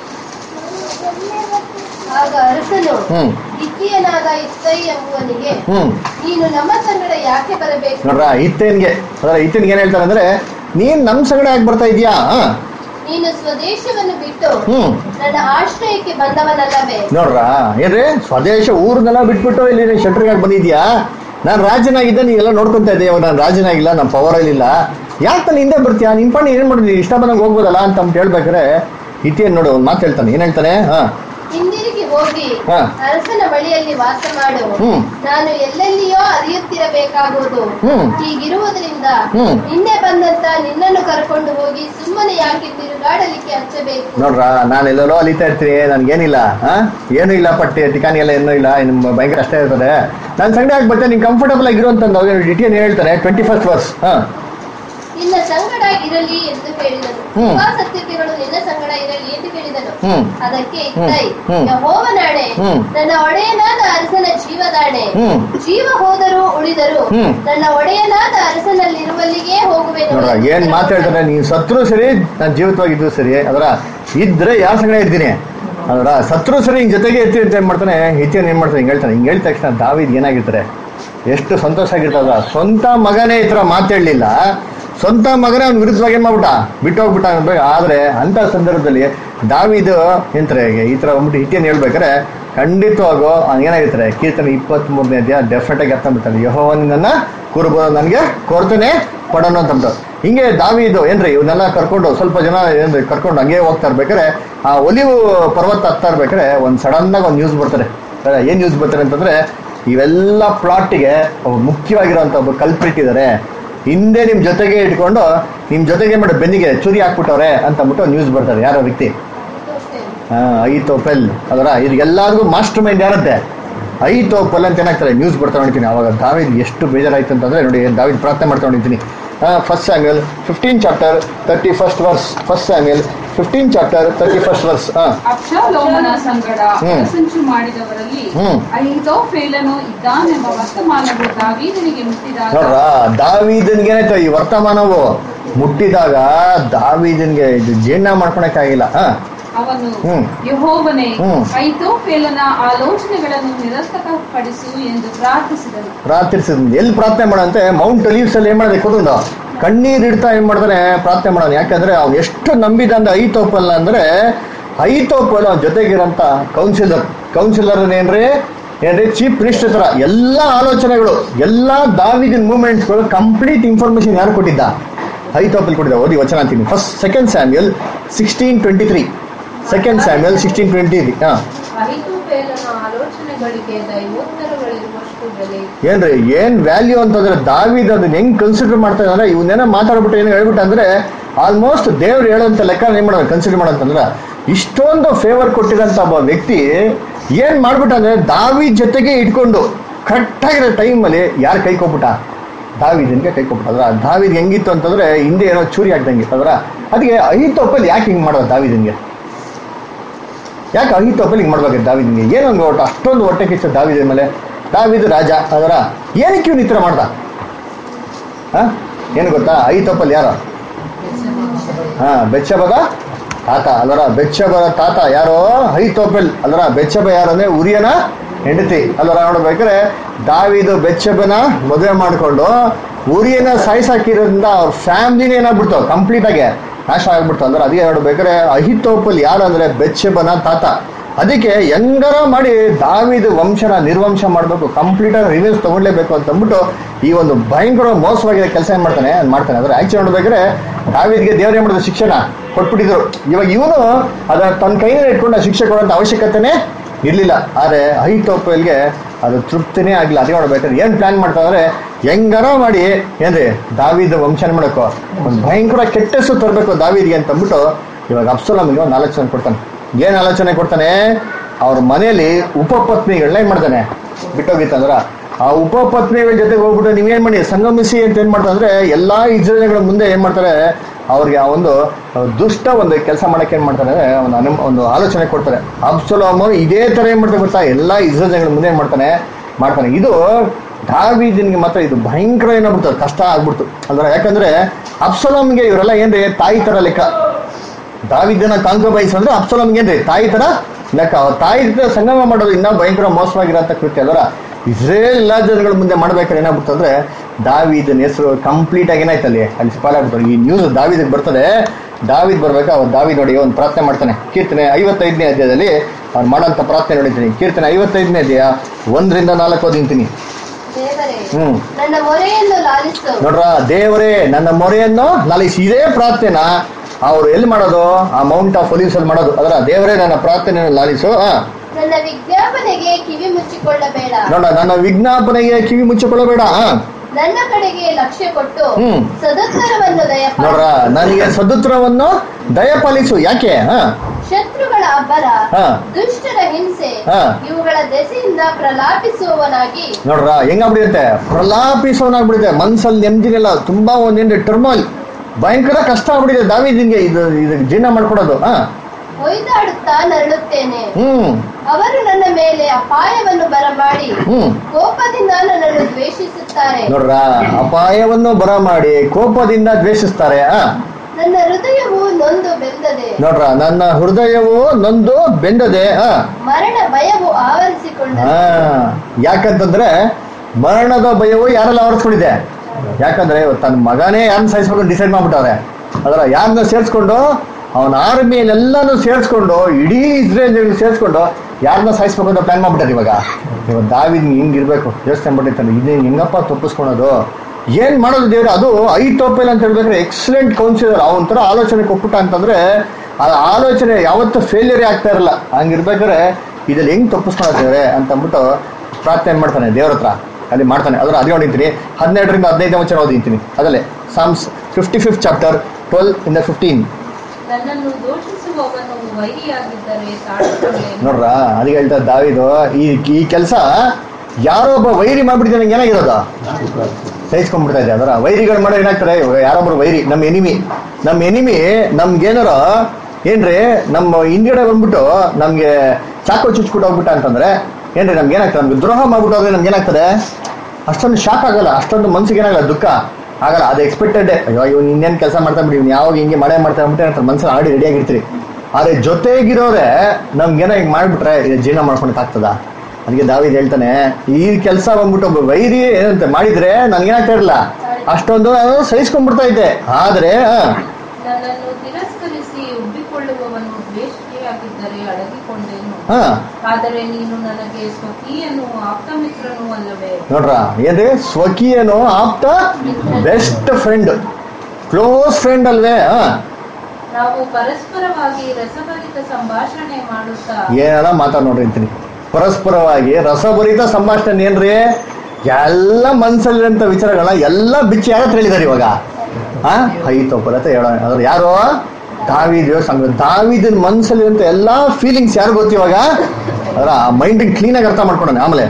ಆಗ ಅರಸನು ಹ್ಮ್ ಹಿತ್ತಿಯನಾದ ಇತ್ತೈ ಎಂಬುವನಿಗೆ ಹ್ಮ್ ನೀನು ನಮ್ಮ ಸಂಗಡ ಯಾಕೆ ಬರಬೇಕು ನೋಡ್ರ ಇತ್ತೇನ್ಗೆ ಅದರ ಇತ್ತೇನ್ಗೆ ಏನ್ ಹೇಳ್ತಾರೆ ಅಂದ್ರೆ ನೀನ್ ನಮ್ ಸಂಗಡ ಯಾಕೆ ಬರ್ತಾ ಇದೀಯಾ ಹಾ ನೀನು ಸ್ವದೇಶವನ್ನು ಬಿಟ್ಟು ಹ್ಮ್ ನನ್ನ ಆಶ್ರಯಕ್ಕೆ ಬಂದವನಲ್ಲವೇ ನೋಡ್ರ ಏನ್ರಿ ಸ್ವದೇಶ ಊರ್ನೆಲ್ಲ ಬಿಟ್ಬಿಟ್ಟು ಇಲ್ಲಿ ಶೆಟ್ರಿಗಾಗಿ ಬಂದಿದ್ಯಾ ನಾನು ರಾಜನಾಗಿದ್ದೆ ನೀವೆಲ್ಲ ನೋಡ್ಕೊಂತ ಇದ್ದೆ ಇವಾಗ ನಾನು ರಾಜನಾಗಿಲ್ಲ ನಮ್ಮ ಪವರ್ ಇಲ್ಲ ಯಾಕೆ ನಾನು ಹಿಂದೆ ಬರ್ತೀಯಾ ನಿನ್ ಪಣ್ಣಿ ಏನ್ ಮಾಡಿದ್ವಿ ಇಷ್ಟ ಬಂದಂಗೆ ಹೋಗ್ಬೋದಲ್ಲ ಅಂತ ಅಂದ್ಬಿಟ್ಟು ಹೇಳ್ಬೇಕಾರೆ ಇತಿಯನ್ ನೋಡು ಒಂದು ಮಾತು ಹೇಳ್ತಾನೆ ಏನ್ ಹೇಳ್ತಾನೆ ಹಾ ಹಿಂದಿರುಗಿ ಹೋಗಿ ಹಾ. ಅರಸನ ಬಳಿಯಲ್ಲಿ ವಾಸ ಮಾಡು ಹ್ಮ್. ನಾನು ಎಲ್ಲೆಲ್ಲಿಯೋ ಅರಿಯುತ್ತಿರಬೇಕಾಗುವುದು ಹ್ಮ್. ಹೀಗಿರುವುದರಿಂದ ಹ್ಮ್. ನಿನ್ನೆ ಬಂದಂತ ನಿನ್ನನ್ನು ಕರ್ಕೊಂಡು ಹೋಗಿ ಸುಮ್ಮನೆ ಯಾಕೆ ತಿರುಗಾಡಲಿಕ್ಕೆ ಹಚ್ಚಬೇಕು ನೋಡ್ರ ನಾನು ಎಲ್ಲೆಲ್ಲೋ ಅಲಿತಾ ಇರ್ತೀನಿ ನನ್ಗೇನಿಲ್ಲ ಹಾ ಏನು ಇಲ್ಲ ಪಟ್ಟಿ ಟಿಕಾನಿ ಎಲ್ಲ ಏನೂ ಇಲ್ಲ ನಿಮ್ ಭಯಂಕರ ಕಷ್ಟ ಇರ್ತದೆ ನಾನು ಸಂಗಡೆ ಆಗಿ ಬರ್ತೇನೆ ನೀನ್ ಕಂಫರ್ಟಬಲ್ ಆಗಿರುವಂತಂದು ಡಿಟಿಯನ್ ಏನ್ ಹೇಳ್ತಾರೆ ಟ್ವೆಂಟಿ ಫಸ್ಟ್ ವರ್ಸ್ ಹಾ ನಿನ್ನ ಸಂಗಡ ಇರಲಿ ಎಂದು ಹೇಳಿದನು ಹ್ಮ್. ಕೃಪಾ ಸತ್ಯತೆಗಳು ನಿನ್ನ ಸಂಗಡ ಇರಲಿ ಎಂದು ಹೇಳಿದನು ಹ್ಮ್. ಅದಕ್ಕೆ ಹ್ಮ್. ಇತ್ತೈ ಹ್ಮ್. ಯಹೋವನಾಣೆ ಹ್ಮ್. ನನ್ನ ಒಡೆಯನಾದ ಅರಸನ ಜೀವದಾಣೆ ಹ್ಮ್. ಜೀವ ಹೋದರೂ ಉಳಿದರು ಹ್ಮ್. ನನ್ನ ಒಡೆಯನಾದ ಅರಸನಲ್ಲಿರುವಲ್ಲಿಗೆ ಹೋಗುವೆನು ನೋಡ್ರ ಏನ್ ಮಾತಾಡ್ತಾರೆ ನೀನ್ ಸತ್ರು ಸರಿ ನಾನು ಜೀವಿತವಾಗಿದ್ದು ಸರಿ ಅದರ ಇದ್ರೆ ಯಾವ ಸಂಗಡ ಇರ್ತೀನಿ ಅದರ ಸತ್ರು ಸರಿ ಹಿಂಗ್ ಜೊತೆಗೆ ಎತ್ತಿ ಅಂತ ಏನ್ ಮಾಡ್ತಾನೆ ಹೆಚ್ಚಿನ ಏನ್ ಮಾಡ್ತಾನೆ ಹಿಂಗ್ ಹೇಳ್ತಾನೆ ಹಿಂಗ್ ಹೇಳಿದ ತಕ್ಷಣ ದಾವಿದ್ ಏನಾಗಿರ್ತಾರೆ ಎಷ್ಟು ಸಂತೋಷ ಆಗಿರ್ತದ ಸ್ವಂತ ಮಗನೇ ಈ ತರ ಮಾತಾಡ್ಲಿಲ್ಲ ಸ್ವಂತ ಮಗನೇ ಅವ್ನ ವಿರುದ್ಧವಾಗಿ ಏನ್ ಮಾಡ್ಬಿಟ್ಟ ಬಿಟ್ಟು ಹೋಗ್ಬಿಟ್ಟ ಅನ್ಬೇಕು ಆದ್ರೆ ಅಂತ ಸಂದರ್ಭದಲ್ಲಿ ದಾವಿದು ಎಂತಾರೆ ಈ ತರ ಬಂದ್ಬಿಟ್ಟು ಹಿಟ್ಟಿಯನ್ನು ಹೇಳ್ಬೇಕಾರೆ ಖಂಡಿತವಾಗೂ ಅವ್ನ್ ಏನಾಗಿರ್ತಾರೆ ಕೀರ್ತನೆ ಇಪ್ಪತ್ತ್ ಮೂರನೇ ಅಧ್ಯಾಯ ಡೆಫಿನೆಟ್ ಆಗಿ ಅರ್ಥ ಮಾಡ್ತಾನೆ ಯಹೋವನನ್ನ ಕೂರ್ಬೋದು ನನಗೆ ಕೊರತೆನೆ ಪಡೋಣ ಅಂತಂದು ಹಿಂಗೆ ದಾವಿದು ಏನ್ರಿ ಇವನ್ನೆಲ್ಲ ಕರ್ಕೊಂಡು ಸ್ವಲ್ಪ ಜನ ಏನ್ರಿ ಕರ್ಕೊಂಡು ಹಂಗೆ ಹೋಗ್ತಾ ಇರ್ಬೇಕಾರೆ ಆ ಒಲಿವು ಪರ್ವತ ಹತ್ತಾ ಇರ್ಬೇಕಾರೆ ಒಂದ್ ಸಡನ್ ಆಗಿ ಒಂದು ನ್ಯೂಸ್ ಬರ್ತಾರೆ ಅಹ್, ಏನ್ ನ್ಯೂಸ್ ಬರ್ತಾರೆ ಅಂತಂದ್ರೆ ಇವೆಲ್ಲ ಪ್ಲಾಟ್ಗೆ ಒಬ್ಬ ಮುಖ್ಯವಾಗಿರುವಂತ ಒಬ್ಬ ಕಲ್ಪ್ರಿಟ್ ಇದಾರೆ ಹಿಂದೆ ನಿಮ್ ಜೊತೆಗೆ ಇಟ್ಕೊಂಡು ನಿಮ್ ಜೊತೆಗೆ ಮಾಡಿ ಬೆನ್ನಿಗೆ ಚೂರಿ ಹಾಕ್ಬಿಟ್ಟವ್ರೆ ಅಂತ ಅಂದ್ಬಿಟ್ಟು ನ್ಯೂಸ್ ಬರ್ತಾರೆ ಯಾರೋ ವ್ಯಕ್ತಿ ಐತೋಪೆಲ್ ಅದರ ಇದೆಲ್ಲರಿಗೂ ಮಾಸ್ಟರ್ ಮೈಂಡ್ ಯಾರತ್ತೆ ಐತೋಪೆಲ್ ಅಂತ ಏನಾಗ್ತಾರೆ ನ್ಯೂಸ್ ಬರ್ತಾ ನೋಡ್ತೀನಿ ಅವಾಗ ದಾವಿದ್ ಎಷ್ಟು ಬೇಜಾರಾಯ್ತು ಅಂತಂದ್ರೆ ನೋಡಿ ದಾವಿದ್ ಪ್ರಾರ್ಥನೆ ಮಾಡ್ತಾ ನೋಡಿದ್ದೀನಿ first Samuel fifteen chapter thirty first verse first Samuel fifteen chapter thirty first verse ಅಬ್ಷಾಲೋಮನ ಸಂಗಡ ಹ್ಮ್. ಸಂಚು ಮಾಡಿದವರಲ್ಲಿ ಹ್ಮ್. ಐದೋಫೇಲನು ಇದ್ದಾನೆಂಬ ವರ್ತಮಾನವು ದಾವೀದನಿಗೆ ಮುಟ್ಟಿದಾಗ ನೋಡ್ರ ದಾವಿದನ್ಗೆ ಏನಾಯ್ತು ಈ ವರ್ತಮಾನವು ಮುಟ್ಟಿದಾಗ ದಾವಿದನ್ಗೆ ಇದು ಜೀರ್ಣ ಮಾಡ್ಕೊಳಕ್ಕಾಗಿಲ್ಲ ಹಾ ಅವನು ಹ್ಮ್. ಯಹೋವನೇ ಹ್ಮ್. ಐತೋಫೇಲನ ಆಲೋಚನೆಗಳನ್ನು ನಿರಸ್ತಕಪಡಿಸು ಎಂದು ಪ್ರಾರ್ಥಿಸಿದನು ಪ್ರಾರ್ಥಿಸಿದ ಎಲ್ಲಿ ಪ್ರಾರ್ಥನೆ ಮಾಡಂತೆ ಮೌಂಟ್ ಒಲೀವ್ಸ್ ಅಲ್ಲಿ ಏನ್ ಮಾಡಿದೆ ಕೂತ್ಕೊಂಡು ಕಣ್ಣೀರ್ ಇಡ್ತಾ ಏನ್ ಮಾಡ್ತಾನೆ ಪ್ರಾರ್ಥನೆ ಮಾಡೋಣ ಯಾಕಂದ್ರೆ ಅವ್ನು ಎಷ್ಟು ನಂಬಿದ ಅಂದ್ರೆ ಐತೋಪಲ್ ಅಂದ್ರೆ ಐತೋಪಲ್ ಅವನ ಜೊತೆಗಿರಂತ ಕೌನ್ಸಿಲರ್ ಕೌನ್ಸಿಲರ್ ಏನ್ರಿ ಏನ್ರಿ ಚೀಫ್ ಮಿನಿಸ್ಟರ್ ತರ ಎಲ್ಲಾ ಆಲೋಚನೆಗಳು ಎಲ್ಲಾ ದಾವಿದಿನ ಮೂವ್ಮೆಂಟ್ಸ್ಗಳು ಕಂಪ್ಲೀಟ್ ಇನ್ಫಾರ್ಮೇಶನ್ ಯಾರು ಕೊಟ್ಟಿದ್ದ ಐತೋಪಲ್ ಕೊಟ್ಟಿದ್ದ ಓದಿ ವಚನ ಅಂತೀನಿ first second Samuel sixteen twenty three second Samuel sixteen twenty ಹಾ ಅಹಿತೋಫೇಲನ ಆಲೋಚನೆಗಳಿಗೆ ದೈವೋತ್ತರಗಳಿರುವಷ್ಟು ಬೆಲೆ ಏನ್ರಿ ಏನ್ ವ್ಯಾಲ್ಯೂ ಅಂತಂದ್ರೆ ದಾವಿದ್ ಅದನ್ನ ಹೆಂಗ್ ಕನ್ಸಿಡರ್ ಮಾಡ್ತಾ ಇದ್ದಾರೆ ಇವನ್ನೇನೋ ಮಾತಾಡ್ಬಿಟ್ಟು ಏನೋ ಹೇಳ್ಬಿಟ್ಟು ಅಂದ್ರೆ ಆಲ್ಮೋಸ್ಟ್ ದೇವ್ರು ಹೇಳೋಂತ ಲೆಕ್ಕ ಏನ್ ಮಾಡೋದು ಕನ್ಸಿಡರ್ ಮಾಡೋದಂದ್ರೆ ಇಷ್ಟೊಂದು ಫೇವರ್ ಕೊಟ್ಟಿರೋಂಥ ಒಬ್ಬ ವ್ಯಕ್ತಿ ಏನ್ ಮಾಡ್ಬಿಟ್ಟ ಅಂದ್ರೆ ದಾವಿದ್ ಜೊತೆಗೆ ಇಟ್ಕೊಂಡು ಕರೆಕ್ಟಾಗಿರೋ ಟೈಮಲ್ಲಿ ಯಾರು ಕೈ ಕೊಟ್ಬಿಟ್ಟ ದಾವಿದನ್ಗೆ ಕೈ ಕೊಟ್ಬಿಟ್ಟ ಅದ್ರ ದಾವಿದ್ ಹೆಂಗಿತ್ತು ಅಂತಂದ್ರೆ ಹಿಂದೆ ಏನೋ ಚೂರಿ ಆಗ್ದಂಗೆ ಅದ್ರ ಅದಕ್ಕೆ ಐತೋಪಲ್ಲಿ ಯಾಕೆ ಹಿಂಗ್ ಮಾಡೋದು ದಾವಿದನ್ಗೆ ಯಾಕೆ ಅಹಿತೋಪಲ್ಲಿ ಹಿಂಗೆ ಮಾಡ್ಬೇಕು ದಾವಿದಿಗೆ ಏನೊಂದು ಒಟ್ಟು ಅಷ್ಟೊಂದು ಹೊಟ್ಟೆ ಕಿಚ್ಚ ದಾವಿದ ಮೇಲೆ ದಾವಿದ ರಾಜ ಅದರ ಏನಕ್ಕೆ ಇವ್ನು ಈ ಥರ ಮಾಡ್ದ ಹಾ ಏನು ಗೊತ್ತಾ ಅಹಿತೋಪಲ್ ಯಾರು ಹಾ ಬೆಚ್ಚಬದ ತಾತ ಅಲ್ವರ ಬೆಚ್ಚಬದ ತಾತ ಯಾರೋ ಐತೋಪೆಲ್ ಅಲ್ವರ ಬೆಚ್ಚಬ ಯಾರು ಅಂದ್ರೆ ಉರಿಯನ ಹೆಂಡತಿ ಅಲ್ವರ ನೋಡ್ಬೇಕಾದ್ರೆ ದಾವಿದು ಬೆಚ್ಚಬನ ಮದುವೆ ಮಾಡ್ಕೊಂಡು ಉರಿಯನ ಸಾಯಿಸಾಕಿರೋದ್ರಿಂದ ಅವ್ರ ಫ್ಯಾಮಿಲಿನೇ ಏನಾಗ್ಬಿಡ್ತು ಕಂಪ್ಲೀಟ್ ಆಗಿ ನಾಶ ಆಗ್ಬಿಡ್ತು ಅಂದ್ರೆ ಅದಕ್ಕೆ ನೋಡ್ಬೇಕಾದ್ರೆ ಅಹಿತೋಪಲ್ ಯಾರು ಅಂದ್ರೆ ಬೆಚ್ಚಬನ ತಾತ ಅದಕ್ಕೆ ಹೆಂಗಾರ ಮಾಡಿ ದಾವಿದ ವಂಶನ ನಿರ್ವಂಶ ಮಾಡಬೇಕು ಕಂಪ್ಲೀಟ್ ಆಗಿ ರಿವ್ಯೂಸ್ ತಗೊಳ್ಲೇಬೇಕು ಅಂತ ಅಂದ್ಬಿಟ್ಟು ಈ ಒಂದು ಭಯಂಕರ ಮೋಸವಾಗಿರೋ ಕೆಲಸ ಏನ್ ಮಾಡ್ತಾನೆ ಅದ್ ಮಾಡ್ತಾನೆ ಅಂದ್ರೆ ಆಕ್ಚುಲಿ ನೋಡ್ಬೇಕಾದ್ರೆ ದಾವಿದ್ಗೆ ದೇವ್ರು ಏನ್ ಮಾಡಿದ್ರು ಶಿಕ್ಷಣ ಕೊಟ್ಬಿಟ್ಟಿದ್ರು ಇವಾಗ ಇವನು ಅದ ತನ್ನ ಕೈನಲ್ಲಿ ಇಟ್ಕೊಂಡು ಆ ಶಿಕ್ಷೆ ಕೊಡುವಂತ ಅವಶ್ಯಕತೆನೇ ಇರ್ಲಿಲ್ಲ ಆದ್ರೆ ಐತೋಪಲ್ಗೆ ಅದು ತೃಪ್ತಿನೇ ಆಗಿಲ್ಲ ಅದೇ ನೋಡ್ಬೇಕಾದ್ರೆ ಏನ್ ಪ್ಲಾನ್ ಮಾಡ್ತಾ ಅಂದ್ರೆ ಹೆಂಗಾರ ಮಾಡಿ ಏನ್ರಿ ದಾವಿದ ವಂಶನ ಮಾಡಬೇಕು ಒಂದು ಭಯಂಕರ ಕೆಟ್ಟ ಹೆಸರು ತರಬೇಕು ದಾವಿದ್ಗೆ ಅಂತ ಅಂದ್ಬಿಟ್ಟು ಇವಾಗ ಅಪ್ಸಲಮ್ಗೆ ಒಂದು ಆಲೋಚನೆ ಕೊಡ್ತಾನೆ ಏನ್ ಆಲೋಚನೆ ಕೊಡ್ತಾನೆ ಅವ್ರ ಮನೆಯಲ್ಲಿ ಉಪಪತ್ನಿಗಳನ್ನ ಏನ್ ಮಾಡ್ತಾನೆ ಬಿಟ್ಟೋಗಿತ್ತಂದ್ರ ಆ ಉಪಪತ್ನಿಗಳ ಜೊತೆಗೆ ಹೋಗ್ಬಿಟ್ಟು ನೀವೇನ್ ಮಾಡಿ ಸಂಗಮಿಸಿ ಅಂತ ಏನ್ ಮಾಡ್ತಾರೆ ಅಂದ್ರೆ ಎಲ್ಲಾ ಇಜ್ರಾಯಲ್ಗಳ ಮುಂದೆ ಏನ್ ಮಾಡ್ತಾರೆ ಅವ್ರಿಗೆ ಆ ಒಂದು ದುಷ್ಟ ಒಂದು ಕೆಲಸ ಮಾಡಕ್ಕೆ ಏನ್ ಮಾಡ್ತಾರೆ ಅಂದ್ರೆ ಒಂದು ಅನು ಒಂದು ಆಲೋಚನೆ ಕೊಡ್ತಾರೆ ಅಬ್ಸಲೋಮ್ ಇದೇ ತರ ಏನ್ ಮಾಡ್ತಾರೆ ಗೊತ್ತಾ ಎಲ್ಲಾ ಇಜ್ರಾಯಲ್ಗಳ ಮುಂದೆ ಏನ್ ಮಾಡ್ತಾನೆ ಮಾಡ್ತಾನೆ ಇದು ದಾವಿದಿನ್ಗೆ ಮಾತ್ರ ಇದು ಭಯಂಕರ ಏನಾಗ್ಬಿಡ್ತು ಕಷ್ಟ ಆಗ್ಬಿಡ್ತು ಅಂದ್ರೆ ಯಾಕಂದ್ರೆ ಅಬ್ಸಲೋಮ್ಗೆ ಇವರೆಲ್ಲ ಏನ್ರಿ ತಾಯಿ ತರ ಲೆಕ್ಕ ದಾವಿದನ ಕಾಂಕಬೈಸ್ ಅಂದ್ರೆ ಅಪ್ಸಲಮ್ಗೆ ಏನ್ರಿ ತಾಯಿ ತರ ಲೆಕ್ಕ ಅವ್ರ ತಾಯಿ ಜೊತೆ ಸಂಗಮ ಮಾಡೋದು ಇನ್ನೂ ಭಯಂಕರ ಮೋಸವಾಗಿರೋಂಥ ಕೃತ್ಯ ಅದರ ಇಸ್ರೇಲ್ ಎಲ್ಲ ಜನಗಳ ಮುಂದೆ ಮಾಡ್ಬೇಕಾದ್ರೆ ಏನಾಗ್ಬಿಡ್ತು ಅಂದ್ರೆ ದಾವಿದನ ಹೆಸರು ಕಂಪ್ಲೀಟ್ ಆಗಿ ಏನಾಯ್ತು ಅಲ್ಲಿ ಅಲ್ಲಿ ಸ್ಪಾಲ್ ಆಗ್ಬಿಟ್ಟು ಈ ನ್ಯೂಸ್ ದಾವಿದಕ್ಕೆ ಬರ್ತದೆ ದಾವಿದ್ ಬರ್ಬೇಕು ಅವ್ರು ದಾವಿದ್ ನೋಡಿ ಒಂದು ಪ್ರಾರ್ಥನೆ ಮಾಡ್ತಾನೆ ಕೀರ್ತನೆ ಐವತ್ತೈದನೇ ಅಧ್ಯಾಯದಲ್ಲಿ ಅವ್ನು ಮಾಡೋಂಥ ಪ್ರಾರ್ಥನೆ ನೋಡಿದ್ದೀನಿ ಕೀರ್ತನೆ ಐವತ್ತೈದನೇ ಅಧ್ಯಾಯ ಒಂದರಿಂದ ನಾಲ್ಕು ಓದಿಂತೀನಿ ದೇವರೇ ಹ್ಮ್ ನನ್ನ ಮೊರೆಯನ್ನು ಲಾಲಿಸು ನೋಡ್ರ ದೇವರೇ ನನ್ನ ಮೊರೆಯನ್ನು ಲಾಲಿಸಿ ಇದೇ ಪ್ರಾರ್ಥನೆನ ಅವ್ರು ಎಲ್ಲಿ ಮಾಡೋದು ಆ ಮೌಂಟ್ ಆಫ್ ಒಲಿವ್ಸ್ ಅಲ್ಲಿ ಮಾಡೋದು ಅದರ ದೇವರೇ ನನ್ನ ಪ್ರಾರ್ಥನೆಯನ್ನು ಲಾಲಿಸು ಆ ನನ್ನ ವಿಜ್ಞಾಪನೆಗೆ ಕಿವಿ ಮುಚ್ಚಿಕೊಳ್ಳಬೇಡ ನೋಡ ನನ್ನ ವಿಜ್ಞಾಪನೆಗೆ ಕಿವಿ ಮುಚ್ಚಿಕೊಳ್ಳಬೇಡ ಆ ನನ್ನ ಕಡೆಗೆ ಲಕ್ಷ್ಯ ಕೊಟ್ಟು ಹ್ಮ್. ಸದುತ್ತರವನ್ನು ನೋಡ್ರ ದಯಪಾಲಿಸು ನನಗೆ ಸದುತ್ತರವನ್ನು ದಯಪಾಲಿಸು ಯಾಕೆ ಹಾ ಶತ್ರುಗಳ ಅಬ್ಬರ ಹಾ. ದುಷ್ಟರ ಹಿಂಸೆ ಹಾ. ಇವುಗಳ ದೆಸೆಯಿಂದ ಪ್ರಲಾಪಿಸುವವನಾಗಿ ನೋಡ್ರ ಹೆಂಗಾಗ್ಬಿಡುತ್ತೆ ಪ್ರಲಾಪಿಸೋನಾಗ್ಬಿಡುತ್ತೆ ಮನ್ಸಲ್ಲಿ ನೆಮ್ಮದಿನೆಲ್ಲ ತುಂಬಾ ಒಂದೇನ್ರಿ ಟರ್ಮಲ್ ಭಯಂಕರ ಕಷ್ಟ ಆಗ್ಬಿಟ್ಟಿದೆ ದಾವಿದಿನ್ಗೆ ಇದು ಇದು ಜೀರ್ಣ ಮಾಡ್ಕೊಡೋದು ಹಾ ಹೊಯ್ದಾಡುತ್ತಾ ನರಳುತ್ತೇನೆ ಹ್ಮ್ ಅವರು ನನ್ನ ಮೇಲೆ ಅಪಾಯವನ್ನು ಬರಮಾಡಿ ಹ್ಮ್ ಕೋಪದಿಂದ ನನ್ನನ್ನು ದ್ವೇಷಿಸುತ್ತಾರೆ ನೋಡ್ರ ಅಪಾಯವನ್ನು ಬರ ಮಾಡಿ ಕೋಪದಿಂದ ದ್ವೇಷಿಸ್ತಾರೆ ಆ ನನ್ನ ಹೃದಯವು ನೊಂದು ಬೆಂದದೆ ನೋಡ್ರ ನನ್ನ ಹೃದಯವು ನೊಂದು ಬೆಂದದೆ ಆ ಮರಣ ಭಯವು ಆವರಿಸಿಕೊಂಡ ಆ, ಯಾಕಂತಂದ್ರೆ ಮರಣದ ಭಯವು ಯಾರೆಲ್ಲ ಆವರಿಸ್ಕೊಂಡಿದೆ ಯಾಕಂದ್ರೆ ಇವತ್ತು ತನ್ನ ಮಗನೇ ಯಾರನ್ನ ಸಾಯಿಸ್ಬೇಕು ಡಿಸೈಡ್ ಮಾಡ್ಬಿಟ್ಟವ್ರೆ ಅದರ ಯಾರನ್ನ ಸೇರಿಸ್ಕೊಂಡು ಅವನ ಆರ್ಮಿಯಲ್ಲೆಲ್ಲಾನು ಸೇರಿಸ್ಕೊಂಡು ಇಡೀ ಇಸ್ರೇಲ್ ಸೇರಿಸ್ಕೊಂಡು ಯಾರನ್ನ ಸಾಯಿಸ್ಬೇಕು ಅಂತ ಪ್ಲಾನ್ ಮಾಡ್ಬಿಟ್ಟಾರೆ ಇವಾಗ ಇವಾಗ ದಾವಿದ್ ಹಿಂಗಿರ್ಬೇಕು ಯೋಚನೆ ಮಾಡಿರ್ತಾನೆ ಇದು ಹೆಂಗಪ್ಪ ತಪ್ಪಿಸ್ಕೊಳೋದು ಏನ್ ಮಾಡೋದು ದೇವ್ರೆ ಅದು ಐ ಟೋಪೆಲ್ ಅಂತ ಹೇಳ್ಬೇಕಾದ್ರೆ ಎಕ್ಸಲೆಂಟ್ ಕೌನ್ಸಿಲರ್ ಅವನ ಥರ ಆಲೋಚನೆ ಕೊಟ್ಬಿಟ್ಟ ಅಂತಂದ್ರೆ ಆ ಆಲೋಚನೆ ಯಾವತ್ತೂ ಫೇಲಿಯರೇ ಆಗ್ತಾ ಇರಲ್ಲ ಹಂಗಿರ್ಬೇಕಾದ್ರೆ ಇದ್ರಲ್ಲಿ ಹೆಂಗ್ ತಪ್ಪಿಸ್ಕೊಳತ್ತೇವ್ರೆ ಅಂತ ಅಂದ್ಬಿಟ್ಟು ಪ್ರಾರ್ಥನೆ ಮಾಡ್ತಾನೆ ದೇವ್ರ ಹತ್ರ ಅಲ್ಲಿ ಮಾಡ್ತಾನೆ ಅದರ ಅದೇ ಹೊಡಿತೀನಿ ಹನ್ನೆರಡರಿಂದ ಹದಿನೈದು ವಚನ ಓದಿಂತೀನಿ ಅದಲ್ಲೇ Psalms fifty fifth chapter twelve ಇಂದ ಫಿಫ್ಟೀನ್ ನನ್ನನ್ನು ದೂಷಿಸುವವನು ವೈರಿಯಾಗಿದ್ದರೆ ತಾಳಿಕೊಳ್ಳೇನು ನೋಡ್ರ ಅದಕ್ಕೆ ಹೇಳ್ತಾರೆ ದಾವಿದು ಈ ಈ ಕೆಲಸ ಯಾರೋ ಒಬ್ಬ ವೈರಿ ಮಾಡ್ಬಿಟ್ಟಿದ್ದಾನೆ ಏನಾಗಿರೋದು ಸಹಿಸ್ಕೊಂಡ್ಬಿಡ್ತಾ ಇದೆ ಅದರ ವೈರಿಗಳು ಮಾಡೋ ಏನಾಗ್ತಾರೆ ಇವಾಗ ಯಾರೊಬ್ರು ವೈರಿ ನಮ್ಮ ಎನಿಮಿ ನಮ್ಮ ಎನಿಮಿ ನಮ್ಗೇನಾರ ಏನ್ರಿ ನಮ್ಮ ಹಿಂದ್ಗಡೆ ಬಂದ್ಬಿಟ್ಟು ನಮ್ಗೆ ಚಾಕು ಚುಚ್ಬಿಟ್ಟು ಹೋಗ್ಬಿಟ್ಟ ಅಂತಂದ್ರೆ ಏನ್ರಿ ನಮ್ಗೆ ಏನಾಗ್ತದೆ ನಮ್ಗೆ ದ್ರೋಹ ಮಾಡ್ಬಿಟ್ಟು ಹೋದ್ರೆ ನಮ್ಗೆ ಏನಾಗ್ತದೆ ಅಷ್ಟೊಂದು ಶಾಕ್ ಆಗಲ್ಲ ಅಷ್ಟೊಂದು ಮನ್ಸಿಗೆ ಏನಾಗಲ್ಲ ದುಃಖ ಆಗಲ್ಲ ಅದು ಎಕ್ಸ್ಪೆಕ್ಟೆಡ್ ಅಯ್ಯೋ ಇವ್ನು ಇನ್ನೇನು ಕೆಲಸ ಮಾಡ್ತಾ ಬಿಡಿ ಇವ್ನು ಯಾವಾಗ ಹಿಂಗೆ ಮಳೆ ಮಾಡ್ತಾ ಬಿಟ್ಟು ಮನ್ಸಲ್ಲಿ ಆಡಿ ರೆಡಿ ಆಗಿರ್ತೀರಿ ಆದ್ರೆ ಜೊತೆಗಿರೋರೆ ನಮ್ಗೇನೋ ಹಿಂಗ್ ಮಾಡ್ಬಿಟ್ರೆ ಇದು ಜೀವನ ಮಾಡ್ಕೊಳಕ್ ಆಗ್ತದ ಅದಕ್ಕೆ ದಾವಿದ್ ಹೇಳ್ತಾನೆ ಈ ಕೆಲಸ ಬಂದ್ಬಿಟ್ಟು ಒಬ್ಬ ವೈರಿ ಏನಂತ ಮಾಡಿದ್ರೆ ನನ್ಗೇನಾಗ್ತಾ ಇರಲ್ಲ ಅಷ್ಟೊಂದು ನಾನು ಸಹಿಸ್ಕೊಂಡ್ಬಿಡ್ತಾ ಇದ್ದೆ ಆದ್ರೆ ಆ, ನನ್ನನ್ನು ತಿರಸ್ಕರಿಸಿ ಉಬ್ಬಿಕೊಳ್ಳುವವನು ದ್ವೇಷಿಯಾಗಿದ್ದರೆ ಅಡಗಿಕೊಂಡೇನು ಹಾ ಆದರೆ ನೀನು ನನಗೆ ಸ್ವಕೀಯನು ಆಪ್ತಮಿತ್ರನೂ ಅಲ್ಲವೇ ನೋಡ್ರ ಏನ್ರಿ ಸ್ವಕೀಯನು ಆಪ್ತ ಬೆಸ್ಟ್ ಫ್ರೆಂಡ್ ಕ್ಲೋಸ್ ಫ್ರೆಂಡ್ ಅಲ್ವೇ ಹಾ ನಾವು ಪರಸ್ಪರವಾಗಿ ರಸಭರಿತ ಸಂಭಾಷಣೆ ಮಾಡುತ್ತಾ ಏನೆಲ್ಲ ಮಾತಾಡ್ ನೋಡ್ರಿ ಅಂತೀನಿ ಪರಸ್ಪರವಾಗಿ ರಸಭರಿತ ಸಂಭಾಷಣೆ ಏನ್ರಿ ಎಲ್ಲ ಮನ್ಸಲ್ಲಿರಂತ ವಿಚಾರಗಳನ್ನ ಎಲ್ಲ ಬಿಚ್ಚಿ ಯಾರ ಹೇಳಿದಾರೆ ಇವಾಗ ಆ ಐತೋಪಲ್ ಅಂತ ಹೇಳೋಣ ಅದ್ರ ಯಾರು ದಾವಿದ್ ಸಂಘ ದಾವಿದನ್ ಮನ್ಸಲ್ಲಿರಂತ ಎಲ್ಲಾ ಫೀಲಿಂಗ್ಸ್ ಯಾರು ಗೊತ್ತು ಇವಾಗ ಅದರ ಮೈಂಡ್ ಕ್ಲೀನ್ ಆಗಿ ಅರ್ಥ ಮಾಡ್ಕೊಂಡಾನೆ ಆಮೇಲೆ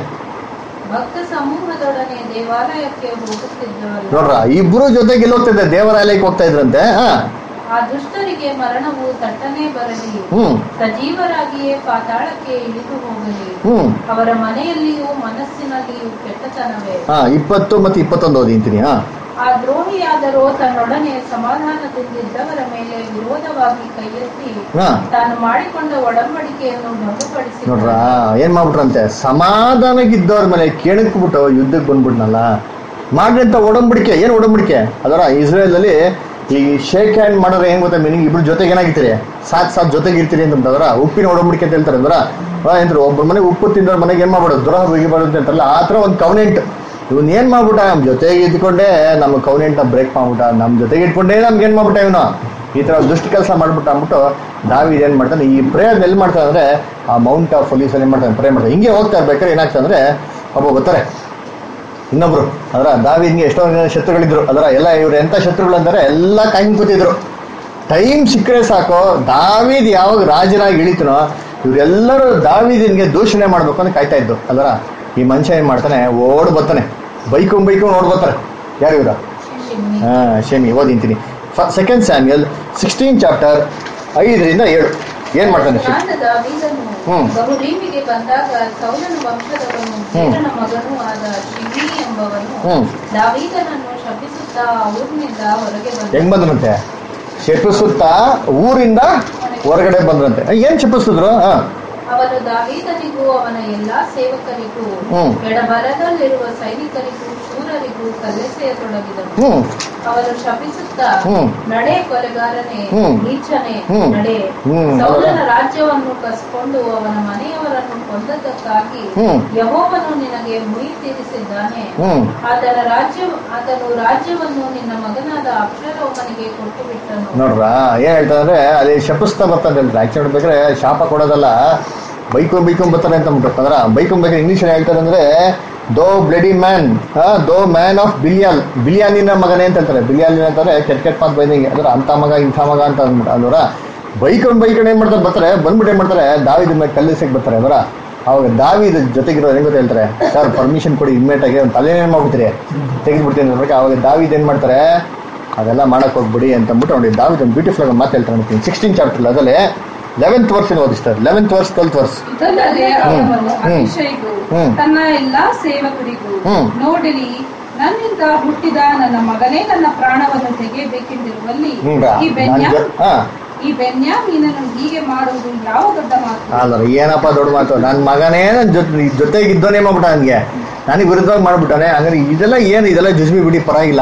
ಭಕ್ತ ಸಮೂಹದೊಡನೆ ದೇವಾಲಯಕ್ಕೆ ಹೋಗುತ್ತಿದ್ದವಲ್ಲ ನೋಡ್ರ ಇಬ್ರು ಜೊತೆಗೆ ಎಲ್ಲಿ ಹೋಗ್ತಿದ್ದೆ ದೇವರಾಲಯಕ್ಕೆ ಹೋಗ್ತಾ ಇದ್ರಂತೆ ಹಾ ಆ ದುಷ್ಟರಿಗೆ ಮರಣವು ತಟ್ಟನೆ ಬರಲಿ ಹ್ಮ್ ಸಜೀವರಾಗಿಯೇ ಪಾತಾಳಕ್ಕೆ ಇಳಿದು ಹೋಗಲಿ ಹ್ಮ್ ಅವರ ಮನೆಯಲ್ಲಿಯೂ ಮನಸ್ಸಿನಲ್ಲಿಯೂ ಕೆಟ್ಟತನವೇ ಹಾ ಇಪ್ಪತ್ತು ಮತ್ತೆ ಇಪ್ಪತ್ತೊಂದು ಓದಿಂತೀನಿ ಹಾ ಆ ದ್ರೋಹಿಯಾದರೂ ತನ್ನೊಡನೆ ಸಮಾಧಾನದಿಂದಿದ್ದವರ ಮೇಲೆ ವಿರೋಧವಾಗಿ ಕೈಯೆತ್ತಿ ಹಾ ತಾನು ಮಾಡಿಕೊಂಡ ಒಡಂಬಡಿಕೆಯನ್ನು ಭಂಗಪಡಿಸಿ ನೋಡ್ರ ಏನ್ ಮಾಡ್ಬಿಟ್ರಂತೆ ಸಮಾಧಾನಕ್ಕಿದ್ದವ್ರ ಮೇಲೆ ಕೆಣಕ್ಬಿಟ್ಟು ಯುದ್ಧಕ್ಕೆ ಬಂದ್ಬಿಟ್ನಲ್ಲ ಮಾಡಿದಂತ ಒಡಂಬಡಿಕೆ ಏನ್ ಒಡಂಬಡಿಕೆ ಅದರ ಇಸ್ರೇಲ್ ಅಲ್ಲಿ ಈ ಶೇಕ್ ಹ್ಯಾಂಡ್ ಮಾಡಿದ್ರೆ ಏನ್ ಗೊತ್ತಾ ಮೀನಿಂಗ್ ಇಬ್ರು ಜೊತೆಗೆ ಏನಾಗಿರ್ತೀರಿ ಸಾತ್ ಸಾತ್ ಜೊತೆಗೆ ಇರ್ತೀರಿ ಅಂತಂದ್ರ ಉಪ್ಪಿನ ಒಡಂಬಡಿಕೆ ಅಂತ ಹೇಳ್ತಾರೆ ಅಂದ್ರ ಏನ್ರಿ ಒಬ್ಬರ ಮನೆಗೆ ಉಪ್ಪು ತಿಂದವ್ರ ಮನೆಗೆ ಏನ್ ಮಾಡ್ಬಿಡೋದು ದುರಹ ಬಿಗಿಬಾರ್ದು ಅಂತಾರಲ್ಲ ಆ ಥರ ಒಂದು ಕವನೆಂಟ್ ಇವನ್ ಏನ್ ಮಾಡ್ಬಿಟ್ಟ ನಮ್ ಜೊತೆಗೆ ಇದ್ಕೊಂಡೇ ನಮ್ಮ ಕವನೆಂಟ್ ನ ಬ್ರೇಕ್ ಮಾಡ್ಬಿಟ್ಟ ನಮ್ ಜೊತೆಗೆ ಇಟ್ಕೊಂಡೇ ನಮ್ಗೆ ಏನ್ ಮಾಡ್ಬಿಟ್ಟ ಇವನು ಈ ತರ ದುಷ್ಟ ಕೆಲಸ ಮಾಡ್ಬಿಟ್ಟ ಅಂದ್ಬಿಟ್ಟು ದಾವಿದ್ ಏನ್ ಮಾಡ್ತಾನೆ ಈ ಪ್ರೇಯರ್ ಎಲ್ಲಿ ಮಾಡ್ತಾನೆ ಅಂದ್ರೆ ಆ ಮೌಂಟ್ ಆಫ್ ಪೊಲೀಸ್ ಏನ್ ಮಾಡ್ತಾನೆ ಪ್ರೇ ಮಾಡ್ತಾನೆ ಹಿಂಗೆ ಹೋಗ್ತಾ ಇರ್ಬೇಕಾದ್ರೆ ಏನಾಗ್ತದೆ ಅಂದ್ರೆ ಒಬ್ಬ ಬರ್ತಾರೆ ಇನ್ನೊಬ್ರು ಅದರ ದಾವಿದ್ಗೆ ಎಷ್ಟೋ ಜನ ಶತ್ರುಗಳಿದ್ರು ಅದರ ಎಲ್ಲ ಇವ್ರು ಎಂತ ಶತ್ರುಗಳು ಅಂತಾರೆ ಎಲ್ಲ ಕಾಯ್ಕೊಂಡು ಕೂತಿದ್ರು ಟೈಮ್ ಸಿಕ್ಕರೆ ಸಾಕು ದಾವಿದ್ ಯಾವಾಗ ರಾಜನಾಗಿ ಇಳಿತನೋ ಇವರೆಲ್ಲರೂ ದಾವಿದಿನ್ಗೆ ದೂಷಣೆ ಮಾಡ್ಬೇಕು ಅಂತ ಕಾಯ್ತಾ ಇದ್ದು ಅದರ ಈ ಮನುಷ್ಯ ಏನ್ ಮಾಡ್ತಾನೆ ಓಡ್ ಬರ್ತಾನೆ ಬೈಕೊಂಡ್ ಬೈಕೊಂಡ್ ಓಡ್ ಬರ್ತಾರೆ ಯಾರು ಇವ್ರ ಶಿಮ್ಮಿ. ಹಾ ಶಮಿ ಓದಿಂತೀನಿ ಸೆಕೆಂಡ್ ಸ್ಯಾಮ್ಯಲ್ ಸಿಕ್ಸ್ಟೀನ್ ಚಾಪ್ಟರ್ ಐದರಿಂದ ಏಳು ಏನ್ ಮಾಡ್ತಾನೆ ಶಿಮಿ? ನಾನು ದಾವೀದನು ಹ್ಮ್. ಬಹುರೀಮಿಗೆ ಬಂದಾಗ ಸೌಲನ ವಂಶದವನು ಕೀರನ ಮಗನೂ ಆದ ಶಿಮಿ ಎಂಬವನು ಹ್ಮ್. ದಾವೀದನನ್ನು ಶಪಿಸುತ್ತಾ ಊರಿನಿಂದ ಹೊರಗೆ ಬಂದ ಹೆಂಗ್ ಬಂದ್ರಂತೆ ಶಪಿಸುತ್ತ ಊರಿಂದ ಹೊರಗಡೆ ಬಂದ್ರಂತೆ ಏನ್ ಶಪಿಸಿದ್ರು ಹಾ ಅವನು ದಾವೀದನಿಗೂ ಅವನ ಎಲ್ಲಾ ಸೇವಕರಿಗೂ ಹ್ಮ್. ಎಡಬರದಲ್ಲಿರುವ ಸೈನಿಕರಿಗೂ ಶೂರರಿಗೂ ಕಲ್ಲೆಸೆಯತೊಡಗಿದನು ಹ್ಮ್ ಅವನು ಶಪಿಸುತ್ತಾ ಹ್ಮ್. ನಡೆ ಕೊಲೆಗಾರನೇ ಹ್ಮ್. ನೀಚನೆ ಹ್ಮ್. ನಡೆ ಹ್ಮ್. ಸೌಲನ ರಾಜ್ಯವನ್ನು ಕಸ್ಕೊಂಡು ಅವನ ಮನೆಯವರನ್ನು ಕೊಂದದ್ದಕ್ಕಾಗಿ ಹ್ಮ್. ಯಹೋವನು ನಿನಗೆ ಮುಯಿ ತೀರಿಸಿದ್ದಾನೆ ಹ್ಮ್ ಆತನ ರಾಜ್ಯ ಆತನು ರಾಜ್ಯವನ್ನು ನಿನ್ನ ಮಗನಾದ ಅಕ್ಷರೋಮನಿಗೆ ಕೊಟ್ಟು ಬಿಟ್ಟನು ನೋಡ್ರ ಏನ್ ಹೇಳ್ತಾರೆ ಅಂದ್ರೆ ಅಲ್ಲಿ ಶಪಿಸ್ತಾ ಬರ್ತಾರೆ ಹೇಳ್ತಾರೆ ಆಕ್ಚುಲಿ ನೋಡ್ಬೇಕಾದ್ರೆ ಶಾಪ ಕೊಡೋದಲ್ಲ ಬೈಕೊಂಡ್ ಬೈಕೊಂಡ್ ಬರ್ತಾರೆ ಅಂತ ಅಂದ್ಬಿಟ್ಟು ಅಂದ್ರ ಬೈಕೊಂಡ್ ಬೇಕಾದ್ರೆ ಇಂಗ್ಲಿಷ್ ಹೇಳ್ತಾರೆ ಅಂದ್ರೆ thou bloody man thou man of Belial ಬಿಲಿಯಾನಿನ ಮಗನೇ ಅಂತ ಹೇಳ್ತಾರೆ ಬಿಲಿಯಾನಿನ ಅಂತಂದ್ರೆ ಕೆಟ್ಟ ಕೆಟ್ಟ ಮಾತು ಬೈದಂಗೆ ಅಂದ್ರೆ ಅಂತ ಮಗ ಇಂಥ ಮಗ ಅಂತ ಅಂದ್ಬಿಟ್ಟು ಅಲ್ವರ ಬೈಕೊಂಡ್ ಬೈಕೊಂಡ್ ಏನ್ ಮಾಡ್ತಾರೆ ಬರ್ತಾರೆ ಬಂದ್ಬಿಟ್ಟು ಏನ್ ಮಾಡ್ತಾರೆ ದಾವಿದ ಮೇಲೆ ಕಲ್ಲಿಸಕ್ಕೆ ಬರ್ತಾರೆ ಅದರ ಅವಾಗ ದಾವಿದ ಜೊತೆಗಿರೋ ಹೆಂಗ್ ಗೊತ್ತಾ ಹೇಳ್ತಾರೆ ಸರ್ ಪರ್ಮಿಷನ್ ಕೊಡಿ ಇಮ್ಮಿಡಿಯೇಟ್ ಆಗಿ ಒಂದು ತಲೆ ಏನ್ ಮಾಡ್ಬಿಡ್ತೀರಿ ತೆಗೆದ್ಬಿಡ್ತೀನಿ ಅಂದ್ರೆ ಅವಾಗ ದಾವಿದ್ ಏನ್ ಮಾಡ್ತಾರೆ ಅದೆಲ್ಲ ಮಾಡಕ್ ಹೋಗ್ಬಿಡಿ ಅಂತ ಅಂದ್ಬಿಟ್ಟು ನೋಡಿ ದಾವಿದ್ ಒಂದು ಬ್ಯೂಟಿಫುಲ್ ಆಗಿ ಮಾತು ಹೇಳ್ತಾರೆ ಅಂತೀನಿ ಸಿಕ್ಸ್ಟೀನ್ ಚಾಪ್ಟರ್ ಅದಲ್ಲೇ ಲೆವೆಂತ್ ವರ್ಸ್ ಓದಿಸ್ತಾರೆ ಲೆವೆಂತ್ ವರ್ಸ್ ಟ್ವೆಲ್ತ್ ವರ್ಸ್ ಇದಲ್ಲದೆ ಹ್ಮ್. ಅವನು ಹ್ಮ್. ಅತಿಶಯಿಗೂ ಹ್ಮ್. ತನ್ನ ಎಲ್ಲಾ ಸೇವಕರಿಗೂ ಹ್ಮ್. ನೋಡಿರಿ ನನ್ನಿಂದ ಹುಟ್ಟಿದ ನನ್ನ ಮಗನೇ ನನ್ನ ಪ್ರಾಣವನ್ನು ತೆಗೆಯಬೇಕೆಂದಿರುವಲ್ಲಿ ಹ್ಮ್ ಈ ಬೆನ್ಯಾ ಹಾ ಈ ಬೆನ್ಯಾಮೀನನು ಹೀಗೆ ಮಾಡುವುದು ಯಾವ ದೊಡ್ಡ ಮಾತು ಅಲ್ಲ ಏನಪ್ಪ ದೊಡ್ಡ ಮಾತು ನನ್ನ ಮಗನೇ ನನ್ನ ಜೊತೆ ಜೊತೆಗಿದ್ದೋನೇ ಮಾಡ್ಬಿಟ್ಟ ನನಗೆ ನನಗೆ ವಿರುದ್ಧವಾಗಿ ಮಾಡ್ಬಿಟ್ಟಾನೆ ಹಂಗಾರೆ ಇದೆಲ್ಲ ಏನು ಇದೆಲ್ಲ ಜುಜ್ಬಿ ಬಿಡಿ ಪರವಾಗಿಲ್ಲ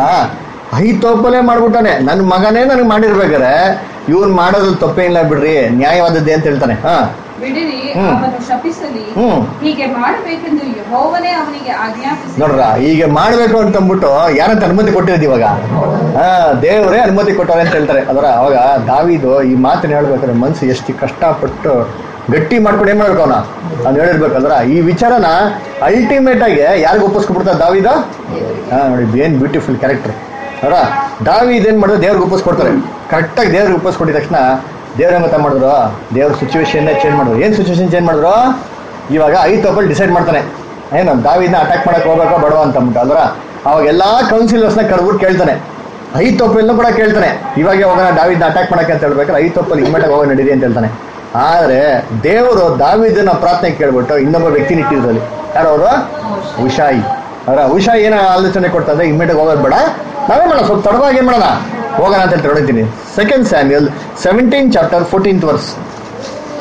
ಐತೋಪಲೇ ಮಾಡ್ಬಿಟ್ಟಾನೆ ನನ್ನ ಮಗನೇ ನನಗೆ ಮಾಡಿರ್ಬೇಕಾರೆ ಇವ್ನು ಮಾಡೋದ್ರಲ್ಲಿ ತಪ್ಪೇನಿಲ್ಲ ಬಿಡ್ರಿ ನ್ಯಾಯವಾದದ್ದೇ ಅಂತ ಹೇಳ್ತಾನೆ ಹಾ ಬಿಡಿರಿ ಹ್ಮ್. ಅವನು ಶಪಿಸಲಿ ಹ್ಮ್. ಹೀಗೆ ಮಾಡಬೇಕೆಂದು ಯೆಹೋವನೇ ಅವನಿಗೆ ಆಜ್ಞಾಪಿಸಿ ನೋಡ್ರ ಈಗ ಮಾಡ್ಬೇಕು ಅಂತ ಅಂದ್ಬಿಟ್ಟು ಯಾರಂತ ಅನುಮತಿ ಕೊಟ್ಟಿರೋದು ಇವಾಗ ಹಾ ದೇವರೇ ಅನುಮತಿ ಕೊಟ್ಟಾರೆ ಅಂತ ಹೇಳ್ತಾರೆ ಅದರ ಅವಾಗ ದಾವಿದು ಈ ಮಾತನ್ನ ಹೇಳ್ಬೇಕಾದ್ರೆ ಮನ್ಸು ಎಷ್ಟು ಕಷ್ಟಪಟ್ಟು ಗಟ್ಟಿ ಮಾಡ್ಕೊಂಡು ಏನ್ ಮಾಡ್ಬೇಕು ಅವನ ಅವ್ನು ಹೇಳಿರ್ಬೇಕಂದ್ರ ಈ ವಿಚಾರನ ಅಲ್ಟಿಮೇಟ್ ಆಗಿ ಯಾರಿಗ ಒಪ್ಪಿಸ್ಕೊಬಿಡ್ತಾರೆ ದಾವಿದ ಹಾ ನೋಡಿ ಏನ್ ಬ್ಯೂಟಿಫುಲ್ ಕ್ಯಾರೆಕ್ಟರ್ ಅವರ ದಾವಿದ್ ಏನ್ ಮಾಡಿದ್ರು ದೇವ್ರಿಗೆ ಒಪ್ಪಿಸ್ಕೊಡ್ತಾರೆ ಕರೆಕ್ಟಾಗಿ ದೇವ್ರಿಗೆ ಒಪ್ಪಿಸ್ಕೊಟ್ಟಿದ ತಕ್ಷಣ ದೇವ್ರ ಗೊತ್ತಾ ಮಾಡಿದ್ರು ದೇವ್ರ ಸಿಚುವೇಶನ್ ಚೇಂಜ್ ಮಾಡಿದ್ರು ಏನ್ ಸಿಚುವೇಶನ್ ಚೇಂಜ್ ಮಾಡಿದ್ರು ಇವಾಗ ಐತೊಬ್ಬಲ್ ಡಿಸೈಡ್ ಮಾಡ್ತಾನೆ ಏನು ದಾವಿದ್ನ ಅಟ್ಯಾಕ್ ಮಾಡಕ್ ಹೋಗ್ಬೇಕಾ ಬೇಡವಾ ಅಂತ ಅಂದ್ಬಿಟ್ಟು ಅಲ್ರ ಅವಾಗ ಎಲ್ಲಾ ಕೌನ್ಸಿಲರ್ಸ್ನ ಕರ್ಬಿಟ್ಟು ಕೇಳ್ತಾನೆ ಐತೊಪ್ಪಲ್ನು ಕೂಡ ಕೇಳ್ತಾನೆ ಇವಾಗ ಹೋಗೋಣ ದಾವಿದ್ನ ಅಟ್ಯಾಕ್ ಮಾಡಕ್ಕೆ ಅಂತ ಹೇಳ್ಬೇಕಾದ್ರೆ ಐತೊಪ್ಪಲ್ ಇಮ್ಮೆಟಾಗಿ ಹೋಗಿ ನಡೀರಿ ಅಂತ ಹೇಳ್ತಾನೆ ಆದ್ರೆ ದೇವರು ದಾವಿದನ ಪ್ರಾರ್ಥನೆ ಕೇಳ್ಬಿಟ್ಟು ಇನ್ನೊಬ್ಬ ವ್ಯಕ್ತಿನ ಇಟ್ಟಿದ್ರಲ್ಲಿ ಯಾರು ಅವರು ಉಷಾಯಿ ಅವರ ಉಷಾಯಿ ಏನೋ ಆಲೋಚನೆ ಕೊಡ್ತಾ ಇದ್ರೆ ಇಮ್ಮೆಟಾಗಿ ಹೋಗೋದು ಬೇಡ ನಾವೇ ಮಾಡೋಣ ಸ್ವಲ್ಪ ತಡವಾಗಿ ಏನ್ ಮಾಡೋಣ ಹೋಗೋಣ ಅಂತ ಹೇಳ್ತಾ ಹೊಡಿತೀನಿ second Samuel seventeen chapter fourteenth verse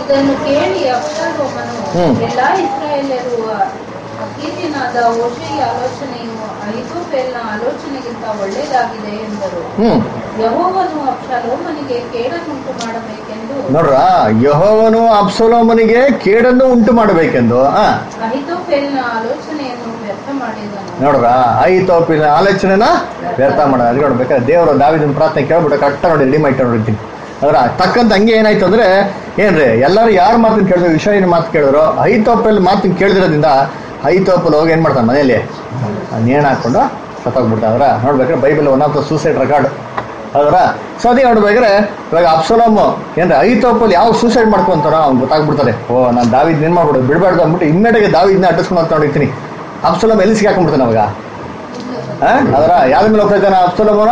ಇದನ್ನು ಕೇಳಿ ಅಬ್ಷಾಲೋಮನು ಹ್ಮ್. ಎಲ್ಲಾ ಇಸ್ರಾಯೇಲರು ಅಕೀತಿನಾದ ಓಶೆಯ ಆಲೋಚನೆಯು ಅಹಿತೋಫೆಲ್ನ ಆಲೋಚನೆಗಿಂತ ಒಳ್ಳೆಯದಾಗಿದೆ ಎಂದರು ಹ್ಮ್ ಯಹೋವನು ಅಬ್ಷಾಲೋಮನಿಗೆ ಕೇಡನ್ನುಂಟು ಮಾಡಬೇಕೆಂದು ನೋಡ್ರ ಯಹೋವನು ಅಬ್ಸಲೋಮನಿಗೆ ಕೇಡನ್ನು ಉಂಟು ಮಾಡಬೇಕೆಂದು ಆ ಅಹಿತೋಫೆಲ್ನ ಆಲೋಚನೆಯನ್ನು ವ್ಯರ್ಥ ಮಾಡಿದನು ನೋಡ್ರ ಐತೋಪಿನ ಆಲೋಚನೆನ ವ್ಯರ್ಥ ಮಾಡೋದು ಅದಕ್ಕೆ ನೋಡ್ಬೇಕಾದ್ರೆ ದೇವರು ದಾವಿದನ ಪ್ರಾರ್ಥನೆ ಕೇಳ್ಬಿಟ್ಟು ಕರೆಕ್ಟಾಗಿ ನೋಡಿ ರೆಡಿ ಮಾಡಿ ನೋಡಿರ್ತೀನಿ ಅದರ ತಕ್ಕಂತ ಹಂಗೆ ಏನಾಯ್ತು ಅಂದ್ರೆ ಏನ್ರಿ ಎಲ್ಲರೂ ಯಾರ ಮಾತನ್ನ ಕೇಳಿದ್ರು ವಿಷಯನ ಮಾತು ಕೇಳಿದ್ರು ಐತೋಪಲ್ ಮಾತನ್ನ ಕೇಳಿದಿರೋದ್ರಿಂದ ಐತೋಪಲ್ ಹೋಗಿ ಏನ್ ಮಾಡ್ತಾನೆ ಮನೆಯಲ್ಲಿ ನೇಣು ಹಾಕೊಂಡು ಸತ್ತೋಗ್ಬಿಡ್ತಾವ್ರ ನೋಡ್ಬೇಕಾದ್ರೆ Bible one of the suicide record ಅದರ ಸೊ ಅದೇ ನೋಡ್ಬೇಕಾದ್ರೆ ಇವಾಗ ಅಪ್ಸಲಮ್ ಏನ್ರಿ ಐತೋಪಲ್ ಯಾವ ಸೂಸೈಡ್ ಮಾಡ್ಕೊಂತಾರೋ ಅವ್ನು ಗೊತ್ತಾಗ್ಬಿಡ್ತಾರೆ ಓ ನಾನು ದಾವಿದ್ ಏನ್ ಮಾಡ್ಬಿಡು ಬಿಡಬಾರ್ದು ಅಂದ್ಬಿಟ್ಟು ಇಮ್ಮಿಡಿಯಾಗಿ ದಾವಿದ್ನ ಅಟ್ಟಿಸ್ಕೊಂಡು ಹೋಗ್ತಾ ಹೊಡಿತೀನಿ ಅಪ್ಸಲಮ್ ಎಲ್ಲಿ ಸಿಗಾಕೊಂಡ್ಬಿಡ್ತಾನೆ ಅವಾಗ ಆ? ಅದರ ಯಾವ್ದ್ರ ಮೇಲೆ ಹೋಗ್ತಾ ಇದ್ದಾನೆ ಅಪ್ಸಲಮನ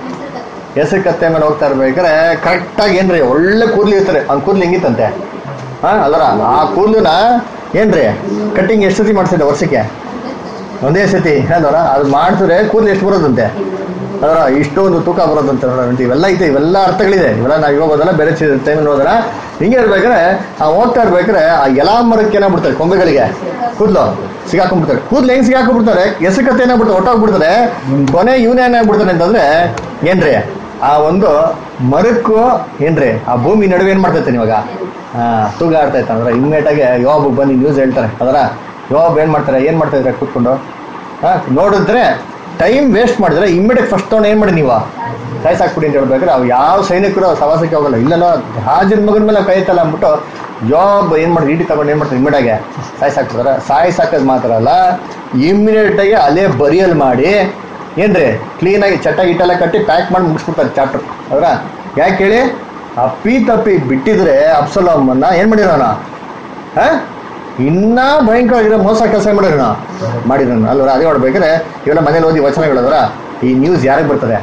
ಹೆಸರು ಕತ್ತೆ ಮೇಲೆ ಹೋಗ್ತಾ ಇರ್ಬೇಕಾದ್ರೆ ಕರೆಕ್ಟಾಗಿ ಏನ್ರಿ ಒಳ್ಳೆ ಕೂದ್ಲು ಇರ್ತಾರೆ ಅವ್ನ ಕೂದ್ಲು ಹೆಂಗಿತ್ತಂತೆ ಹಾ ಅದರ ಆ ಕೂದಲನ್ನ ಏನ್ರಿ ಕಟ್ಟಿಂಗ್ ಎಷ್ಟು ಸತಿ ಮಾಡ್ತಿದ್ದೆ ವರ್ಷಕ್ಕೆ ಒಂದೇ ಸತಿ ಅದರ ಅದು ಮಾಡ್ಸಿದ್ರೆ ಕೂದಲು ಎಷ್ಟು ಬರೋದಂತೆ ಅದರ ಇಷ್ಟೊಂದು ತೂಕ ಬರೋದಂತೆ ನೋಡೋಣ ಇವೆಲ್ಲ ಐತೆ ಇವೆಲ್ಲ ಅರ್ಥಗಳಿದೆ ಇವೆಲ್ಲ ನಾವು ಇವಾಗ ಓದಲ್ಲ ಬೇರೆ ಟೈಮಲ್ಲಿ ಹೋದಲ್ಲ ಹಿಂಗೆ ಇರ್ಬೇಕಾದ್ರೆ ಆ ಹೋಗ್ತಾ ಇರ್ಬೇಕಾದ್ರೆ ಆ ಎಲಾ ಮರಕ್ಕೆ ಏನಾಗ್ಬಿಡ್ತಾರೆ ಕೊಂಬೆಗಳಿಗೆ ಕೂದಲು ಸಿಗಾಕೊಂಡ್ಬಿಡ್ತಾರೆ ಕೂದಲು ಹೆಂಗ್ ಸಿಗಾಕೊಂಡ್ಬಿಡ್ತಾರೆ ಹೆಸರು ಕತ್ತೆ ಏನಾಗ್ಬಿಡ್ತಾರೆ ಹೊಟ್ಟೋಗ್ಬಿಡ್ತಾರೆ ಕೊನೆ ಇವನೇ ಏನಾಗ್ಬಿಡ್ತಾನೆ ಅಂತಂದ್ರೆ ಏನ್ರಿ ಆ ಒಂದು ಮರಕ್ಕೂ ಏನ್ರಿ ಆ ಭೂಮಿ ನಡುವೆ ಏನ್ ಮಾಡ್ತೈತೆ ಇವಾಗ ಆ ತೂಗ ಆಡ್ತಾ ಇತ್ತು ಅಂದ್ರೆ ಇಮ್ಮಿಡಿಯೇಟ್ ಆಗಿ ಯೋಬ್ ಬಂದು ನ್ಯೂಸ್ ಹೇಳ್ತಾರೆ ಅದರ ಯೋಬ್ ಏನ್ ಮಾಡ್ತಾರೆ ಏನ್ ಮಾಡ್ತಾ ಇದ್ರೆ ಕೂತ್ಕೊಂಡು ಹಾ ನೋಡಿದ್ರೆ ಟೈಮ್ ವೇಸ್ಟ್ ಮಾಡಿದ್ರೆ ಇಮ್ಮಿಡಿಯೇಟ್ ಫಸ್ಟ್ ತಗೊಂಡು ಏನ್ ಮಾಡಿ ನೀವು ಸಾಯ್ಸಾಕ್ಬಿಡಿ ಅಂತ ಹೇಳ್ಬೇಕಾದ್ರೆ ಅವು ಯಾವ ಸೈನಿಕರು ಸವಾಸಕ್ಕೆ ಹೋಗಲ್ಲ ಇಲ್ಲನೋ ರಾಜನ ಮಗನ ಮೇಲೆ ಕೈ ಎತ್ತಲ್ಲ ಅಂದ್ಬಿಟ್ಟು ಜಾಬ್ ಏನ್ ಮಾಡಿ ಇಡಿ ತಗೊಂಡು ಏನ್ ಮಾಡ್ತಾರೆ ಇಮ್ಮಿಡಿಯಾಗೆ ಸಾಯ್ಸಾಕ್ಬಿಡ್ತಾರೆ ಸಾಯ್ಸಾಕೋದು ಮಾತ್ರ ಅಲ್ಲ ಇಮ್ಮಿಡಿಯೇಟ್ ಆಗಿ ಅಲ್ಲೇ ಬರಿಯಲ್ ಮಾಡಿ ಏನ್ರಿ ಕ್ಲೀನಾಗಿ ಚಟ್ಟ ಗಿಟ್ಟೆಲ್ಲ ಕಟ್ಟಿ ಪ್ಯಾಕ್ ಮಾಡಿ ಮುಗಿಸ್ಬಿಡ್ತಾರೆ ಚಾಪ್ಟರ್ ಅವರ ಯಾಕೆ ಹೇಳಿ ಅಪ್ಪಿ ತಪ್ಪಿ ಬಿಟ್ಟಿದ್ರೆ ಅಪ್ಸಲಮ್ಮನ್ನ ಏನ್ ಮಾಡಿರೋಣ ಹಾ ಇನ್ನ ಭಯಂಕರ ಇರೋ ಮೋಸ ಕೆಲಸ ಮಾಡಿರೋಣ ಮಾಡಿರೋಣ ಅಲ್ವರ ಅದೇ ನೋಡ್ಬೇಕಾದ್ರೆ ಇವೆಲ್ಲ ಮನೇಲಿ ಓದಿ ವಚನಗಳವರ ಈ ನ್ಯೂಸ್ ಯಾರಿಗೆ ಬರ್ತದೆ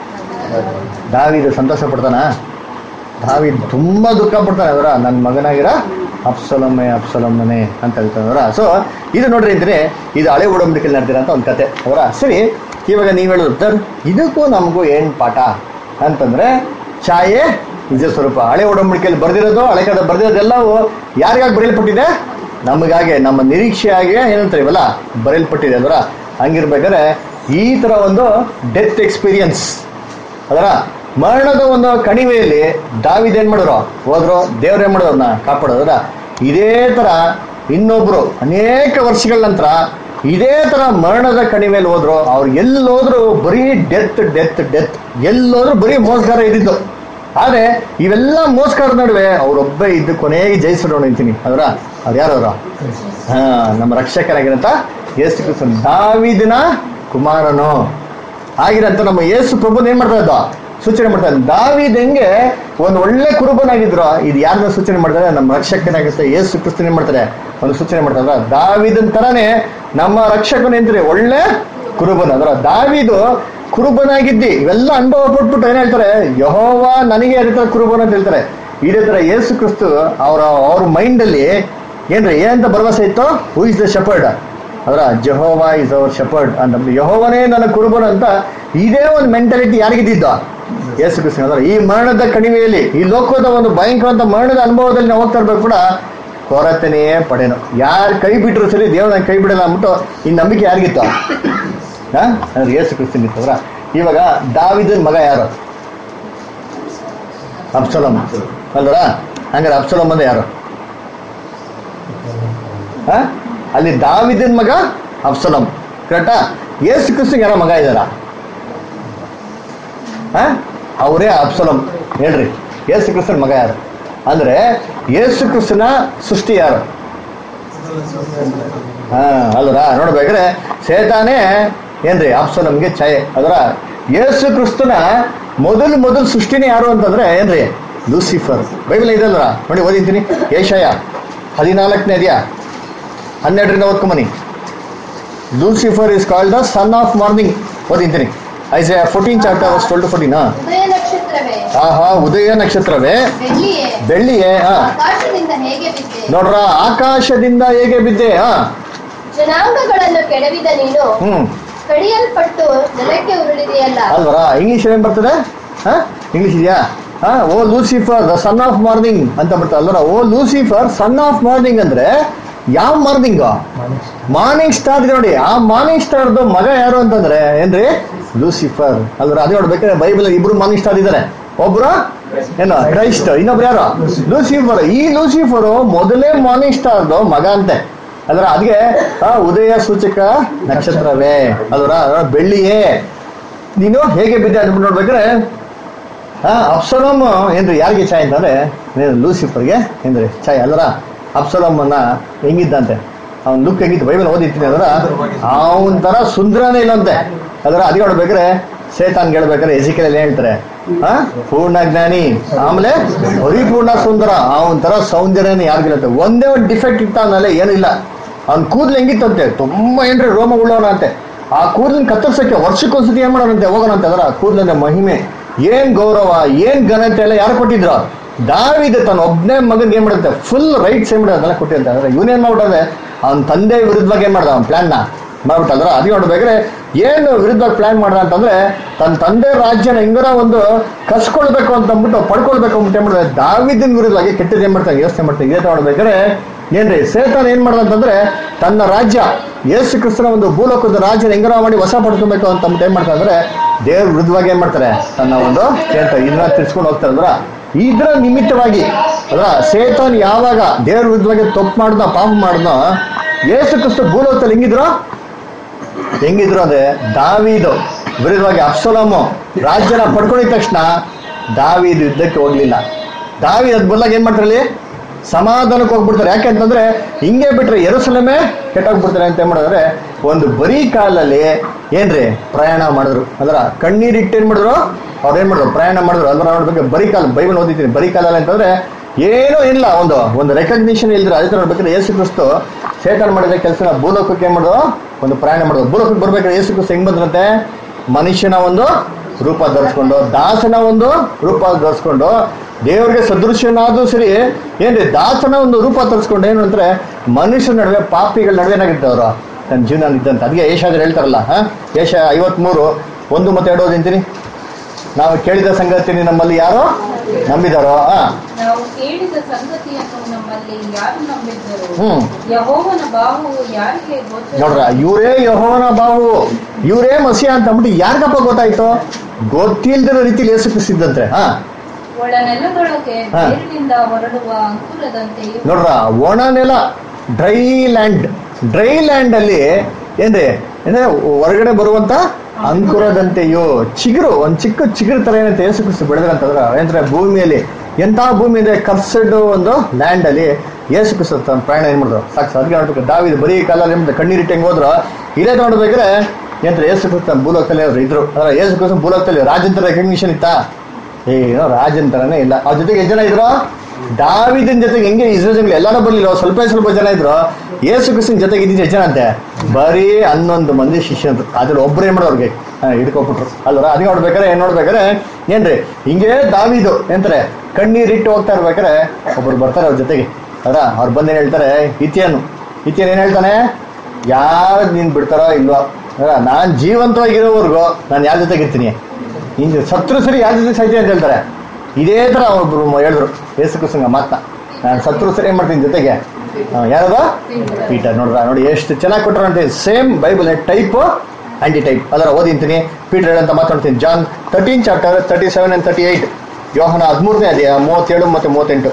ದಾವಿದು ಸಂತೋಷ ಪಡ್ತಾನ ದಾವಿದ್ ತುಂಬಾ ದುಃಖ ಪಡ್ತಾನೆ ಅವರ ನನ್ನ ಮಗನಾಗಿರ ಅಪ್ಸಲಮ್ಮೆ ಅಪ್ಸಲಮ್ಮನೆ ಅಂತ ಹೇಳ್ತಾನವರ ಸೊ ಇದು ನೋಡ್ರಿ ಅಂತೀನಿ ಇದು ಹಳೆ ಒಡಂಬಡಿಕೆಯಲ್ಲಿ ನಡೆದಿರೋಂಥ ಒಂದು ಕತೆ ಅವರ ಸರಿ ಇವಾಗ ನೀವು ಹೇಳೋದು ಸರ್ ಇದಕ್ಕೂ ನಮಗೂ ಏನ್ ಪಾಠ ಅಂತಂದ್ರೆ ಛಾಯೆ ನಿಜ ಸ್ವರೂಪ ಹಳೆ ಒಡಂಬಡಿಕೆಯಲ್ಲಿ ಬರ್ದಿರೋದು ಹಳೆ ಕಡೆ ಬರ್ದಿರೋದೆಲ್ಲವೂ ಯಾರಿಗಾಗಿ ಬರೆಯಲ್ಪಟ್ಟಿದೆ ನಮಗಾಗಿ ನಮ್ಮ ನಿರೀಕ್ಷೆಯಾಗಿ ಏನಂತಾರೆ ಇವಲ್ಲ ಬರೆಯಲ್ಪಟ್ಟಿದೆ ಅದರ ಹಂಗಿರ್ಬೇಕಾದ್ರೆ ಈ ತರ ಒಂದು ಡೆತ್ ಎಕ್ಸ್ಪೀರಿಯನ್ಸ್ ಅದರ ಮರಣದ ಒಂದು ಕಣಿವೆಯಲ್ಲಿ ದಾವಿದ್ ಏನ್ ಮಾಡಿದ್ರು ಹೋದ್ರು ದೇವ್ರ ಏನ್ ಮಾಡಿದ್ರು ಅವ್ರನ್ನ ಕಾಪಾಡೋದ್ರ ಇದೇ ತರ ಇನ್ನೊಬ್ರು ಅನೇಕ ವರ್ಷಗಳ ನಂತರ ಇದೇ ತರ ಮರಣದ ಕಣಿವೆಯಲ್ಲಿ ಹೋದ್ರು ಅವ್ರು ಎಲ್ಲೋದ್ರು ಬರೀ ಡೆತ್ ಡೆತ್ ಡೆತ್ ಎಲ್ಲೋದ್ರು ಬರೀ ಮೋಸಗಾರ ಇದ್ದಿದ್ದು ಆದ್ರೆ ಇವೆಲ್ಲ ಮೋಸಗಾರ ನಡುವೆ ಅವರೊಬ್ಬ ಇದ್ದು ಕೊನೆಗೆ ಜಯಿಸೋಣ ನಿಂತೀನಿ ಅದರ ಅವ್ರು ಯಾರವ್ರು ಹಾ ನಮ್ಮ ರಕ್ಷಕರಾಗಿರಂತ ಯೇಸು ಕ್ರಿಸ್ತನ್ ದಾವಿದಿನ ಕುಮಾರನು ಆಗಿರಂತ ನಮ್ಮ ಯೇಸು ಪ್ರಭುನ ಏನ್ ಮಾಡ್ತಾ ಇದ್ದ ಸೂಚನೆ ಮಾಡ್ತಾರೆ ದಾವಿದ್ ಹೆಂಗೆ ಒಂದು ಒಳ್ಳೆ ಕುರುಬನಾಗಿದ್ರು ಇದು ಯಾರನ್ನ ಸೂಚನೆ ಮಾಡ್ತಾರೆ ನಮ್ಮ ರಕ್ಷಕನಾಗಿರುತ್ತೆ ಯೇಸು ಕ್ರಿಸ್ತನ್ ಏನ್ ಮಾಡ್ತಾರೆ ಒಂದು ಸೂಚನೆ ಮಾಡ್ತಾರ ದಾವಿದನ್ ತರಾನೇ ನಮ್ಮ ರಕ್ಷಕನ ಎಂದ್ರೆ ಒಳ್ಳೆ ಕುರುಬನ ಅದರ ದಾವಿದು ಕುರುಬನಾಗಿದ್ದಿ ಇವೆಲ್ಲ ಅನುಭವ ಪಟ್ಬಿಟ್ಟು ಏನ್ ಹೇಳ್ತಾರೆ ಯಹೋವ ನನಗೆ ಅದೇ ತರ ಕುರುಬನ ಅಂತ ಹೇಳ್ತಾರೆ ಇದೇ ತರ ಯೇಸು ಕ್ರಿಸ್ತು ಅವರ ಅವ್ರ ಮೈಂಡ್ ಅಲ್ಲಿ ಏನ್ರಿ ಏನಂತ ಭರವಸೆ ಇತ್ತು ಹೂ ಇಸ್ ದ ಶಪರ್ಡ್ ಅದರ ಜಹೋವಾ ಇಸ್ ಅವರ್ ಶಪರ್ಡ್ ಅಂತ ಯಹೋವನೇ ನನ್ನ ಕುರುಬನ ಅಂತ ಇದೇ ಒಂದು ಮೆಂಟಾಲಿಟಿ ಯಾರಿಗಿದ್ದ ಯೇಸು ಕ್ರಿಸ್ತ ಅದರ ಈ ಮರಣದ ಕಣಿವೆಯಲ್ಲಿ ಈ ಲೋಕದ ಒಂದು ಭಯಂಕರ ಮರಣದ ಅನುಭವದಲ್ಲಿ ನಾವು ಹೋಗ್ತಾ ಇರ್ಬೇಕು ಕೂಡ ಕೊರತೆನೇ ಪಡೆನು ಯಾರು ಕೈ ಬಿಟ್ಟರು ಸರಿ ದೇವ್ರ ಕೈ ಬಿಡಲ್ಲ ಅಂದ್ಬಿಟ್ಟು ಈ ನಂಬಿಕೆ ಯಾರಿಗಿತ್ತು ಹಾ ಅಂದ್ರೆ ಯೇಸು ಕ್ರಿಸ್ತನ್ ಇತ್ತಂದ್ರ ಇವಾಗ ದಾವಿದನ್ ಮಗ ಯಾರು ಅಬ್ಸಲಂ ಅಲ್ವರ ಹಂಗಾರೆ ಅಬ್ಸಲಂ ಅಂದ್ರೆ ಯಾರು ಹಾ ಅಲ್ಲಿ ದಾವಿದನ್ ಮಗ ಅಬ್ಸಲಂ ಕರೆಕ್ಟಾ ಯೇಸು ಕ್ರಿಸ್ತನ್ ಯಾರ ಮಗ ಇದಾರ ಹಾ ಅವರೇ ಅಬ್ಸಲಂ ಹೇಳ್ರಿ ಯೇಸು ಕ್ರಿಸ್ತನ್ ಮಗ ಯಾರು ಅಂದ್ರೆ ಯೇಸು ಕ್ರಿಸ್ತನ ಸೃಷ್ಟಿ ಯಾರು ಹಾ ಅಲ್ವರ ನೋಡ್ಬೇಕಾದ್ರೆ ಸೇತಾನೇ ಏನ್ರಿ ಅಪ್ಸಲಂಗೆ ಛಾಯೆ ಅದರ ಯೇಸು ಕ್ರಿಸ್ತನ ಮೊದಲು ಮೊದಲು ಸೃಷ್ಟಿನೇ ಯಾರು ಅಂತಂದ್ರೆ ಏನ್ರಿ ಲೂಸಿಫರ್ ಬೈಬಲ್ ಇದಲ್ರ ನೋಡಿ ಓದಿಂತೀನಿ ಏಷಯ ಹದಿನಾಲ್ಕನೇ ಅದ್ಯಾ ಹನ್ನೆರಡರಿಂದ ಓದ್ಕೊಂಬನಿ Lucifer is called the son of morning ಓದಿಂತೀನಿ Isaiah fourteen chapter twelve to fourteen ಉದಯ ನಕ್ಷತ್ರವೇ ಆಹಾ ಉದಯ ನಕ್ಷತ್ರವೇ ಬೆಳ್ಳಿಯೇ ಬೆಳ್ಳಿಯೇ ಹಾ ಆಕಾಶದಿಂದ ಹೇಗೆ ಬಿದ್ದೆ ನೋಡ್ರ ಆಕಾಶದಿಂದ ಹೇಗೆ ಬಿದ್ದೆ ಹಾ ಜನಾಂಗಗಳನ್ನು ಕೆಡವಿದ ನೀನು ಹ್ಮ್ ಕಡಿಯಲ್ಪಟ್ಟು ನೆಲಕ್ಕೆ ಉರುಳಿದೆಯಲ್ಲ ಅಲ್ವರ ಇಂಗ್ಲಿಷ್ ಏನ್ ಬರ್ತದೆ ಹಾ ಇಂಗ್ಲಿಷ್ ಇದೆಯಾ ಹಾ ಓ Lucifer the son of morning ಅಂತ ಬರ್ತಾರೆ ಅಲ್ವರ ಓ ಲೂಸಿಫರ್ ಸನ್ ಆಫ್ ಮಾರ್ನಿಂಗ್ ಅಂದ್ರೆ ಯಾವ ಮಾರ್ನಿಂಗ್ ಮಾರ್ನಿಂಗ್ ಸ್ಟಾರ್ ಇದೆ ನೋಡಿ ಆ ಮಾರ್ನಿಂಗ್ ಸ್ಟಾರ್ದು ಮಗ ಯಾರು ಅಂತಂದ್ರೆ ಏನ್ರಿ ಲೂಸಿಫರ್ ಅಲ್ವರ ಅದೇ ನೋಡ್ಬೇಕಾದ್ರೆ ಬೈಬಲ್ ಇಬ್ರು ಮಾರ್ನಿಂಗ್ ಸ್ಟಾರ್ ಇದಾರೆ ಒಬ್ರು ಏನು ಕ್ರೈಸ್ಟ್ ಇನ್ನೊಬ್ರು ಯಾರು ಲೂಸಿಫರ್ ಈ ಲೂಸಿಫರ್ ಮೊದಲೇ ಮಾರ್ನಿಂಗ್ ಸ್ಟಾರ್ದು ಮಗ ಅಂತೆ ಅದ್ರ ಅದಕ್ಕೆ ಆ ಉದಯ ಸೂಚಕ ನಕ್ಷತ್ರವೇ ಅಲ್ವರ ಬೆಳ್ಳಿಯೇ ನೀನು ಹೇಗೆ ಬಿದ್ದೆ ಅಂತ ನೋಡ್ಬೇಕಾದ್ರೆ ಆ ಅಪ್ಸಲಮ್ ಏನ್ರಿ ಯಾರಿಗೆ ಛಾಯ್ ಅಂತಂದ್ರೆ ಏನು ಲೂಸಿಫರ್ಗೆ ಏನ್ರಿ ಛಾಯ್ ಅಲ್ಲರ ಅಪ್ಸಲಮ್ ಅನ್ನ ಹೆಂಗಿದ್ದಂತೆ ಅವ್ನ ಲುಕ್ ಹೆಂಗಿತ್ತು ಬೈಬಲ್ ಓದಿರ್ತೀನಿ ಅದರ ಅವನ ತರ ಸುಂದರನೇ ಇಲ್ಲಂತೆ ಅದರ ಅದಕ್ಕೆ ನೋಡ್ಬೇಕಾದ್ರೆ ಸೇತಾನ್ ಹೇಳ್ಬೇಕಾದ್ರೆ ಎಜಿಕೆಲ್ ಹೇಳ್ತಾರೆ ಆ ಪೂರ್ಣ ಜ್ಞಾನಿ ಆಮೇಲೆ ಪರಿಪೂರ್ಣ ಸುಂದರ ಅವನ ತರ ಸೌಂದರ್ಯನೇ ಯಾರಿಗಿಲ್ಲಂತೆ ಒಂದೇ ಒಂದು ಡಿಫೆಕ್ಟ್ ಇತ್ತ ಅವನಲ್ಲಿ ಏನಿಲ್ಲ ಅವ್ನ ಕೂದಲು ಹೆಂಗಿತ್ತಂತೆ ತುಂಬಾ ಏನ್ರಿ ರೋಮ ಉಳ್ಳವನ ಅಂತೆ ಆ ಕೂದಲನ್ನ ಕತ್ತರಿಸಕ್ಕೆ ವರ್ಷಕ್ಕೊಂದ್ಸತಿ ಏನ್ ಮಾಡೋಣಂತೆ ಹೋಗೋಣಂತೆ ಅದರ ಕೂದಲಿನ ಮಹಿಮೆ ಏನ್ ಗೌರವ ಏನ್ ಘನತೆ ಎಲ್ಲ ಯಾರು ಕೊಟ್ಟಿದ್ರು ದಾವಿದೆ ತನ್ನ ಒಬ್ಬನೇ ಮಗನ್ಗೆ ಏನ್ ಮಾಡುತ್ತೆ ಫುಲ್ ರೈಟ್ಸ್ ಏನ್ ಮಾಡೋದು ಅದೆಲ್ಲ ಕೊಟ್ಟಿರ್ತಾರೆ ಅಂದ್ರೆ ಇವನೇನ್ ಮಾಡ್ಬಿಟ್ಟಂದ್ರೆ ಅವ್ನ ತಂದೆ ವಿರುದ್ಧವಾಗಿ ಏನ್ ಮಾಡ್ದ ಅವ್ನ ಪ್ಲಾನ್ ನ ಮಾಡ್ಬಿಟ್ಟ ಅಂದ್ರೆ ಅದು ನೋಡ್ಬೇಕಾದ್ರೆ ಏನು ವಿರುದ್ಧವಾಗಿ ಪ್ಲಾನ್ ಮಾಡ್ದ ಅಂತಂದ್ರೆ ತನ್ನ ತಂದೆ ರಾಜ್ಯನ ಹಿಂಗರ ಒಂದು ಕಸ್ಕೊಳ್ಬೇಕು ಅಂತ ಅಂದ್ಬಿಟ್ಟು ಪಡ್ಕೊಳ್ಬೇಕು ಅಂತ ಏನ್ ಮಾಡಿದ್ರೆ ದಾವಿದಿನ ವಿರುದ್ಧವಾಗಿ ಕೆಟ್ಟದ್ದು ಏನ್ ಮಾಡ್ತಾನೆ ಯೋಚನೆ ಮಾಡ್ತಾನೆ ಇದೇ ನೋಡ್ಬೇಕಾದ್ರೆ ಏನ್ರಿ ಸೇತಾನ್ ಏನ್ ಮಾಡ್ದ ಅಂತಂದ್ರೆ ತನ್ನ ರಾಜ್ಯ ಯೇಸು ಕ್ರಿಸ್ತನ ಒಂದು ಭೂಲೋಕದ ರಾಜ್ಯನ ಹೆಂಗರ ಮಾಡಿ ವಶ ಪಡ್ಕೊಬೇಕು ಅಂತ ಅಂದ್ಬಿಟ್ಟು ಏನ್ ಮಾಡ್ತಾರೆ ಅಂದ್ರೆ ದೇವ್ರ ವಿರುದ್ಧವಾಗಿ ಏನ್ ಮಾಡ್ತಾರೆ ತನ್ನ ಒಂದು ಕೇಳ್ತ ಇದನ್ನ ತಿರ್ಸ್ಕೊಂಡು ಹೋಗ್ತಾರೆ ಅಂದ್ರ ಇದ್ರ ನಿಮಿತ್ತವಾಗಿ ಅದ್ರ ಸೇತಾನ್ ಯಾವಾಗ ದೇವ್ರ ವಿರುದ್ಧವಾಗಿ ತಪ್ಪು ಮಾಡ್ದ ಪಾಪ ಮಾಡ್ದ ಯೇಸು ಕ್ರಿಸ್ತ ಭೂಲೋಕದಲ್ಲಿ ಹೆಂಗಿದ್ರು ಹೆಂಗಿದ್ರು ಅಂದ್ರೆ ದಾವೀದು ವಿರುದ್ಧವಾಗಿ ಅಪ್ಸಲಮು ರಾಜ್ಯನ ಪಡ್ಕೊಂಡಿದ ತಕ್ಷಣ ದಾವೀದು ಯುದ್ಧಕ್ಕೆ ಹೋಗ್ಲಿಲ್ಲ ದಾವೀದ್ ಅದ್ ಬದಲಾಗಿ ಏನ್ ಮಾಡ್ತಾರೆ ಅಲ್ಲಿ ಸಮಾಧಾನಕ್ಕೆ ಹೋಗ್ಬಿಡ್ತಾರೆ ಯಾಕೆಂತಂದ್ರೆ ಹಿಂಗೆ ಬಿಟ್ರೆ ಎರಸಲಮೇ ಕೆಟ್ಟೋಗ್ಬಿಡ್ತಾರೆ ಅಂತ ಏನ್ ಮಾಡಿದ್ರೆ ಒಂದು ಬರೀ ಕಾಲಲ್ಲಿ ಏನ್ರಿ ಪ್ರಯಾಣ ಮಾಡಿದ್ರು ಅದರ ಕಣ್ಣೀರಿಟ್ಟು ಏನ್ ಮಾಡಿದ್ರು ಅವ್ರು ಏನ್ ಮಾಡಿದ್ರು ಪ್ರಯಾಣ ಮಾಡಿದ್ರು ಅದ್ರ ನೋಡ್ಬೇಕು ಬರೀ ಕಾಲ ಬೈಬಲ್ ಓದಿದ್ದೀನಿ ಬರೀ ಕಾಲಲ್ಲಿ ಅಂತಂದ್ರೆ ಏನೂ ಇಲ್ಲ ಒಂದು ಒಂದು ರೆಕಗ್ನಿಷನ್ ಇಲ್ದ್ರೆ ಅದೇ ತರ ನೋಡ್ಬೇಕಾದ್ರೆ ಯೇಸು ಕ್ರಿಸ್ತು ಸೇತನ್ ಮಾಡಿದ ಕೆಲಸನ ಭೂಲೋಕಕ್ಕೆ ಏನ್ ಮಾಡಿದ್ರು ಒಂದು ಪ್ರಯಾಣ ಮಾಡಿದ್ರು ಭೂಲೋಕಕ್ಕೆ ಬರ್ಬೇಕಾದ್ರೆ ಯೇಸು ಕ್ರಿಸ್ತು ಹೆಂಗ್ ಬಂದ್ರಂತೆ ಮನುಷ್ಯನ ಒಂದು ರೂಪ ಧರಿಸ್ಕೊಂಡು ದಾಸನ ಒಂದು ರೂಪ ಧರಿಸ್ಕೊಂಡು ದೇವರಿಗೆ ಸದೃಶ್ಯನಾದ್ರೂ ಸರಿ ಏನ್ರಿ ದಾಸನ ಒಂದು ರೂಪ ತರಿಸ್ಕೊಂಡು ಏನು ಅಂದ್ರೆ ಮನುಷ್ಯರ ನಡುವೆ ಪಾಪಿಗಳ ನಡುವೆ ಏನಾಗಿರ್ತಾರೆ ಅವರು ತನ್ನ ಜೀವನ ಇದ್ದಂತ ಅದಕ್ಕೆ ಏಷಾದ್ರೆ ಹೇಳ್ತಾರಲ್ಲ ಹಾ ಏಷ ಐವತ್ಮೂರು ಒಂದು ಮತ್ತೆ ಎರಡು ಓದಿಂತೀನಿ ನಾವು ಕೇಳಿದ ಸಂಗತಿ ನಮ್ಮಲ್ಲಿ ಯಾರು ನಂಬಿದಾರೋ ಹಾ ನಾವು ಕೇಳಿದ ಸಂಗತಿಯನ್ನು ನಮ್ಮಲ್ಲಿ ಯಾರು ನಂಬಿದ್ದರು ಹ್ಮ್. ಯಹೋವನ ಬಾಹುವು ಯಾರಿಗೆ ಗೋಚರ ನೋಡ್ರ ಇವರೇ ಯಹೋವನ ಬಾವು ಇವರೇ ಮಸಿಯ ಅಂತ ಅಂದ್ಬಿಟ್ಟು ಯಾರಿಗಪ್ಪ ಗೊತ್ತಾಯ್ತು ಗೊತ್ತಿಲ್ದಿರೋ ರೀತಿಲಿ ಯೇಸು ಕ್ರಿಸ್ತಿದ್ದಂತೆ ಹಾ ಒಳ ನೆಲದೊಳಗೆ ಹಾ. ಬೇರಿನಿಂದ ಹೊರಡುವ ಅಂಕುರದಂತೆಯೂ ನೋಡ್ರ ಒಣ ನೆಲ ಡ್ರೈ ಲ್ಯಾಂಡ್ ಡ್ರೈ ಲ್ಯಾಂಡ್ ಅಲ್ಲಿ ಏನ್ರಿ ಅಂದ್ರೆ ಹೊರಗಡೆ ಬರುವಂತ ಅಂಕುರದಂತೆಯೋ ಚಿಗುರು ಒಂದ್ ಚಿಕ್ಕ ಚಿಗುರು ತರ ಏನಂತ ಯೇಸು ಕ್ರಿಸ್ತು ಬೆಳೆದ್ರಂತಂದ್ರ ಏನಂದ್ರೆ ಭೂಮಿಯಲ್ಲಿ ಎಂತ ಭೂಮಿ ಇದೆ ಕರ್ಸಡ್ ಒಂದು ಲ್ಯಾಂಡ್ ಅಲ್ಲಿ ಯೇಸು ಕ್ರಿಸ್ತು ತನ್ನ ಪ್ರಯಾಣ ಏನ್ ಮಾಡಿದ್ರು ಸಾಕು ಅದಕ್ಕೆ ನೋಡ್ಬೇಕು ದಾವಿದ ಬರೀ ಕಾಲಲ್ಲಿ ಏನ್ ಮಾಡ್ತಾರೆ, ಕಣ್ಣೀರಿಟ್ಟು ಹೆಂಗ್ ಹೋದ್ರು ಇದೇ ನೋಡ್ಬೇಕಾದ್ರೆ ಏನಂದ್ರೆ ಯೇಸು ಕ್ರಿಸ್ತ ಭೂಲೋಕದಲ್ಲಿ ಅವ್ರು ಇದ್ರು ಅದ್ರ ಯೇಸು ಕ್ರಿಸ್ತ ಭೂಲೋಕದಲ್ಲಿ ರಾಜಂತರ ರೆಕಗ್ನಿಷನ್ ಇತ್ತಾ ಏನೋ ರಾಜನ್ ತರನೇ ಇಲ್ಲ ಅವ್ರ ಜೊತೆಗೆ ಎಷ್ಟು ಜನ ಇದ್ರು ದಾವಿದನ್ ಜೊತೆಗೆ ಹೆಂಗೆ ಇಸ್ರೇಲ್ ಎಲ್ಲಾರು ಬರ್ಲಿಲ್ಲ ಸ್ವಲ್ಪ ಸ್ವಲ್ಪ ಜನ ಇದ್ರು ಯೇಸು ಕ್ರಿಸ್ತನ್ ಜೊತೆಗೆ ಇದ್ದಿದ್ದು ಎಷ್ಟು ಜನ ಅಂತೆ ಬರೀ ಹನ್ನೊಂದು ಮಂದಿ ಶಿಷ್ಯರು ಅದ್ರಲ್ಲಿ ಒಬ್ರು ಏನ್ ಮಾಡೋರು ಅವ್ರಿಗೆ ಹಾ, ಹಿಡ್ಕೊಬಿಟ್ರು ಅಲ್ವರ ಅದಕ್ಕೆ ನೋಡ್ಬೇಕಾರೆ ಏನ್ ನೋಡ್ಬೇಕಾರೆ ಏನ್ರಿ ಹಿಂಗೆ ದಾವಿದು ಎಂತಾರೆ ಕಣ್ಣೀರಿಟ್ಟು ಹೋಗ್ತಾ ಇರ್ಬೇಕಾರೆ ಒಬ್ರು ಬರ್ತಾರೆ ಅವ್ರ ಜೊತೆಗೆ ಅದ್ರ ಅವ್ರು ಬಂದು ಏನ್ ಹೇಳ್ತಾರೆ ಇತಿಯನು ಇತಿಯನ್ ಏನ್ ಹೇಳ್ತಾನೆ ಯಾರು ನೀನ್ ಬಿಡ್ತಾರೋ ಇಲ್ವೋ ಅದ್ರ ನಾನ್ ಜೀವಂತವಾಗಿರೋವರೆಗೂ ನಾನು ಯಾರ ಜೊತೆಗೆ ಇರ್ತೀನಿ ಹಿಂಗೆ ಸತ್ರು ಸರಿ ಯಾರ ಜೊತೆ ಸಾಯ್ತೀನಿ ಅಂತ ಹೇಳ್ತಾರೆ ಇದೇ ತರ ಒಬ್ರು ಮ- ಹೇಳಿದ್ರು ಯೇಸು ಕ್ರಿಸ್ತಂಗ ಮಾತನ್ನ ನಾನು ಸತ್ರು ಸರಿ ಏನ್ ಮಾಡ್ತೀನಿ ಜೊತೆಗೆ ಆ, ಯಾರದ ಪೀಟರ್ ನೋಡ್ರ ನೋಡಿ ಎಷ್ಟು ಚೆನ್ನಾಗಿ ಕೊಟ್ಟರು ಅಂತ same Bible type aunty type ಅದರ ಓದಿಂತೀನಿ ಪೀಟರ್ ಹೇಳಂತ ಮಾತಾಡ್ತೀನಿ John thirteen chapter thirty seven and thirty eight ಯೋಹನ ಹದಿಮೂರನೇ ಅದೇ ಮೂವತ್ತೇಳು ಮತ್ತೆ ಮೂವತ್ತೆಂಟು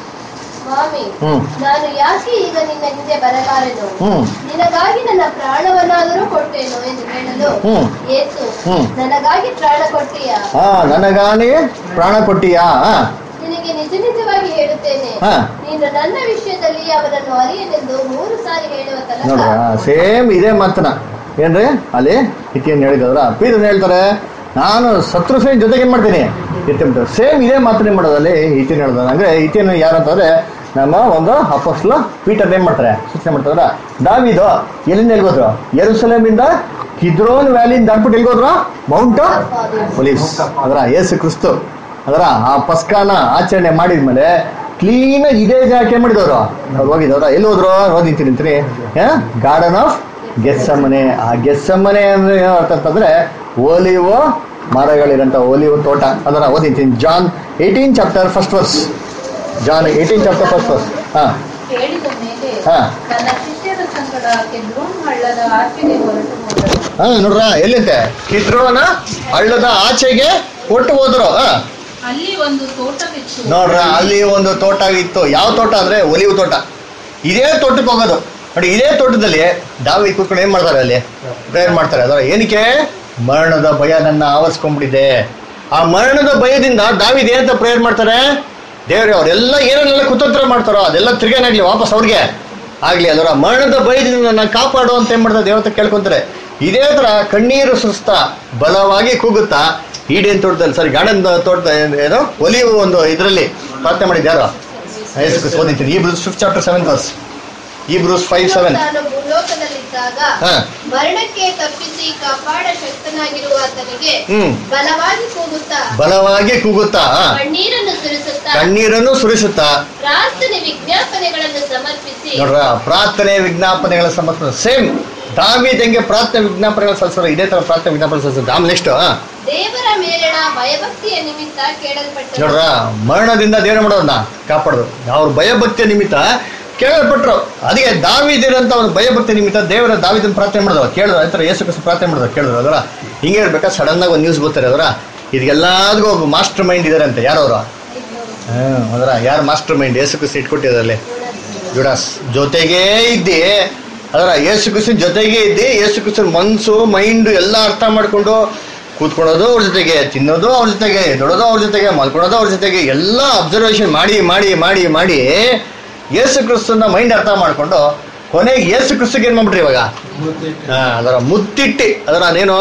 ಸ್ವಾಮಿ ಹ್ಮ್. ನಾನು ಯಾಕೆ ಈಗ ನಿನ್ನ ಹಿಂದೆ ಬರಲಾರೆನು ಹ್ಮ್. ನಿನಗಾಗಿ ನನ್ನ ಪ್ರಾಣವನ್ನಾದರೂ ಕೊಟ್ಟೇನು ಎಂದು ಹೇಳಲು ಹ್ಮ್. ಯೇಸು ಹ್ಮ್. ನನಗಾಗಿ ಪ್ರಾಣ ಕೊಟ್ಟಿಯಾ ಹಾ ನನಗಾನೇ ಪ್ರಾಣ ಕೊಟ್ಟಿಯಾ ಹಾ ನಿನಗೆ ನಿಜ ನಿಜವಾಗಿ ಹೇಳುತ್ತೇನೆ ಹಾ. ನೀನು ನನ್ನ ವಿಷಯದಲ್ಲಿ ಅವರನ್ನು ಅರಿಯನೆಂದು ಮೂರು ಸಾರಿ ಹೇಳುವ ತನಕ ನೋಡ್ರ ಸೇಮ್ ಇದೇ ಮಾತನ ಏನ್ರಿ ಅಲ್ಲಿ ಇತಿಯನ್ನು ಹೇಳಿದವ್ರ ಪೀರನ್ ಹೇಳ್ತಾರೆ ನಾನು ಶತ್ರು ಸೇನೆ ಜೊತೆಗೆ ಏನ್ ಮಾಡ್ತೀನಿ ಇರ್ತೀನಿ ಸೇಮ್ ಇದೇ ಮಾತನ್ನ ಏನ್ ಮಾಡೋದು ಅಲ್ಲಿ ಇತಿಯನ್ನು ಹೇಳಿದ ಅಂದ್ರೆ ಇತಿಯನ್ನು ಯಾರು ಅಂತಂದ್ರೆ ನಮ್ಮ ಒಂದು ಅಪಸ್ಲ ಪೀಟರ್ ಏನ್ ಮಾಡ್ತಾರೆ ಸೂಚನೆ ಮಾಡ್ತಾರ ದಾವಿದು ಎಲ್ಲಿಂದ ಎಲ್ಗೋದ್ರು ಯೆರೂಸಲೇಮಿಂದ ಕಿದ್ರೋನ್ ವ್ಯಾಲಿಯಿಂದ ದಾಟ್ಬಿಟ್ಟು ಎಲ್ಗೋದ್ರು ಮೌಂಟ್ ಪೊಲೀಸ್ ಅದರ ಯೇಸು ಕ್ರಿಸ್ತು ಅದರ ಆ ಪಸ್ಕಾನ ಆಚರಣೆ ಮಾಡಿದ್ಮೇಲೆ ಕ್ಲೀನ್ ಇದೇ ಜಾಗಕ್ಕೆ ಮಾಡಿದವರು ಅವ್ರು ಹೋಗಿದವ್ರ ಎಲ್ಲಿ ಹೋದ್ರು ಓದಿತೀನಿ ಅಂತೀನಿ ಗಾರ್ಡನ್ ಆಫ್ ಗೆಸ್ಸಮ್ಮನೆ ಆ ಗೆಸ್ಸಮ್ಮನೆ ಅಂದ್ರೆ ಏನು ಅರ್ಥ ಅಂತಂದ್ರೆ ಓಲಿವೋ ಮರಗಳಿರಂತ ಒಲಿವು ತೋಟ ಅದರ ಓದಿದ್ದೀನಿ John eighteen chapter first verse John eighteen chapter first verse ಹಾಂ ಹೇಳಿದ ಮೇಲೆ ಹಾ. ನನ್ನ ಶಿಷ್ಯರ ಸಂಗಡ ಕೆದ್ರೋನ್ ಹಳ್ಳದ ಆಚೆಗೆ ಹೊರಟು ಹೋದರು ಹಾ ನೋಡ್ರ ಎಲ್ಲಿಂತೆ ಕಿದ್ರೋನ ಹಳ್ಳದ ಆಚೆಗೆ ಒಟ್ಟು ಹೋದ್ರು ಹಾ ಅಲ್ಲಿ ಒಂದು ತೋಟವಿತ್ತು ನೋಡ್ರ ಅಲ್ಲಿ ಒಂದು ತೋಟ ಇತ್ತು ಯಾವ ತೋಟ ಅಂದ್ರೆ ಒಲಿವು ತೋಟ ಇದೇ ತೋಟಕ್ಕೆ ಹೋಗೋದು ನೋಡಿ ಇದೇ ತೋಟದಲ್ಲಿ ದಾವಿ ಕೂತ್ಕೊಂಡು ಏನ್ ಮಾಡ್ತಾರೆ ಅಲ್ಲಿ ಪ್ರೇಯರ್ ಮಾಡ್ತಾರೆ ಅದರ ಏನಕ್ಕೆ ಮರಣದ ಭಯ ನನ್ನ ಆವರಿಸ್ಕೊಂಡ್ಬಿಟ್ಟಿದೆ ಆ ಮರಣದ ಭಯದಿಂದ ದಾವಿದ್ ಏನಂತ ಪ್ರೇಯರ್ ಮಾಡ್ತಾರೆ ದೇವ್ರೆ ಅವರೆಲ್ಲ ಏನೇನೆಲ್ಲ ಕುತಂತ್ರ ಮಾಡ್ತಾರೋ ಅದೆಲ್ಲ ತಿರ್ಗೇನಾಗ್ಲಿ ವಾಪಸ್ ಅವ್ರಿಗೆ ಆಗ್ಲಿ ಅದರ ಮರಣದ ಭಯದಿಂದ ನನ್ನ ಕಾಪಾಡು ಅಂತ ಏನ್ ಮಾಡ್ತಾರೆ ದೇವತೆ ಕೇಳ್ಕೊಂತಾರೆ ಇದೇ ತರ ಕಣ್ಣೀರು ಸುಸ್ತ ಬಲವಾಗಿ ಕೂಗುತ್ತಾ ಈಡೇನ್ ತೋಟದಲ್ಲಿ ಸರಿ ಗಾರ್ಡನ್ ತೋಟದ ಏನೋ ಒಲಿವು ಒಂದು ಇದರಲ್ಲಿ ಪ್ರಾರ್ಥನೆ ಮಾಡಿದ್ದು ಯಾರು ಯೇಸು ಓದಿದ್ದೀನಿ Hebrews fifth chapter seven verse Hebrews five seven ತಾನು ಭೂಲೋಕದಲ್ಲಿದ್ದಾಗ ಹಾ ಮರಣಕ್ಕೆ ತಪ್ಪಿಸಿ ಕಾಪಾಡ ಶಕ್ತನಾಗಿರುವ ಆತನಿಗೆ ಹ್ಮ್ ಬಲವಾಗಿ ಕೂಗುತ್ತಾ ಬಲವಾಗಿ ಕೂಗುತ್ತಾ ಹಾ. ಕಣ್ಣೀರನ್ನು ಸುರಿಸುತ್ತಾ ಕಣ್ಣೀರನ್ನು ಸುರಿಸುತ್ತಾ ಪ್ರಾರ್ಥನೆ ವಿಜ್ಞಾಪನೆಗಳನ್ನು ಸಮರ್ಪಿಸಿ ನೋಡ್ರ ಪ್ರಾರ್ಥನೆ ವಿಜ್ಞಾಪನೆಗಳ ಸಮರ್ಪಣೆ ಸೇಮ್ ದಾವಿದ್ ಹೆಂಗೆ ಪ್ರಾರ್ಥನೆ ವಿಜ್ಞಾಪನೆಗಳ ಸಲ್ಲಿಸೋರು ಇದೇ ತರ ಪ್ರಾರ್ಥನೆ ವಿಜ್ಞಾಪನೆ ಸಲ್ಲಿಸೋದು ಆಮೇಲೆ ನೆಕ್ಸ್ಟ್ ದೇವರ ಮೇಲಣ ಭಯಭಕ್ತಿಯ ನಿಮಿತ್ತ ಕೇಳಲ್ಪಟ್ಟರು ನೋಡ್ರ ಮರಣದಿಂದ ದೇವ್ರ ಮಾಡೋದನ್ನ ಕಾಪಾಡೋದು ಅವ್ರ ಭಯಭಕ್ತಿಯ ನಿಮಿತ್ತ ಕೇಳಲ್ಪಟ್ರು ಅದಕ್ಕೆ ದಾವಿದಿರಂತ ಒಂದು ಭಯಭಕ್ತಿ ನಿಮಿತ್ತ ದೇವರ ದಾವಿದನ್ ಪ್ರಾರ್ಥನೆ ಮಾಡಿದ್ರು ಕೇಳಿದ್ರು ಆಯ್ತರ ಯೇಸು ಕ್ರಿಸ್ತ ಪ್ರಾರ್ಥನೆ ಮಾಡಿದ್ರು ಕೇಳಿದ್ರು ಅದರ ಹಿಂಗೆ ಇರ್ಬೇಕಾ ಸಡನ್ ಆಗಿ ಒಂದು ನ್ಯೂಸ್ ಬರ್ತಾರೆ ಅದರ ಇದೆಲ್ಲದಕ್ಕೂ ಒಬ್ಬ ಮಾಸ್ಟರ್ ಮೈಂಡ್ ಇದಾರೆ ಅಂತ ಯಾರವರು ಹ್ಮ್ ಅದರ ಯಾರು ಮಾಸ್ಟರ್ ಮೈಂಡ್ ಯೇಸು ಕ್ರಿಸ್ತ ಇಟ್ಕೊಟ್ಟಿದ್ರಲ್ಲಿ ಜುಡಾಸ್ ಜೊತೆಗೇ ಇದ್ದಿ ಅದರ ಯೇಸು ಕ್ರಿಸ್ತನ ಜೊತೆಗೆ ಇದ್ದಿ ಯೇಸು ಕ್ರಿಸ್ತನ ಮನ್ಸು ಮೈಂಡ್ ಎಲ್ಲ ಅರ್ಥ ಮಾಡ್ಕೊಂಡು ಕೂತ್ಕೊಳ್ಳೋದು ಅವ್ರ ಜೊತೆಗೆ ತಿನ್ನೋದು ಅವ್ರ ಜೊತೆಗೆ ದೊಡೋದು ಅವ್ರ ಜೊತೆಗೆ ಮಲ್ಕೊಳ್ಳೋದು ಅವ್ರ ಜೊತೆಗೆ ಎಲ್ಲ ಅಬ್ಸರ್ವೇಷನ್ ಮಾಡಿ ಮಾಡಿ ಮಾಡಿ ಮಾಡಿ ಯೇಸು ಕ್ರಿಸ್ತನ ಮೈಂಡ್ ಅರ್ಥ ಮಾಡ್ಕೊಂಡು ಕೊನೆಗೆ ಯೇಸು ಕ್ರಿಸ್ತಗೆ ಏನ್ ಮಾಡ್ಬಿಟ್ರಿ ಇವಾಗ ಹಾ, ಅದರ ಮುತ್ತಿಟ್ಟಿ ಅದರ ನೀನು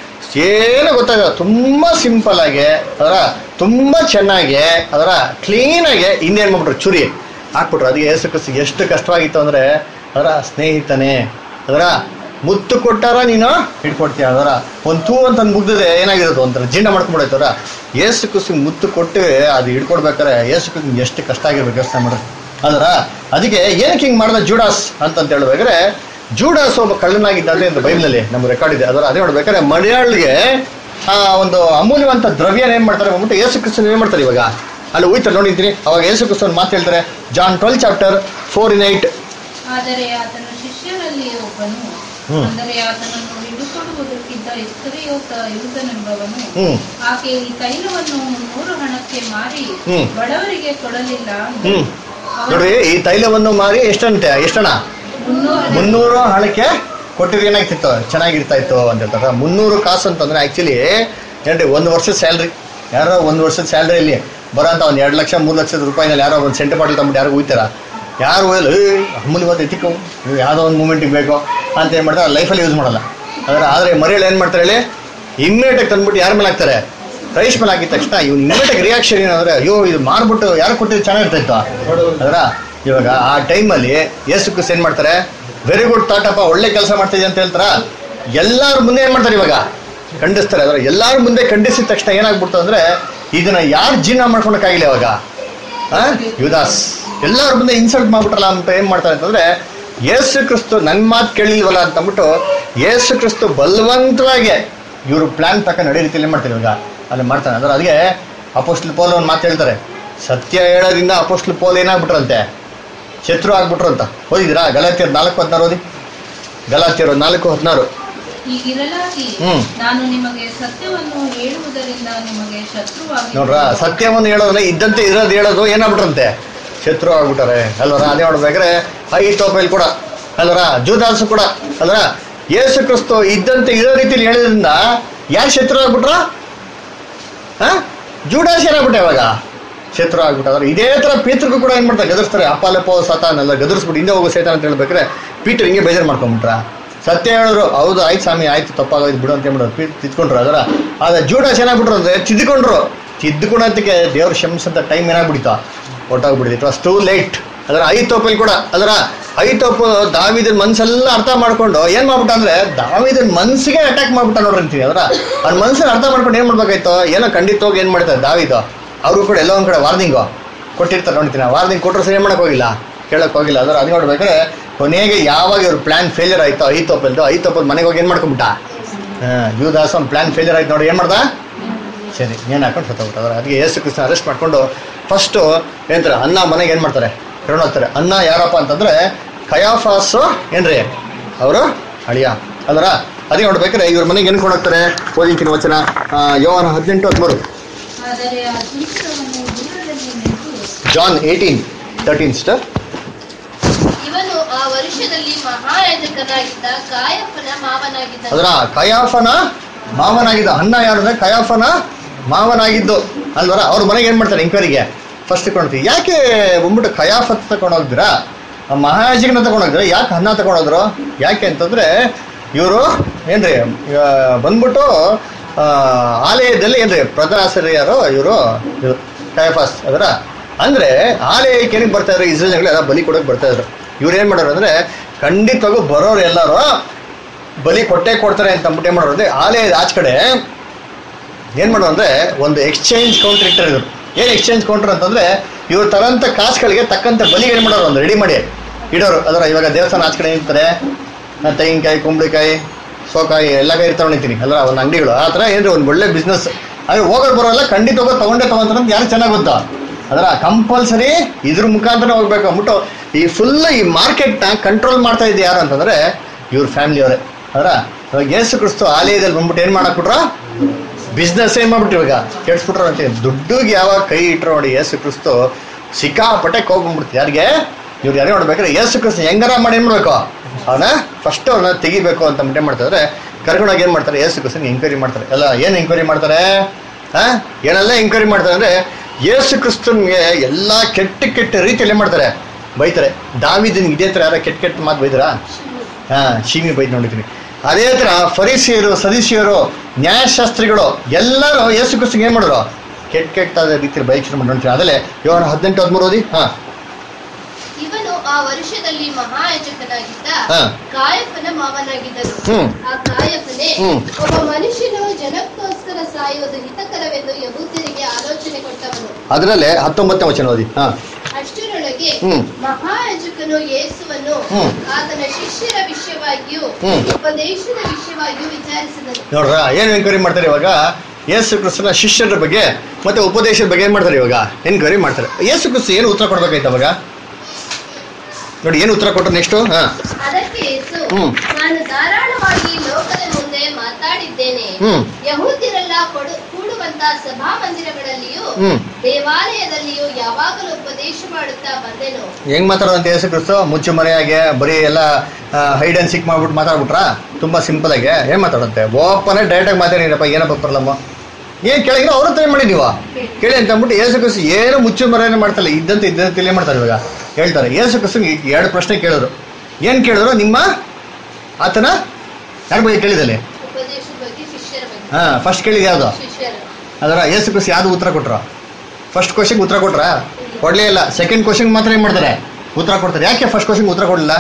ಏನು ಗೊತ್ತಾಗ ತುಂಬಾ ಸಿಂಪಲ್ ಆಗಿ ಅದರ ತುಂಬಾ ಚೆನ್ನಾಗಿ ಅದರ ಕ್ಲೀನ್ ಆಗಿ ಇನ್ನೇನ್ ಮಾಡ್ಬಿಟ್ರು ಚುರಿ ಹಾಕ್ಬಿಟ್ರು ಅದಕ್ಕೆ ಯೇಸು ಕ್ರಿಸ್ತ ಎಷ್ಟು ಕಷ್ಟವಾಗಿತ್ತು ಅಂದ್ರೆ ಅದರ ಸ್ನೇಹಿತನೇ ಅದರ ಮುತ್ತು ಕೊಟ್ಟಾರ ನೀನು ಹಿಡ್ಕೊಡ್ತೀಯ ಅದರ ಒಂದು ತೂ ಅಂತ ಮುಗ್ದದೆ ಏನಾಗಿರೋದು ಒಂಥರ ಜೀರ್ಣ ಮಾಡ್ಕೊಂಡ್ಬಿಡೈತೆ ಅದರ ಏಸು ಕುಸಿ ಮುತ್ತು ಕೊಟ್ಟು ಅದು ಹಿಡ್ಕೊಡ್ಬೇಕಾರೆ ಏಸು ಕುಸಿ ಎಷ್ಟು ಕಷ್ಟ ಆಗಿರ್ಬೇಕು ಯೋಚನೆ ಮಾಡ್ರಿ ಅದರ ಅದಕ್ಕೆ ಏನಕ್ಕೆ ಹಿಂಗೆ ಮಾಡಿದ ಜೂಡಾಸ್ ಅಂತಂತ ಹೇಳ್ಬೇಕಾದ್ರೆ ಜೂಡಾಸ್ ಒಬ್ಬ ಕಳ್ಳನಾಗಿದ್ದಾನೆ ಅಂತ ಬೈಬಲಲ್ಲಿ ನಮ್ಗೆ ರೆಕಾರ್ಡ್ ಇದೆ ಅದರ ಅದೇ ನೋಡ್ಬೇಕಾದ್ರೆ ಮಲಯಾಳಿಗೆ ಆ ಒಂದು ಅಮೂಲ್ಯವಂತ ದ್ರವ್ಯನ ಏನ್ ಮಾಡ್ತಾರೆ ಬಂದ್ಬಿಟ್ಟು ಏಸು ಕ್ರಿಸ್ತನ್ ಏನ್ ಮಾಡ್ತಾರೆ ಇವಾಗ ಅಲ್ಲಿ ಹೋಯ್ತಾರೆ ನೋಡಿದ್ದೀನಿ ಅವಾಗ ಏಸು ಕ್ರಿಸ್ತನ್ ಮಾತು ಹೇಳ್ತಾರೆ John twelve chapter four in eight ಆದರೆ ಆತನ ಶಿಷ್ಯರಲ್ಲಿ ಒಬ್ಬನು ಹ್ಮ್. ಅಂದರೆ ಆತನನ್ನು ಹಿಡಿದುಕೊಡುವುದಕ್ಕಿದ್ದ ಇಸ್ಕರಿಯೋತ ಯೂದನೆಂಬವನು ಹ್ಮ್ ಆಕೆ ಈ ತೈಲವನ್ನು ಮುನ್ನೂರು ಹಣಕ್ಕೆ ಮಾರಿ ಹ್ಮ್. ಬಡವರಿಗೆ ಕೊಡಲಿಲ್ಲ ಹ್ಮ್ ಅವನು ನೋಡ್ರಿ ಈ ತೈಲವನ್ನು ಮಾರಿ ಎಷ್ಟಂತೆ ಎಷ್ಟಣ ಮುನ್ನೂರು ಮುನ್ನೂರು ಹಣಕ್ಕೆ ಕೊಟ್ಟಿದ್ರೆ ಏನಾಗ್ತಿತ್ತು ಚೆನ್ನಾಗಿರ್ತಾ ಇತ್ತು ಅಂತ ಹೇಳ್ತಾರೆ ಮುನ್ನೂರು ಕಾಸು ಅಂತಂದ್ರೆ ಆಕ್ಚುಲಿ ಏನ್ರಿ ಒಂದು ವರ್ಷದ ಸ್ಯಾಲ್ರಿ ಯಾರೋ ಒಂದು ವರ್ಷದ ಸ್ಯಾಲ್ರಿಯಲ್ಲಿ ಬರೋಂಥ ಒಂದು ಎರಡು ಲಕ್ಷ ಮೂರು ಲಕ್ಷದ ರೂಪಾಯಿನಲ್ಲಿ ಯಾರೋ ಒಂದು ಸೆಂಟ್ ಬಾಟಲ್ ತಗೊಂಡು ಯಾರು ಹೋಗ್ತಾರ ಯಾರು ಹೋಯಲ್ಲ ಏ ಅಮೂಲ್ಯವಾದ ಎತ್ತಿಕೋ ನೀವು ಯಾವುದೋ ಒಂದು ಮೂಮೆಂಟಿಗೆ ಬೇಕು ಅಂತ ಏನು ಮಾಡ್ತಾರೆ ಲೈಫಲ್ಲಿ ಯೂಸ್ ಮಾಡಲ್ಲ ಆದರೆ ಆದರೆ ಮರಿಯಲ್ಲಿ ಏನು ಮಾಡ್ತಾರೆ ಹೇಳಿ ಇಮ್ಮಿಡಿಯೇಟಾಗಿ ತಂದ್ಬಿಟ್ಟು ಯಾರ ಮೇಲೆ ಹಾಕ್ತಾರೆ ರೈಸ್ ಮೇಲೆ ಹಾಕಿದ ತಕ್ಷಣ ಇವ್ನು ಇಮ್ಮಿಡಿಯೇಟ್ ರಿಯಾಕ್ಷನ್ ಏನಂದ್ರೆ ಅಯ್ಯೋ ಇದು ಮಾರ್ಬಿಟ್ಟು ಯಾರು ಕೊಟ್ಟಿದ್ದು ಚೆನ್ನಾಗಿರ್ತಾಯಿತ್ತು ಅದರ ಇವಾಗ ಆ ಟೈಮಲ್ಲಿ ಯೇಸು ಕ್ರಿಸ್ತ ಏನ್ ಮಾಡ್ತಾರೆ ವೆರಿ ಗುಡ್ ತಾಟಪ್ಪ ಒಳ್ಳೆ ಕೆಲಸ ಮಾಡ್ತಿದ್ದೆ ಅಂತ ಹೇಳ್ತಾರ ಎಲ್ಲಾರ ಮುಂದೆ ಏನ್ ಮಾಡ್ತಾರೆ ಇವಾಗ ಖಂಡಿಸ್ತಾರೆ ಅದರ ಎಲ್ಲಾರ ಮುಂದೆ ಖಂಡಿಸಿದ ತಕ್ಷಣ ಏನಾಗ್ಬಿಡ್ತು ಅಂದ್ರೆ ಇದನ್ನ ಯಾರು ಜೀರ್ಣ ಮಾಡ್ಕೊಳಕ್ಕಾಗಿಲ್ಲ ಇವಾಗ ಆ? ಯುದಾಸ್ ಎಲ್ಲಾರ ಮುಂದೆ ಇನ್ಸಲ್ಟ್ ಮಾಡ್ಬಿಟ್ರಲ್ಲ ಅಂತ ಏನ್ ಮಾಡ್ತಾರೆ ಅಂತಂದ್ರೆ ಯೇಸು ಕ್ರಿಸ್ತು ನನ್ನ ಮಾತು ಕೇಳಿಲ್ವಲ್ಲ ಅಂತ ಅಂದ್ಬಿಟ್ಟು ಯೇಸು ಕ್ರಿಸ್ತು ಬಲವಂತವಾಗಿ ಇವರು ಪ್ಲಾನ್ ಪ್ರಕಾರ ನಡೆಯ ರೀತಿಯಲ್ಲಿ ಮಾಡ್ತಾರೆ ಇವಾಗ ಅಲ್ಲಿ ಮಾಡ್ತಾನೆ ಅಂದ್ರೆ ಅದಕ್ಕೆ ಅಪೋಸ್ಟ್ಲ್ ಪೋಲ್ ಒಂದು ಮಾತು ಹೇಳ್ತಾರೆ ಸತ್ಯ ಹೇಳೋದ್ರಿಂದ ಅಪೋಸ್ಟ್ಲ್ ಪೋಲ್ ಏನಾಗ್ಬಿಟ್ರಂತೆ ಶತ್ರು ಆಗ್ಬಿಟ್ರು ಅಂತ ಓದಿದ್ರಾ ಗಲಾತಿಯರ್ ನಾಲ್ಕು ಹದಿನಾರು ಓದಿ ಗಲಾತಿಯರು ನಾಲ್ಕು ಹದಿನಾರು ಹೀಗಿರಲಾಗಿ ಹ್ಮ್. ನಾನು ನಿಮಗೆ ಸತ್ಯವನ್ನು ಹೇಳುವುದರಿಂದ ನಿಮಗೆ ಶತ್ರುವಾಗಿ ನೋಡ್ರ ಸತ್ಯವನ್ನು ಹೇಳೋದ್ರೆ ಇದ್ದಂತೆ ಇರೋದು ಹೇಳೋದು ಏನಾಗ್ಬಿಟ್ರಂತೆ ಶತ್ರು ಆಗ್ಬಿಟ್ಟಾರೆ ಅಲ್ವರ ಅದೇ ನೋಡ್ಬೇಕಾದ್ರೆ ಐ ತೋಪೈಲ್ ಕೂಡ ಅಲ್ವರ ಜೂದಾಸು ಕೂಡ ಅಲ್ವರ ಯೇಸು ಕ್ರಿಸ್ತು ಇದ್ದಂತೆ ಇರೋ ರೀತಿಲಿ ಹೇಳೋದ್ರಿಂದ ಯಾರು ಶತ್ರು ಆಗ್ಬಿಟ್ರ ಹಾ ಜೂಡಾಸ್ ಏನಾಗ್ಬಿಟ್ಟೆ ಇವಾಗ ಶತ್ರು ಆಗ್ಬಿಟ್ಟಾದ್ರೆ ಇದೇ ತರ ಪೀತ್ರಗೂ ಕೂಡ ಏನ್ ಮಾಡ್ತಾರೆ ಗದರ್ಸ್ತಾರೆ ಅಪಾಲಪೋ ಸತಾನೆಲ್ಲ ಗದರ್ಸ್ಬಿಟ್ಟು ಹಿಂದೆ ಹೋಗೋ ಸೇತಾನ ಅಂತ ಹೇಳ್ಬೇಕಾದ್ರೆ ಪೀಟರ್ ಹಿಂಗೆ ಬೇಜಾರು ಮಾಡ್ಕೊಂಡ್ಬಿಟ್ರ ಸತ್ಯ ಹೇಳಿದ್ರು ಹೌದು ಆಯ್ತು ಸ್ವಾಮಿ ಆಯ್ತು ತಪ್ಪಾಗೋಯ್ತು ಬಿಡು ಅಂತ ಹೇಳ್ಬಿಡೋದು ಪೀಟ್ ತಿದ್ಕೊಂಡ್ರು ಅದರ ಆದ್ರೆ ಜೂಡಾಸ್ ಏನಾಗ್ಬಿಟ್ರು ಅಂದ್ರೆ ತಿದ್ದುಕೊಂಡ್ರು ತಿದ್ದುಕೊಳೋದಕ್ಕೆ ದೇವ್ರ ಶಂಸಂತ ಟೈಮ್ ಏನಾಗ್ಬಿಡಿತಾ ಹೊಟ್ಟೋಗ್ಬಿಡಿತು ಇಟ್ ವಾಸ್ ಟೂ ಲೇಟ್ ಅದರ ಐತೋಪಲ್ಲಿ ಕೂಡ ಅದರ ಐತೋಪು ದಾವಿದನ್ ಮನ್ಸೆಲ್ಲ ಅರ್ಥ ಮಾಡ್ಕೊಂಡು ಏನ್ ಮಾಡ್ಬಿಟ್ಟ ಅಂದ್ರೆ ದಾವಿದನ್ ಮನ್ಸಿಗೆ ಅಟ್ಯಾಕ್ ಮಾಡ್ಬಿಟ್ಟ ನೋಡ್ರಿ ಅಂತೀನಿ ಅದರ ಅವ್ನ ಮನ್ಸನ್ನ ಅರ್ಥ ಮಾಡ್ಕೊಂಡು ಏನ್ ಮಾಡ್ಬೇಕಾಯ್ತು ಏನೋ ಖಂಡಿತವಾಗಿ ಏನ್ ಮಾಡ್ತಾರೆ ದಾವಿದ ಅವ್ರಿಗೂ ಕೂಡ ಎಲ್ಲೋ ಒಂದ್ ಕಡೆ ವಾರ್ನಿಂಗು ಕೊಟ್ಟಿರ್ತಾರೆ ನೋಡ್ತೀನಿ ವಾರ್ನಿಂಗ್ ಕೊಟ್ಟರು ಸರಿ ಮಾಡಕ್ ಹೋಗಿಲ್ಲ ಕೇಳಕ್ ಹೋಗಿಲ್ಲ ಅದರ ಅದು ನೋಡ್ಬೇಕಾದ್ರೆ ಕೊನೆಗೆ ಯಾವಾಗ ಇವ್ರ ಪ್ಲಾನ್ ಫೇಲಿಯರ್ ಆಯ್ತು ಐತೋಪಲ್ದು ಐತೋಪಲ್ ಮನೆಗೆ ಹೋಗಿ ಏನ್ ಮಾಡ್ಕೊಂಬಿಟ್ಟ ಯೂದಾಸ್ ಒಂದು ಪ್ಲಾನ್ ಫೇಲಿಯರ್ ಆಯ್ತು ನೋಡಿ ಏನ್ ಮಾಡ್ದ ಸರಿ ನೇಣು ಹಾಕೊಂಡು ಸತ್ತೋಗ್ಬಿಟ್ಟು ಅದಕ್ಕೆ ಯೇಸು ಕೃಷ್ಣ ಅರೆಸ್ಟ್ ಮಾಡ್ಕೊಂಡು ಫಸ್ಟು ಏನಂತಾರೆ ಅನ್ನ ಮನೆಗೆ ಏನು ಮಾಡ್ತಾರೆ ಕರ್ಕೊಂಡು ಹೋಗ್ತಾರೆ ಅನ್ನ ಯಾರಪ್ಪ ಅಂತಂದ್ರೆ ಕಯಾಫಾಸು ಏನ್ರಿ ಅವರು ಅಳಿಯ ಅದರ ಅದೇ ನೋಡ್ಬೇಕಾದ್ರೆ ಇವ್ರ ಮನೆಗೆ ಏನು ಹೋಗ್ತಾರೆ ಓದಿಂಕಿನ ವಚನ ಆ, ಯೋಹಾನ ಹದಿನೆಂಟು ಹದಿಮೂರು ಆದರೆ ಆ ದೂತರವನ್ನು ದೂರದಲ್ಲಿ ನಿಂತು ಜಾನ್ ಏಯ್ಟೀನ್ ತರ್ಟೀನ್ ಸ್ಟರ್ ಇವನು ಆ ವರ್ಷದಲ್ಲಿ ಮಹಾಯಾಜಕನಾಗಿದ್ದ ಕಾಯಪ್ಪನ ಮಾವನಾಗಿದ್ದ ಅದರ ಕಯಾಫನ ಮಾವನಾಗಿದ್ದ ಅನ್ನ ಯಾರು ಅಂದ್ರೆ ಕಯಾಫನ ಮಾವನಾಗಿದ್ದು ಅಲ್ವರ ಅವ್ರ ಮನೆಗೆ ಏನು ಮಾಡ್ತಾರೆ ಎಂಕ್ವೈರಿಗೆ ಫಸ್ಟ್ ತಗೊಂಡ್ತೀವಿ ಯಾಕೆ ಬಂದ್ಬಿಟ್ಟು ಕಯಾಫತ್ ತಗೊಂಡು ಹೋಗ್ತೀರಾ ಆ ಮಹಾಯಾಜಕನ ತಗೊಂಡು ಹೋಗಿದ್ರೆ ಯಾಕೆ ಅನ್ನ ತಗೊಂಡೋದ್ರು ಯಾಕೆ ಅಂತಂದ್ರೆ ಇವರು ಏನ್ರಿ ಆ, ಬಂದ್ಬಿಟ್ಟು ಆ, ಆಲಯದಲ್ಲಿ ಏನ್ರಿ ಪ್ರಧಾನಾಚಾರ್ಯರು ಇವರು ಕಯಾಫಾಸ್ ಅದರ ಅಂದ್ರೆ ಆಲಯಕ್ಕೆ ಏನಕ್ಕೆ ಬರ್ತಾ ಇದ್ರು ಇಸ್ರೇಲ್ಗಳು ಎಲ್ಲ ಬಲಿ ಕೊಡೋಕೆ ಬರ್ತಾ ಇದ್ರು ಇವ್ರು ಏನು ಮಾಡೋರು ಅಂದ್ರೆ ಖಂಡಿತವಾಗೂ ಬರೋರು ಎಲ್ಲರೂ ಬಲಿ ಕೊಟ್ಟೆ ಕೊಡ್ತಾರೆ ಅಂತ ಅಂದ್ಬಿಟ್ಟು ಏನು ಮಾಡೋರು ಅಂದ್ರೆ ಆಲಯದ ಆಚ ಕಡೆ ಏನು ಮಾಡೋದು ಅಂದ್ರೆ ಒಂದು ಎಕ್ಸ್ಚೇಂಜ್ ಕೌಂಟರ್ ಇಟ್ಟಿರೋದು ಏನು ಎಕ್ಸ್ಚೇಂಜ್ ಕೌಂಟರ್ ಅಂತಂದ್ರೆ ಇವ್ರು ತರಂತ ಕಾಸುಗಳಿಗೆ ತಕ್ಕಂತೆ ಬಲಿ ಏನು ಮಾಡೋರು ಒಂದು ರೆಡಿ ಮಾಡಿ ಇಡೋರು ಅದರ ಇವಾಗ ದೇವಸ್ಥಾನ ಆಚ ಕಡೆ ನಿಂತಾರೆ ತೆಂಗಿನಕಾಯಿ ಕುಂಬಳಿಕಾಯಿ ಸೋಕಾಯಿ ಎಲ್ಲ ಕಾಯಿ ಇರ್ತಾವೆ ನಿಂತೀನಿ ಅಲ್ಲ ಒಂದು ಅಂಗಡಿಗಳು ಆ ಥರ ಏನ್ರಿ ಒಂದು ಒಳ್ಳೆ ಬಿಸ್ನೆಸ್ ಆದರೆ ಹೋಗೋರು ಬರೋಲ್ಲ ಖಂಡಿತ ಹೋಗೋ ತಗೊಂಡೇ ತಗೊಂತಾರೆ ಅಂತ ಯಾರು ಚೆನ್ನಾಗಿ ಗೊತ್ತಾ ಅದರ ಕಂಪಲ್ಸರಿ ಇದ್ರ ಮುಖಾಂತರ ಹೋಗ್ಬೇಕು ಅಂದ್ಬಿಟ್ಟು ಈ ಫುಲ್ ಈ ಮಾರ್ಕೆಟ್ನ ಕಂಟ್ರೋಲ್ ಮಾಡ್ತಾ ಇದ್ದು ಯಾರು ಅಂತಂದ್ರೆ ಇವ್ರ ಫ್ಯಾಮಿಲಿಯವರೇ ಅದರ ಇವಾಗ ಯೇಸು ಕ್ರಿಸ್ತು ಆಲಯದಲ್ಲಿ ಬಂದ್ಬಿಟ್ಟು ಏನು ಮಾಡಾಕ್ಬಿಟ್ರ ಬಿಸ್ನೆಸ್ ಏನ್ ಮಾಡ್ಬಿಟ್ರು ಇವಾಗ ಕೆಡ್ಸ್ಬಿಟ್ರು ಅಂತ ದುಡ್ಡಿಗೆ ಯಾವಾಗ ಕೈ ಇಟ್ರು ನೋಡಿ ಯೇಸು ಕ್ರಿಸ್ತು ಸಿಕ್ಕಾಪಟ್ಟೆ ಹೋಗ್ಬಿಡ್ತು ಯಾರಿಗೆ ಇವ್ರು ಯಾರು ನೋಡ್ಬೇಕಾದ್ರೆ ಯೇಸು ಕ್ರಿಸ್ತು ಹೆಂಗಾರ ಮಾಡಿ ಏನ್ ಮಾಡ್ಬೇಕು ಅವನ ಫಸ್ಟ್ ಅವನ್ನ ತೆಗಿಬೇಕು ಅಂತ ಏನ್ ಮಾಡ್ತಾರೆ ಕರ್ಕೊಂಡೋಗಿ ಏನ್ ಮಾಡ್ತಾರೆ ಯೇಸು ಕ್ರಿಸ್ತನ್ ಎಂಕ್ವೈರಿ ಮಾಡ್ತಾರೆ ಎಲ್ಲ ಏನ್ ಎಂಕ್ವೈರಿ ಮಾಡ್ತಾರೆ ಆ ಏನೆಲ್ಲ ಎಂಕ್ವೈರಿ ಮಾಡ್ತಾರೆ ಅಂದ್ರೆ ಯೇಸು ಕ್ರಿಸ್ತನ್ಗೆ ಎಲ್ಲಾ ಕೆಟ್ಟ ಕೆಟ್ಟ ರೀತಿಯಲ್ಲಿ ಏನ್ ಮಾಡ್ತಾರೆ ಬೈತಾರೆ ದಾವಿದನ್ ಇದೇ ತರ ಯಾರ ಕೆಟ್ಟ ಕೆಟ್ಟ ಮಾತು ಬೈದ್ರಾ ಹಾ ಶೀಮಿ ಬೈದ್ ನೋಡಿದ್ದೀನಿ ಅದೇ ತರ ಫರಿಸಿಯರು ಸದಸ್ಯರು ನ್ಯಾಯಶಾಸ್ತ್ರಿಗಳು ಎಲ್ಲರೂ ಯೇಸು ಕ್ರಿಸ್ತಂಗೆ ಏನ್ ಮಾಡಿದ್ರು ಕೆಟ್ಟ ಕೆಟ್ಟ ರೀತಿಯಲ್ಲಿ ಬೈಕ್ ಶುರು ಮಾಡಿ ನೋಡ್ತೀವಿ ಅದಲ್ಲೇ ಯೋನ ಹದಿನೆಂಟು ಹದಿಮೂರು ಓದಿ ಹಾ ಇವನು ಆ ವರ್ಷದಲ್ಲಿ ಮಹಾಯಾಜಕನಾಗಿದ್ದ ಹಾ. ಕಾಯಪ್ಪನ ಮಾವನಾಗಿದ್ದನು ಹ್ಮ್. ಆ ಕಾಯಪ್ಪನೇ ಹ್ಮ್. ಒಬ್ಬ ಮನುಷ್ಯನು ಜನಕ್ಕೋಸ್ಕರ ಸಾಯುವುದು ಹಿತಕರವೆಂದು ಯಹೂದ್ಯರಿಗೆ ಆಲೋಚನೆ ಕೊಟ್ಟವನು ಅದರಲ್ಲೇ ಹತ್ತೊಂಬತ್ತನೇ ವಚನ ಓದಿ ಹಾ ಅಷ್ಟರೊಳಗೆ ಹ್ಮ್. ಮಹಾಯಾಜಕನು ಯೇಸುವನ್ನು ಹ್ಮ್. ಆತನ ಶಿಷ್ಯರ ವಿಷಯವಾಗಿಯೂ ಹ್ಮ್. ಉಪದೇಶದ ವಿಷಯವಾಗಿಯೂ ವಿಚಾರಿಸಿದನು ನೋಡ್ರ ಏನು ಎನ್ಕ್ವೈರಿ ಮಾಡ್ತಾರೆ ಇವಾಗ ಯೇಸು ಕ್ರಿಸ್ತನ ಶಿಷ್ಯರ ಬಗ್ಗೆ ಮತ್ತೆ ಉಪದೇಶದ ಬಗ್ಗೆ ಏನ್ ಮಾಡ್ತಾರೆ ಇವಾಗ ಎನ್ಕ್ವೈರಿ ಮಾಡ್ತಾರೆ ಯೇಸು ಕ್ರಿಸ್ತು ಏನು ಉತ್ತರ ಕೊಡ್ಬೇಕಾಯ್ತು ಅವಾಗ ನೋಡಿ ಏನು ಉತ್ತರ ಕೊಟ್ಟರು ನೆಕ್ಸ್ಟ್ ಹಾ ಅದಕ್ಕೆ ಯೇಸು ಹ್ಮ್. ನಾನು ಧಾರಾಳವಾಗಿ ಲೋಕದ ಮುಂದೆ ಮಾತಾಡಿದ್ದೇನೆ ಹ್ಮ್. ಯಹೂದ್ಯರೆಲ್ಲ ಕೊಡು ಕೂಡುವಂತ ಸಭಾ ಮಂದಿರಗಳಲ್ಲಿಯೂ ಹ್ಮ್. ದೇವಾಲಯದಲ್ಲಿಯೂ ಯಾವಾಗಲೂ ಉಪದೇಶ ಮಾಡುತ್ತಾ ಬಂದೆನು ಹೆಂಗ್ ಮಾತಾಡೋದಂತ ಯೇಸು ಕ್ರಿಸ್ತು ಮುಚ್ಚು ಮರೆಯಾಗೆ ಬರೀ ಎಲ್ಲ ಹೈಡ್ ಅಂಡ್ ಸಿಕ್ ಮಾಡ್ಬಿಟ್ಟು ಮಾತಾಡ್ಬಿಟ್ರ ತುಂಬಾ ಸಿಂಪಲ್ ಆಗಿ ಏನ್ ಮಾತಾಡುತ್ತೆ ಓಪನ್ ಡೈರೆಕ್ಟ್ ಆಗಿ ಮಾತಾಡಿರಪ್ಪ ಏನಪ್ಪ ಪ್ರಾಬ್ಲಮ್ ಏನ್ ಕೇಳಿದ್ರೆ ಅವ್ರ ಹತ್ರ ಏನ್ ಮಾಡಿ ನೀವು ಕೇಳಿ ಅಂತ ಅಂದ್ಬಿಟ್ಟು ಯೇಸು ಕ್ರಿಸ್ತು ಏನು ಮುಚ್ಚು ಮರೆಯನ್ನು ಮಾಡ್ತಲ್ಲ ಇದ್ದಂತೆ ಇದ್ದಂತೆ ಏನ್ ಮಾಡ್ತಾರೆ ಇವಾಗ ಹೇಳ್ತಾರೆ ಯೇಸು ಕ್ರಿಸ್ತು ಎರಡು ಪ್ರಶ್ನೆ ಕೇಳಿದ್ರು ಏನ್ ಕೇಳಿದ್ರು ನಿಮ್ಮ ಆತನ ಯಾರ ಬಗ್ಗೆ ಕೇಳಿದಲ್ಲಿ ಉಪದೇಶದ ಬಗ್ಗೆ ಶಿಷ್ಯರ ಬಗ್ಗೆ ಹಾ ಫಸ್ಟ್ ಕೇಳಿದ ಯಾವ್ದು ಶಿಷ್ಯರು ಅದರ ಯೇಸು ಕ್ರಿಸ್ತು ಯಾವ್ದು ಉತ್ತರ ಕೊಟ್ರು ಫಸ್ಟ್ ಕ್ವಶನ್ ಉತ್ತರ ಕೊಟ್ರ ಕೊಡ್ಲೇ ಇಲ್ಲ ಸೆಕೆಂಡ್ ಕ್ವಶನ್ ಮಾತ್ರ ಏನ್ ಮಾಡ್ತಾರೆ ಉತ್ತರ ಕೊಡ್ತಾರೆ ಯಾಕೆ ಫಸ್ಟ್ ಕ್ವಶನ್ ಉತ್ತರ ಕೊಡಲಿಲ್ಲ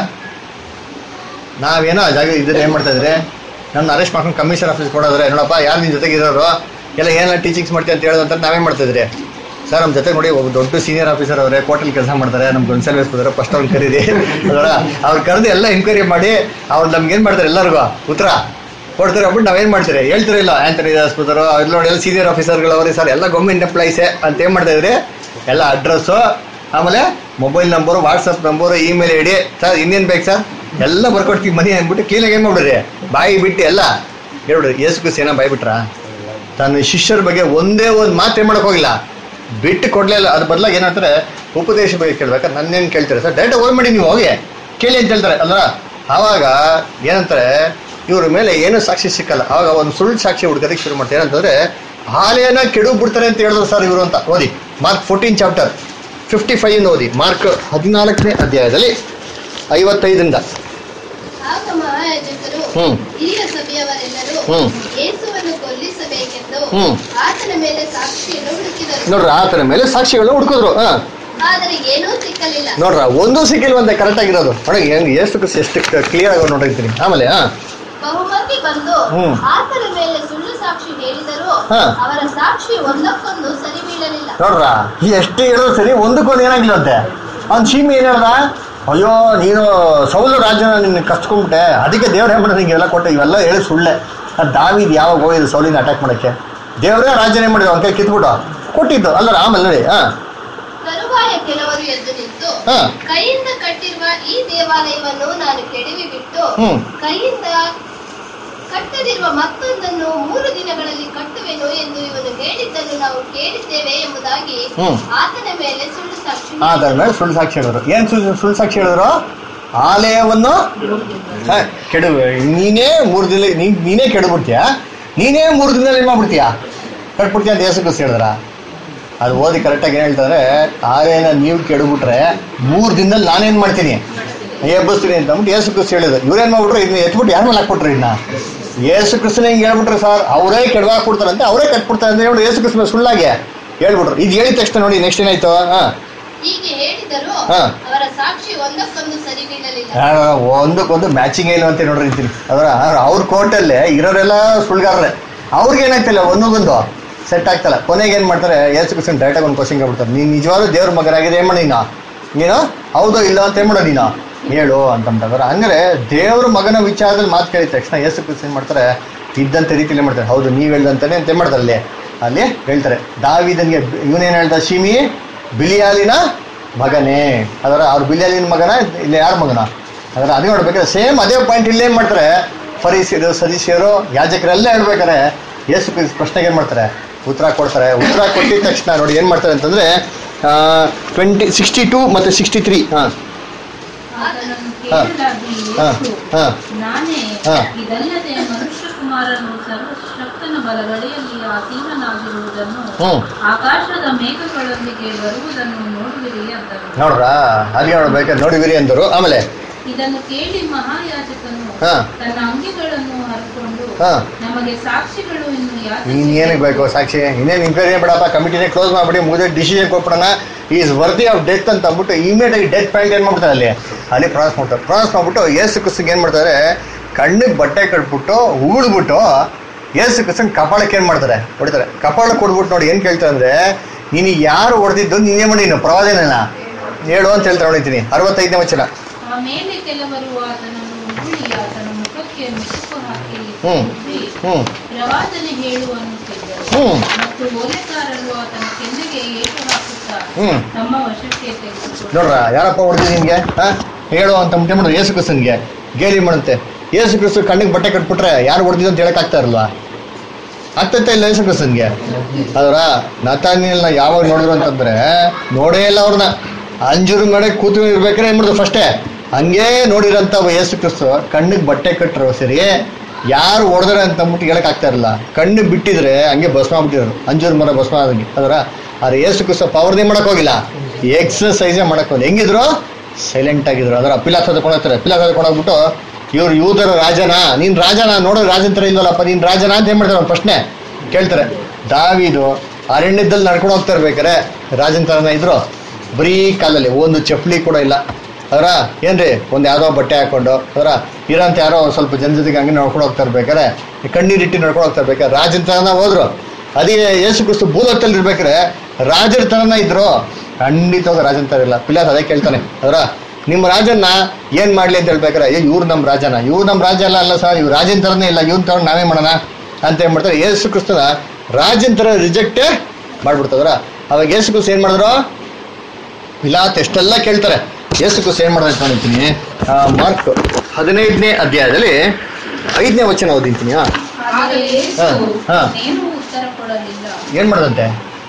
ನಾವೇನೋ ಆ ಜಾಗ ಇದ್ರೆ ಏನ್ ಮಾಡ್ತಾ ಇದ್ರೆ ನನ್ನ ಅರೆಸ್ಟ್ ಮಾಡ್ಕೊಂಡು ಕಮಿಷನ್ ಆಫೀಸ್ ಕೊಡೋದ್ರೆ ನೋಡಪ್ಪ ಯಾರು ನಿನ್ ಜೊತೆಗೆ ಇರೋರು ಎಲ್ಲ ಏನೆಲ್ಲ ಟೀಚಿಂಗ್ಸ್ ಮಾಡ್ತೀವಿ ಅಂತ ಹೇಳೋದಂತ ನಾವೇನ್ ಮಾಡ್ತಾ ಇದ್ರಿ ಸರ್ ನಮ್ಮ ಜೊತೆ ನೋಡಿ ಒಬ್ಬ ದೊಡ್ಡ ಸೀನಿಯರ್ ಆಫೀಸರ್ ಅವರೇ ಕೋರ್ಟಲ್ಲಿ ಕೆಲಸ ಮಾಡ್ತಾರೆ ನಮ್ಗೆ ಒಂದು ಸರ್ವಿಸ್ ಕೊಡ್ತಾರೆ ಫಸ್ಟ್ ಅವ್ರು ಕರೀರಿ ಅದರ ಅವ್ರು ಕರೆದು ಎಲ್ಲ ಎಂಕ್ವೈರಿ ಮಾಡಿ ಅವ್ರು ನಮ್ಗೆ ಏನು ಮಾಡ್ತಾರೆ ಎಲ್ಲರಿಗೂ ಉತ್ತರ ಕೊಡ್ತಾರೆ ಅಂದ್ಬಿಟ್ಟು ನಾವೇನು ಮಾಡ್ತೀರಿ ಹೇಳ್ತಿರಲಿಲ್ಲ ಆಂಟನಿ ದಾಸ್ಪದರು ಅಲ್ಲಿ ನೋಡಿ ಎಲ್ಲ ಸೀನಿಯರ್ ಆಫೀಸರ್ಗಳು ಅವರೇ ಸರ್ ಎಲ್ಲ ಗೌರ್ಮೆಂಟ್ ಎಂಪ್ಲಾಯೀಸೇ ಅಂತ ಏನು ಮಾಡ್ತಾ ಇದ್ರಿ ಎಲ್ಲ ಅಡ್ರೆಸ್ಸು ಆಮೇಲೆ mobile number WhatsApp number email I D sir ಇನ್ನೇನು ಬೇಕು ಸರ್ ಎಲ್ಲ ಬರ್ಕೊಡ್ತೀವಿ ಮನಿ ಅಂದ್ಬಿಟ್ಟು ಕ್ಲೀನಾಗಿ ಏನು ಮಾಡ್ಬಿಡ್ರಿ ಬಾಯಿ ಬಿಟ್ಟು ಎಲ್ಲ ಹೇಳ್ಬಿಡ್ರಿ ಯೇಸು ಕ್ರಿಸ್ತ ಏನೋ ಬಾಯಿ ಬಿಟ್ರಾ ತನ್ನ ಶಿಷ್ಯರ ಬಗ್ಗೆ ಒಂದೇ ಒಂದು ಮಾತು ಏನು ಮಾಡಕ್ ಹೋಗಿಲ್ಲ ಬಿಟ್ಟು ಕೊಡ್ಲೇ ಇಲ್ಲ ಅದ್ರ ಬದಲಾಗಿ ಏನಂತಾರೆ ಉಪದೇಶ ಬಗ್ಗೆ ಕೇಳ್ಬೇಕಾದ್ರೆ ನನ್ನೇನು ಕೇಳ್ತಾರೆ ಸರ್ ಡೈರೆಕ್ಟ್ ಹೋಗಿ ಮಾಡಿ ನೀವು ಹೋಗಿ ಕೇಳಿ ಅಂತ ಹೇಳ್ತಾರೆ ಅಲ್ರ ಆವಾಗ ಏನಂತಾರೆ ಇವ್ರ ಮೇಲೆ ಏನೂ ಸಾಕ್ಷಿ ಸಿಕ್ಕಲ್ಲ ಆವಾಗ ಒಂದು ಸುಳ್ಳು ಸಾಕ್ಷಿ ಹುಡ್ಕೋದಕ್ಕೆ ಶುರು ಮಾಡ್ತಾರೆ ಏನಂತಂದ್ರೆ ಆಲಯನ ಕೆಡು ಬಿಡ್ತಾರೆ ಅಂತ ಹೇಳಿದ್ರು ಸರ್ ಇವರು ಅಂತ ಓದಿ Mark fourteen chapter fifty five ಓದಿ ಮಾರ್ಕ್ ಹದಿನಾಲ್ಕನೇ ಅಧ್ಯಾಯದಲ್ಲಿ ಐವತ್ತೈದರಿಂದ ಆಗ ಮಹಾಯಾಜಕರು ಹ್ಮ್. ಹಿರಿಯ ಸಭೆಯವರೆಲ್ಲರೂ ಹ್ಮ್. ಯೇಸುವನ್ನು ಕೊಲ್ಲಿಸಬೇಕೆಂದು ಹ್ಮ್. ಆತನ ಮೇಲೆ ಸಾಕ್ಷಿಯನ್ನು ಹುಡುಕಿದರು ನೋಡ್ರ ಆತನ ಮೇಲೆ ಸಾಕ್ಷಿಗಳನ್ನ ಹುಡ್ಕಿದ್ರು ಹಾ ಆದರೆ ಏನೂ ಸಿಕ್ಕಲಿಲ್ಲ ನೋಡ್ರ ಒಂದು ಸಿಕ್ಕಿಲ್ವಂತೆ ಕರೆಕ್ಟ್ ಆಗಿರೋದು ನೋಡಿ ಹೆಂಗ್ ಎಷ್ಟು ಎಷ್ಟು ಕ್ಲಿಯರ್ ಆಗಿ ನೋಡಿರ್ತೀನಿ ಆಮೇಲೆ ಹಾ ಬಹುಮಂದಿ ಬಂದು ಹ್ಮ್. ಆತನ ಮೇಲೆ ಸುಳ್ಳು ಸಾಕ್ಷಿ ಹೇಳಿದರೂ ಹಾ. ಅವರ ಸಾಕ್ಷಿ ಒಂದಕ್ಕೊಂದು ಸರಿ ಬೀಳಲಿಲ್ಲ ನೋಡ್ರ ಎಷ್ಟು ಹೇಳಿದ್ರು ಸರಿ ಒಂದಕ್ಕೊಂದು ಏನಾಗಿಲ್ಲಂತೆ ಅವ್ನು ಸೀಮಿ ಏನ್ ಹೇಳ್ದ ಅಯ್ಯೋ ನೀನು ಸೌಲು ರಾಜ್ಯನ ನಿನ್ನ ಕಸ್ಕೊಂಡ್ಬಿಟ್ಟೆ ಅದಕ್ಕೆ ದೇವ್ರು ಏನ್ ಮಾಡೋದು ಹಿಂಗೆಲ್ಲ ಕೊಟ್ಟೆ ಇವೆಲ್ಲ ಹೇಳಿ ಸುಳ್ಳೆ ಆ ದಾವಿದ್ ಯಾವಾಗ ಹೋಗಿದ್ದು ಸೌಲಿನ ಅಟ್ಯಾಕ್ ಮಾಡಕ್ಕೆ ದೇವರೇ ರಾಜ್ಯನೇ ಮಾಡಿದ್ರು ಅವ್ನ ಕೈ ಕಿತ್ಬಿಟ್ಟು ಕೊಟ್ಟಿದ್ದು ಅಲ್ಲರ ಆಮೇಲೆ ನೋಡಿ ಹಾ ತರುವಾಯ ಕೆಲವರು ಎದ್ದು ನಿಂತು ಹಾ. ಕೈಯಿಂದ ಕಟ್ಟಿರುವ ಈ ದೇವಾಲಯವನ್ನು ನಾನು ಕೆಡವಿ ಬಿಟ್ಟು ಹ್ಮ್. ಕೈಯಿಂದ ಕಟ್ಟದಿರುವ ಮತ್ತೊಂದನ್ನು ಮೂರು ದಿನಗಳಲ್ಲಿ ಕಟ್ಟುವೆನು ಎಂದು ಇವನು ಹೇಳಿದ್ದನ್ನು ನಾವು ಕೇಳಿದ್ದೇವೆ ಎಂಬುದಾಗಿ ಹ್ಮ್. ಆತನ ಮೇಲೆ ಸುಳ್ಳು ಸಾಕ್ಷಿ ಅದರ ಮೇಲೆ ಸುಳ್ಳು ಸಾಕ್ಷಿ ಹೇಳಿದ್ರು ಏನ್ ಸುಳ್ಳು ಸುಳ್ಳು ಸಾಕ್ಷಿ ಹೇಳಿದ್ರು ಆಲಯವನ್ನು ಹ, ಕೆಡು ನೀನೇ ಮೂರು ದಿನ ನೀನ್ ನೀನೇ ಕೆಡಬಿಡ್ತೀಯ ನೀನೇ ಮೂರು ದಿನದಲ್ಲಿ ಏನ್ ಮಾಡ್ಬಿಡ್ತೀಯ ಕಟ್ಬಿಡ್ತೀಯ ಅಂತ ಯೇಸು ಕ್ರಿಸ್ತ ಹೇಳಿದ್ರ ಅದು ಓದಿ ಕರೆಕ್ಟಾಗಿ ಏನು ಹೇಳ್ತಾರೆ ಆಲಯನ ನೀವು ಕೆಡಬಿಟ್ರೆ ಮೂರು ದಿನದಲ್ಲಿ ನಾನೇನ್ ಮಾಡ್ತೀನಿ ಎಬ್ಬಿಸ್ತೀನಿ ಅಂತ ಅಂದ್ಬಿಟ್ಟು ಯೇಸು ಕ್ರಿಸ್ತ ಹೇಳಿದ್ರು ಇವ್ರೇನ್ ಮಾಡ್ಬಿಟ್ರು ಇದನ್ನ ಎತ್ಬಿಟ್ಟು ಯಾರ ಮೇಲೆ ಹಾಕ್ಬಿಟ್ರು ಇದನ್ನ ಯೇಸು ಕ್ರಿಸ್ತನ ಹಿಂಗೆ ಹೇಳ್ಬಿಟ್ರೆ ಸರ್ ಅವರೇ ಕೆಡವಾಕ್ಬಿಡ್ತಾರಂತೆ ಅವರೇ ಕಟ್ಬಿಡ್ತಾರೆ ಅಂತ ಹೇಳಿ ಯೇಸು ಕ್ರಿಸ್ತ ಸುಳ್ಳಾಗೆ ಹೇಳ್ಬಿಟ್ರು ಇದು ಹೇಳಿದ ತಕ್ಷಣ ನೋಡಿ ನೆಕ್ಸ್ಟ್ ಏನಾಯ್ತು ಹಾ ಹೀಗೆ ಹೇಳಿದರು ಹಾ. ಅವರ ಸಾಕ್ಷಿ ಒಂದಕ್ಕೊಂದು ಸರಿ ಬೀಳಲಿಲ್ಲ ಆ, ಒಂದಕ್ಕೊಂದು ಮ್ಯಾಚಿಂಗ್ ಇಲ್ಲ ಅಂತ ನೋಡ್ರಿ ಅಂತೀನಿ ಅದರ ಅವ್ರ ಕೋರ್ಟಲ್ಲೇ ಇರೋರೆಲ್ಲ ಸುಳ್ಗಾರ್ರೆ ಅವ್ರಿಗೆ ಏನಾಗ್ತಿಲ್ಲ ಒಂದೊಂದು ಸೆಟ್ ಆಗ್ತಲ್ಲ ಕೊನೆಗೆ ಏನ್ ಮಾಡ್ತಾರೆ ಏಸು ಕ್ರಿಸ್ತನ್ ಡೈರೆಕ್ಟಾಗಿ ಒಂದು ಕ್ವಶನ್ ಕೇಳ್ಬಿಡ್ತಾರೆ ನೀನು ನಿಜವಾದ ದೇವ್ರ ಮಗನಾಗಿದೆ ಏನ್ ಮಾಡಿ ನೀನು ನೀನು ಹೌದೋ ಇಲ್ಲ ಅಂತ ಏನ್ ಮಾಡೋ ನೀನು ಹೇಳು ಅಂತಂದ್ರೆ ಹಂಗಾರೆ ದೇವ್ರ ಮಗನ ವಿಚಾರದಲ್ಲಿ ಮಾತು ಕೇಳಿದ ತಕ್ಷಣ ಯೇಸು ಕ್ರಿಸ್ತ ಏನ್ ಮಾಡ್ತಾರೆ ಇದ್ದಂತ ರೀತಿಯಲ್ಲಿ ಮಾಡ್ತಾರೆ ಹೌದು ನೀವ್ ಹೇಳ್ದಂತಾನೆ ಅಂತ ಏನ್ ಮಾಡ್ತಾರೆ ಅಲ್ಲಿ ಅಲ್ಲಿ ಹೇಳ್ತಾರೆ ದಾವಿದನ್ಗೆ ಇವನೇನ್ ಹೇಳ್ದ ಶಿಮಿ ಬಿಲಿಯಾಲಿನ ಮಗನೇ ಅದರ ಅವ್ರ ಬಿಲಿಯಾಲಿನ ಮಗನ ಇಲ್ಲಿ ಯಾರ ಮಗನ ಅದರ ಅದೇ ನೋಡ್ಬೇಕಾದ್ರೆ ಸೇಮ್ ಅದೇ ಪಾಯಿಂಟ್ ಇಲ್ಲಿ ಏನ್ ಮಾಡ್ತಾರೆ ಫರೀಸಿಯರು ಸದೀಸಿಯರು ಯಾಜಕರೆಲ್ಲ ಹೇಳ್ಬೇಕಾರೆ ಯೇಸು ಕ್ರಿಸ್ತ ಪ್ರಶ್ನೆಗೆ ಏನ್ ಮಾಡ್ತಾರೆ ಉತ್ತರ ಕೊಡ್ತಾರೆ ಉತ್ತರ ಕೊಟ್ಟಿದ ತಕ್ಷಣ ನೋಡಿ ಏನ್ ಮಾಡ್ತಾರೆ ಅಂತಂದ್ರೆ ಟ್ವೆಂಟಿ ಸಿಕ್ಸ್ಟಿ ಟೂ ಮತ್ತೆ ಸಿಕ್ಸ್ಟಿ ತ್ರೀ ಹಾ ಆತನನ್ನು ಹಾ. ಕೇಳಲಾಗಿ ಹಾ ಯೇಸು, ಹಾ ನಾನೇ ಹಾ. ಇದಲ್ಲದೆ ಮನುಷ್ಯ ಕುಮಾರನು ಸರ್ವಶಕ್ತನ ಬಲಗಡೆಯಲ್ಲಿ ಆಸೀನನಾಗಿರುವುದನ್ನು ಹ್ಮ್. ಆಕಾಶದ ಮೇಘಗಳೊಂದಿಗೆ ಬರುವುದನ್ನು ನೋಡುವಿರಿ ಅಂತನು ನೋಡ್ರಾ ಅಲ್ಲಿ ನೋಡ್ಬೇಕಾದ್ರೆ ನೋಡಿವಿರಿ ಅಂದರು ಆಮೇಲೆ ಇದನ್ನು ಕೇಳಿ ಮಹಾಯಾಜಕನು ಹಾ. ತನ್ನ ಅಂಗಿಗಳನ್ನು ಹರಿಕೊಂಡು ಹಾ. ನಮಗೆ ಸಾಕ್ಷಿಗಳು ಇನ್ನು ಯಾಕೆ ಇನ್ನೇನಕ್ಕೆ ಬೇಕು ಸಾಕ್ಷಿ ಇನ್ನೇನು ಇನ್ಕ್ವೈರಿ ಬೇಡಪ್ಪ ಕಮಿಟಿನೇ ಕ್ಲೋಸ್ ಮಾಡ್ಬಿಡಿ ಮುಗಿದ ಡಿಸಿಷನ್ ಕೊಟ್ಬಿಡೋಣ ಈಸ್ ವರ್ದಿ ಆಫ್ ಡೆತ್ ಅಂತ ಅಂದ್ಬಿಟ್ಟು ಇಮಿಡಿಯೇಟ್ ಆಗಿ ಡೆತ್ ಪಾಯಿಂಟ್ ಏನು ಮಾಡ್ತಾರೆ ಅಲ್ಲಿ ಅಲ್ಲಿ ಪ್ರಾಸ್ ಮಾಡ್ತಾರೆ ಪ್ರಾಸ್ ಮಾಡ್ಬಿಟ್ಟು ಏಸು ಕ್ರಿಸ್ತಿಗೆ ಏನು ಮಾಡ್ತಾರೆ ಕಣ್ಣಿಗೆ ಬಟ್ಟೆ ಕಟ್ಬಿಟ್ಟು ಉಗುಳ್ಬಿಟ್ಟು ಏಸು ಕ್ರಿಸ್ತನ್ ಕಪಾಳಕ್ಕೆ ಏನು ಮಾಡ್ತಾರೆ ಹೊಡಿತಾರೆ ಕಪಾಳ ಕೊಡ್ಬಿಟ್ಟು ನೋಡಿ ಏನು ಕೇಳ್ತಾರೆ ಅಂದ್ರೆ ನೀನು ಯಾರು ಹೊಡೆದಿದ್ದು ನೀನೇ ಮಾಡಿ ನೀನು ಪ್ರವಾದನೇನ ಹೇಳು ಅಂತ ಹೇಳ್ತಾರೆ ನೋಡಿದ್ದೀನಿ ಅರವತ್ತೈದನೇ ವಚನ ಆಮೇಲೆ ಕೆಲವರು ಆತನನ್ನು ಉಗುಳಿ ಆತನ ಮುಖಕ್ಕೆ ಮುಸುಕು ಹಾಕಿ ಹ್ಮ್. ಉಬ್ಬಿ ಹ್ಮ್ ಪ್ರವಾದನೆ ಹೇಳು ಅನ್ನುತ್ತಿದ್ದರು ಹ್ಮ್. ಮತ್ತು ಓಲೆಕಾರರು ಆತನ ಕೆನ್ನೆಗೆ ಏಟು ಹಾಕುತ್ತಾ ಹ್ಮ್. ತಮ್ಮ ವಶಕ್ಕೆ ತೆಗೆದುಕೊಂಡರು ನೋಡ್ರ ಯಾರಪ್ಪ ಹೊಡೆದಿದ್ದು ನಿನ್ಗೆ ಹಾ ಹೇಳು ಅಂತ ಮುಟ್ಟೆ ಮಾಡೋದು ಯೇಸು ಕ್ರಿಸ್ತನ್ಗೆ ಗೇಲಿ ಮಾಡುತ್ತೆ ಯೇಸು ಕ್ರಿಸ್ತು ಕಣ್ಣಿಗೆ ಬಟ್ಟೆ ಕಟ್ಬಿಟ್ರೆ ಯಾರು ಹೊಡೆದಿದ್ದು ಅಂತ ಹೇಳಕ್ ಆಗ್ತಾ ಇರಲ್ವಾ ಆಗ್ತೈತೆ ಇಲ್ಲ ಯೇಸು ಕ್ರಿಸ್ತನ್ಗೆ ಅದರ ನತಾನಿಯಲ್ನ ಯಾವಾಗ ನೋಡಿದ್ರು ಅಂತಂದ್ರೆ ನೋಡೇ ಇಲ್ಲ ಅವ್ರನ್ನ ಅಂಜೂರು ಮೇಲೆ ಕೂತು ಇರ್ಬೇಕಾರೆ ಏನ್ ಮಾಡಿದ್ರು ಫಸ್ಟೇ ಹಂಗೆ ನೋಡಿರಂತ ಯೇಸು ಕ್ರಿಸ್ತು ಕಣ್ಣಿಗೆ ಬಟ್ಟೆ ಕಟ್ಟರು ಸರಿ ಯಾರು ಹೊಡೆದ್ರೆ ಅಂತ ಅಂದ್ಬಿಟ್ಟು ಹೇಳಕ್ ಆಗ್ತಾ ಇರಲ್ಲ ಕಣ್ಣು ಬಿಟ್ಟಿದ್ರೆ ಹಂಗೆ ಭಸ್ಮ ಆಗ್ಬಿಟ್ಟಿದ್ರು ಅಂಜೂರು ಮರ ಭಸ್ಮ ಆದಂಗೆ ಅದರ ಆದ್ರೆ ಯೇಸು ಕ್ರಿಸ್ತು ಪವರ್ನೇ ಮಾಡಕ್ ಹೋಗಿಲ್ಲ ಎಕ್ಸರ್ಸೈಸೇ ಮಾಡಕ್ ಹೋಗಿಲ್ಲ ಹೆಂಗಿದ್ರು ಸೈಲೆಂಟ್ ಆಗಿದ್ರು ಅದರ ಪಿಲಾತ್ ಹೊತ್ಕೊಂಡೋಗ್ತಾರೆ ಪಿಲಾತ್ ಹೊತ್ಕೊಂಡೋಗ್ಬಿಟ್ಟು ಇವ್ರು ಯೂದರ ರಾಜನ ನೀನ್ ರಾಜನ ನೋಡೋ ರಾಜನ್ ತರ ಇಲ್ವಲ್ಲಪ್ಪ ನೀನ್ ರಾಜನ ಅಂತ ಏನ್ ಮಾಡ್ತಾರೆ ಅವ್ರು ಪ್ರಶ್ನೆ ಕೇಳ್ತಾರೆ ದಾವಿದು ಅರಣ್ಯದಲ್ಲಿ ನಡ್ಕೊಂಡು ಹೋಗ್ತಾ ಇರ್ಬೇಕಾರೆ ರಾಜನ್ ತರನ ಇದ್ರು ಬರೀ ಕಾಲಲ್ಲಿ ಒಂದು ಚಪ್ಪಲಿ ಕೂಡ ಇಲ್ಲ ಅದರ ಏನ್ರಿ ಒಂದು ಯಾವ್ದೋ ಬಟ್ಟೆ ಹಾಕೊಂಡು ಅದರ ಇರೋಂತ ಯಾರೋ ಒಂದ್ ಸ್ವಲ್ಪ ಜನ ಜೊತೆಗೆ ಹಂಗೆ ನಡ್ಕೊಂಡು ಹೋಗ್ತಾ ಇರ್ಬೇಕಾರೆ ಕಣ್ಣೀರಿಟ್ಟು ನಡ್ಕೊಂಡು ಹೋಗ್ತಾ ಇರ್ಬೇಕಾರೆ ರಾಜನ್ ತರನ ಹೋದ್ರು ಅದೇ ಯೇಸು ಕ್ರಿಸ್ತು ಭೂಲೋಕದಲ್ಲಿ ಇರ್ಬೇಕಾರೆ ರಾಜರ ತರನ ಇದ್ರು ಖಂಡಿತವಾಗ ರಾಜನ್ ತರ ಇಲ್ಲ ಪಿಲಾತ್ ಅದೇ ಕೇಳ್ತಾನೆ ಅದರ ನಿಮ್ಮ ರಾಜನ್ನ ಏನ್ ಮಾಡ್ಲಿ ಅಂತ ಹೇಳ್ಬೇಕಾರೆ ಏ ಇವ್ರು ನಮ್ಮ ರಾಜನ ಇವ್ರು ನಮ್ಮ ರಾಜ ಅಲ್ಲ ಅಲ್ಲ ಸರ್ ಇವ್ರು ರಾಜನ್ ತರನೇ ಇಲ್ಲ ಇವ್ನ ತಗೊಂಡು ನಾವೇ ಮಾಡೋಣ ಅಂತ ಏನ್ ಮಾಡ್ತಾರೆ ಯೇಸು ಕ್ರಿಸ್ತನ ರಾಜನ್ ತರ ರಿಜೆಕ್ಟೇ ಮಾಡ್ಬಿಡ್ತದ್ರ ಅವಾಗ ಯೇಸು ಕ್ರಿಸ್ತ ಏನ್ ಮಾಡಿದ್ರು ಪಿಲಾತ್ ಎಷ್ಟೆಲ್ಲ ಕೇಳ್ತಾರೆ ಯೇಸು ಕ್ರಿಸ್ತ ಏನ್ ಮಾಡೋದು ಅಂತ ನೋಡ್ತೀನಿ ಮಾರ್ಕ್ ಹದಿನೈದನೇ ಅಧ್ಯಾಯದಲ್ಲಿ ಐದನೇ ವಚನ ಓದಿಂತೀನಿ ಹಾ ಆದರೆ ಯೇಸು ಹಾ, ಹಾ. ಏನೂ ಉತ್ತರ ಕೊಡಲಿಲ್ಲ ಏನ್ ಮಾಡೋದಂತೆ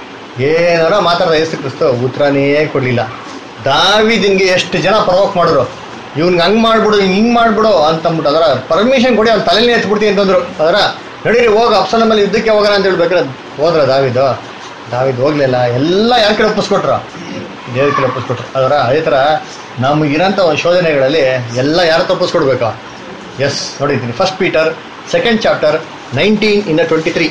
ಏನಾರ ಮಾತಾಡ್ದ ಯೇಸು ಕ್ರಿಸ್ತು ಉತ್ತರನೇ ಕೊಡ್ಲಿಲ್ಲ ದಾವಿದಿನ್ಗೆ ಎಷ್ಟು ಜನ ಪ್ರವೋಕ್ ಮಾಡಿದ್ರು ಇವ್ನಿಗೆ ಹಂಗ್ ಮಾಡ್ಬಿಡು ಇವ್ನ್ ಹಿಂಗ್ ಮಾಡ್ಬಿಡು ಅಂತಂದ್ಬಿಟ್ಟು ಅದರ ಪರ್ಮಿಷನ್ ಕೊಡಿ ಅವ್ನ ತಲೆನೇ ಎತ್ಬಿಡ್ತೀನಿ ಅಂತಂದ್ರು ಅದರ ನಡೀರಿ ಹೋಗ ಅಪ್ಸಲ ಮೇಲೆ ಯುದ್ಧಕ್ಕೆ ಹೋಗೋಣ ಅಂತ ಹೇಳ್ಬೇಕಾರೆ ಹೋದ್ರ ದಾವಿದು ದಾವಿದ್ ಹೋಗ್ಲಿಲ್ಲ ಎಲ್ಲ ಯಾರ ಕಡೆ ಒಪ್ಪಿಸ್ಕೊಟ್ರು ದೇವ್ರ ಕಡೆ ಒಪ್ಪಿಸ್ಕೊಟ್ರು ಅದರ ಅದೇ ಥರ ನಮಗಿರೋಂಥ ಒಂದು ಶೋಧನೆಗಳಲ್ಲಿ ಎಲ್ಲ ಯಾರ ತಪ್ಪಿಸ್ಕೊಡ್ಬೇಕು ಎಸ್ ನೋಡಿದ್ದೀನಿ first Peter second chapter nineteen in twenty three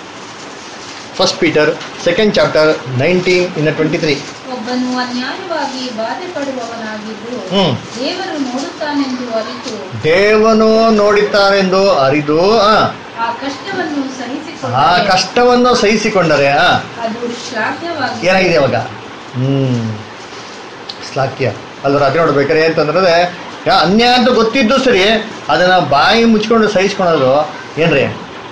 first Peter second chapter nineteen in twenty three ಒಬ್ಬನು ಅನ್ಯಾಯವಾಗಿ ಬಾಧೆ ಪಡುವವನಾಗಿದ್ದು ಹ್ಮ್. ದೇವರು ನೋಡುತ್ತಾನೆಂದು ಅರಿತು ದೇವನು ನೋಡಿದ್ದಾನೆಂದು ಅರಿದು ಆ, ಆ ಕಷ್ಟವನ್ನು ಆ ಸಹಿಸಿಕೊಂಡರೆ ಕಷ್ಟವನ್ನು ಸಹಿಸಿಕೊಂಡರೆ ಆ, ಅದು ಶ್ಲಾಘ್ಯವಾಗಿ ಏನಾಗಿದೆ ಅವಾಗ ಹ್ಮ್ ಶ್ಲಾಘ್ಯ ಅಲ್ವರ ಅದೇ ನೋಡ್ಬೇಕಾರೆ ಅಂತಂದ್ರೆ ಯಾ ಅನ್ಯಾಯ ಅಂತ ಗೊತ್ತಿದ್ದು ಸರಿ ಅದನ್ನ ಬಾಯಿ ಮುಚ್ಕೊಂಡು ಸಹಿಸ್ಕೊಳೋದು ಏನ್ರಿ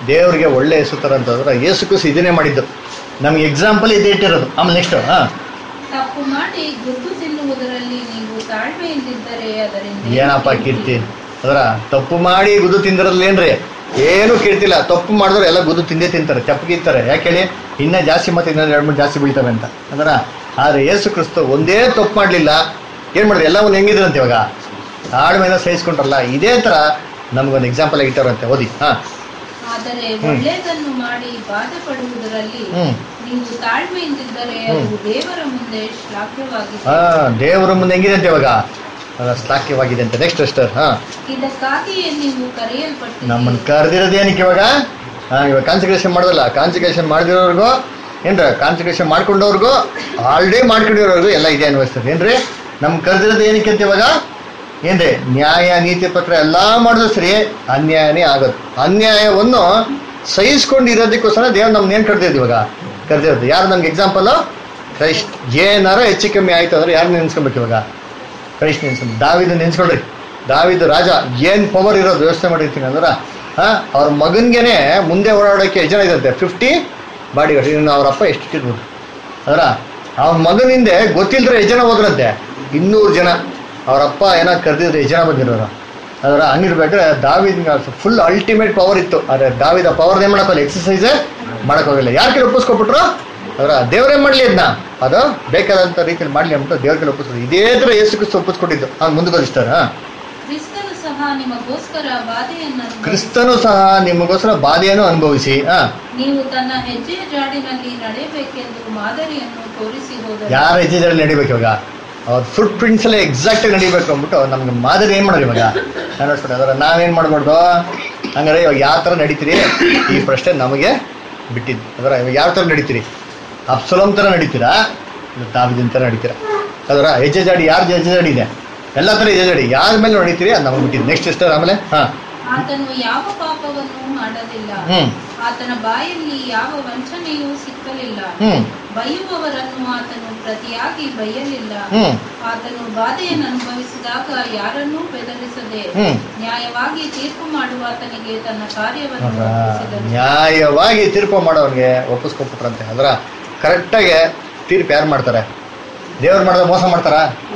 ದೇವರಿಗೆ ಒಳ್ಳೆ ಹೆಸರು ತರಂತಂದ್ರೆ ಯೇಸು ಕ್ರಿಸ್ತು ಇದನ್ನೇ ಮಾಡಿದ್ದು ನಮ್ಗೆ ಎಕ್ಸಾಂಪಲ್ ಇದೇ ಇಟ್ಟಿರೋದು ಆಮೇಲೆ ನೆಕ್ಸ್ಟ್ ಹಾ ತಪ್ಪು ಮಾಡಿ ಗುದ್ದು ತಿನ್ನುವುದರಲ್ಲಿ ನೀವು ತಾಳ್ಮೆಯಿಂದಿದ್ದರೆ ಅದರಿಂದ ಏನಪ್ಪ ಕೀರ್ತಿ ಅದರ ತಪ್ಪು ಮಾಡಿ ಗುದ್ದು ತಿಂದಿರಲ್ಲ ಏನ್ರಿ ಏನು ಕೀರ್ತಿಲ್ಲ ತಪ್ಪು ಮಾಡಿದ್ರೆ ಎಲ್ಲ ಗುದ್ದು ತಿಂದೇ ತಿಂತಾರೆ ತಪ್ಪು ತಿಂತಾರೆ ಯಾಕೆ ಹೇಳಿ ಇನ್ನೂ ಜಾಸ್ತಿ ಮತ್ತೆ ಇನ್ನೊಂದು ಎರಡು ಮೂರು ಜಾಸ್ತಿ ಬೀಳ್ತವೆ ಅಂತ ಅದರ ಆದ್ರೆ ಯೇಸು ಕ್ರಿಸ್ತು ಒಂದೇ ತಪ್ಪು ಮಾಡಲಿಲ್ಲ ಏನು ಮಾಡಿದ್ರೆ ಎಲ್ಲವನ್ನು ಹೆಂಗಿದ್ರಂತೆ ಇವಾಗ ತಾಳ್ಮೆಯಿಂದ ಸಹಿಸ್ಕೊಂಡ್ರಲ್ಲ ಇದೇ ಥರ ನಮಗೊಂದು ಎಕ್ಸಾಂಪಲ್ ಆಗಿ ಇಟ್ಟಾರಂತೆ ಓದಿ ಹಾಂ ಆದರೆ ಹ್ಮ್. ಒಳ್ಳೆಯದನ್ನು ಮಾಡಿ ಬಾಧೆ ಪಡುವುದರಲ್ಲಿ ಹ್ಞೂ ನೀವು ತಾಳ್ಮೆಯಿಂದಿದ್ದರೆ ಅದು ದೇವರ ಮುಂದೆ ಶ್ಲಾಘ್ಯವಾಗಿದೆ ಹಾಂ ದೇವರ ಮುಂದೆ ಹೆಂಗಿದೆ ಅಂತ ಇವಾಗ ಅದ ಶ್ಲಾಘ್ಯವಾಗಿದೆ ಅಂತ ನೆಕ್ಸ್ಟ್ ಅಷ್ಟರ್ ಹಾಂ ಇದಕ್ಕಾಗಿಯೇ ನೀವು ಕರೆಯಲ್ಪಟ್ಟಿದ್ದೀರಿ ನಮ್ಮನ್ನು ಕರೆದಿರೋದು ಏನಕ್ಕೆ ಇವಾಗ ಹಾಂ ಇವಾಗ ಕಾನ್ಸಂಟ್ರೇಷನ್ ಮಾಡೋದಲ್ಲ ಕಾನ್ಸಂಟ್ರೇಷನ್ ಮಾಡಿದಿರೋರ್ಗು ಏನ್ರ ಕಾನ್ಸಂಟ್ರೇಷನ್ ಮಾಡ್ಕೊಂಡವ್ರಿಗೂ ಆಲ್ರೆಡಿ ಮಾಡ್ಕೊಂಡಿರೋರ್ಗು ಎಲ್ಲ ಇದೆ ಅನ್ವಯಿಸ್ತದೆ ಏನ್ರಿ ನಮ್ ಕರೆದಿರೋದು ಏನಕ್ಕೆ ಅಂತ ಇವಾಗ ಏನ್ರಿ ನ್ಯಾಯ ನೀತಿ ಪ್ರಕಾರ ಎಲ್ಲ ಮಾಡಿದ್ರು ಸರಿ ಅನ್ಯಾಯನೇ ಆಗೋದು ಅನ್ಯಾಯವನ್ನು ಸಹಿಸ್ಕೊಂಡಿರೋದಕ್ಕೋಸ್ಕರ ದೇವ್ರು ನಮ್ನ ಏನ್ ಕರೆದಿದ್ದು ಇವಾಗ ಕರೆದಿರೋದು ಯಾರು ನಮ್ಗೆ ಎಕ್ಸಾಂಪಲ್ ಕ್ರೈಸ್ಟ್ ಏನಾರ ಹೆಚ್ಚು ಕಮ್ಮಿ ಆಯ್ತು ಅಂದ್ರೆ ಯಾರು ನೆನ್ಸ್ಕೊಬೇಕು ಇವಾಗ ಕ್ರೈಸ್ಟ್ ನೆನ್ಸ್ಕೊಂಡು ದಾವಿದ ನೆನ್ಸ್ಕೊಳ್ರಿ ದಾವಿದ ರಾಜ ಏನ್ ಪವರ್ ಇರೋದು ಯೋಚನೆ ಮಾಡಿರ್ತೀನಿ ಅಂದ್ರೆ ಹಾ ಅವ್ರ ಮಗನ್ಗೆನೆ ಮುಂದೆ ಓಡಾಡೋಕೆ ಎಷ್ಟು ಜನ ಇದಂತೆ ಫಿಫ್ಟಿ ಬಾಡಿ ಗಾರ್ಡ್ ಇನ್ನು ಅವ್ರ ಅಪ್ಪ ಎಷ್ಟು ಇಟ್ಟಿರ್ಬೋದು ಅದರ ಅವ್ರ ಮಗನಿಂದೆ ಗೊತ್ತಿಲ್ದ್ರೆ ಎಷ್ಟು ಜನ ಹೋದ್ರಂತೆ ಇನ್ನೂರು ಜನ ಅವ್ರ ಅಪ್ಪ ಏನೋ ಕರೆದಿದ್ರೆ ಎಷ್ಟು ಜನ ಬಂದಿರೋರು ಅದರ ಹಂಗಿರ್ಬೇಕಾದ್ರೆ ದಾವಿದ ಫುಲ್ ಅಲ್ಟಿಮೇಟ್ ಪವರ್ ಇತ್ತು ಆದರೆ ದಾವಿದ ಪವರ್ ಏನ್ ಮಾಡಕ್ಕೋಲ್ಲ ಎಕ್ಸಸೈಸೇ ಹೋಗಿಲ್ಲ ಯಾರ ಕೈಲಿ ಒಪ್ಪಿಸ್ಕೊಬಿಟ್ರು ಅದರ ದೇವರೇ ಮಾಡ್ಲಿ ಅದನ್ನ ಅದು ಬೇಕಾದಂತ ರೀತಿಯಲ್ಲಿ ಮಾಡ್ಲಿ ಅಂದ್ಬಿಟ್ಟು ದೇವ್ರ ಕೈಲಿ ಒಪ್ಪಿಸ್ಕೊಂಡು ಇದೇ ತರ ಯೇಸು ಕ್ರಿಸ್ತು ಒಪ್ಪಿಸ್ಕೊಟ್ಟಿದ್ದು ಹಂಗೆ ಮುಂದುವರಿಸ್ತಾರ ಕ್ರಿಸ್ತನು ಸಹ ನಿಮಗೋಸ್ಕರ ಬಾಧೆಯನ್ನು ಅನುಭವಿಸಿ, ಕ್ರಿಸ್ತನು ಸಹ ನಿಮಗೋಸ್ಕರ ಬಾಧೆಯನ್ನು ಅನುಭವಿಸಿ ಹಾ ನೀವು ತನ್ನ ಹೆಜ್ಜೆಯ ಜಾಡಿನಲ್ಲಿ ನಡೆಯಬೇಕೆಂದು ಮಾದರಿಯನ್ನು ತೋರಿಸಿ ಹೋದರು ಯಾರ ಹೆಜ್ಜೆದಲ್ಲಿ ನಡಿಬೇಕು ಇವಾಗ ಅವ್ರ ಫುಟ್ ಪ್ರಿಂಟ್ಸ್ ಎಲ್ಲ ಎಕ್ಸಾಕ್ಟ್ ಆಗಿ ನಡಿಬೇಕು ಅಂದ್ಬಿಟ್ಟು ನಮ್ಗೆ ಮಾದರಿ ಏನ್ ಮಾಡೋದು ಇವಾಗ ನಾನು ನೋಡ್ಬಿಟ್ಟು ಅದರ ನಾವೇನ್ ಮಾಡ್ಬಾರ್ದು ಹಂಗಾರೆ ಇವಾಗ ಯಾವ ತರ ನಡೀತೀರಿ ಈ ಪ್ರಶ್ನೆ ನಮಗೆ ಬಿಟ್ಟಿದ್ದು ಅದರ ಇವಾಗ ಯಾವ ತರ ನಡೀತೀರಿ ಅಪ್ಸಲೋಮ್ ತರ ನಡೀತೀರಾ ಇಲ್ಲ ತಾವಿದಿನ ತರ ನಡೀತೀರಾ ಅದರ ಹೆಜ್ಜೆ ಜಾಡಿ ಯಾರ್ದು ಹೆಜ್ಜೆ ಜಾಡಿ ಇದೆ ಎಲ್ಲ ತರ ಹೆಜ್ಜೆ ಜಾಡಿ ಯಾರ ಮೇಲೆ ನಡೀತೀರಿ ಅದು ನಮಗೆ ಬಿಟ್ಟಿದ್ದು ನೆಕ್ಸ್ಟ್ ಇಷ್ಟ ಆಮೇಲೆ ಹಾ ಆತನು ಯಾವ ಪಾಪವನ್ನು ಮಾಡಲಿಲ್ಲ ಹ್ಮ್ ಆತನ ಬಾಯಲ್ಲಿ ಯಾವ ವಂಚನೆಯೂ ಸಿಕ್ಕಲಿಲ್ಲ ಹ್ಮ್ ಬೈಯುವವರನ್ನು ಆತನು ಪ್ರತಿಯಾಗಿ ಬೈಯಲಿಲ್ಲ ಹ್ಮ್ ಆತನು ಬಾಧೆಯನ್ನು ಅನುಭವಿಸಿದಾಗ ಯಾರನ್ನೂ ಬೆದರಿಸದೆ ಹ್ಮ್. ನ್ಯಾಯವಾಗಿ ತೀರ್ಪು ಮಾಡುವ ಆತನಿಗೆ ತನ್ನ ಕಾರ್ಯವನ್ನು ಅದರ ಒಪ್ಪಿಸಿದನು. ನ್ಯಾಯವಾಗಿ ತೀರ್ಪು ಮಾಡೋನಿಗೆ ಒಪ್ಪಿಸ್ಕೊಬಿಟ್ರಂತೆ ಅದರ ಕರೆಕ್ಟಾಗಿ ತೀರ್ಪು ಯಾರು ಮಾಡ್ತಾರೆ ದೇವ್ರು ಮಾಡಿದ್ರೆ ಮೋಸ ಮಾಡ್ತಾರ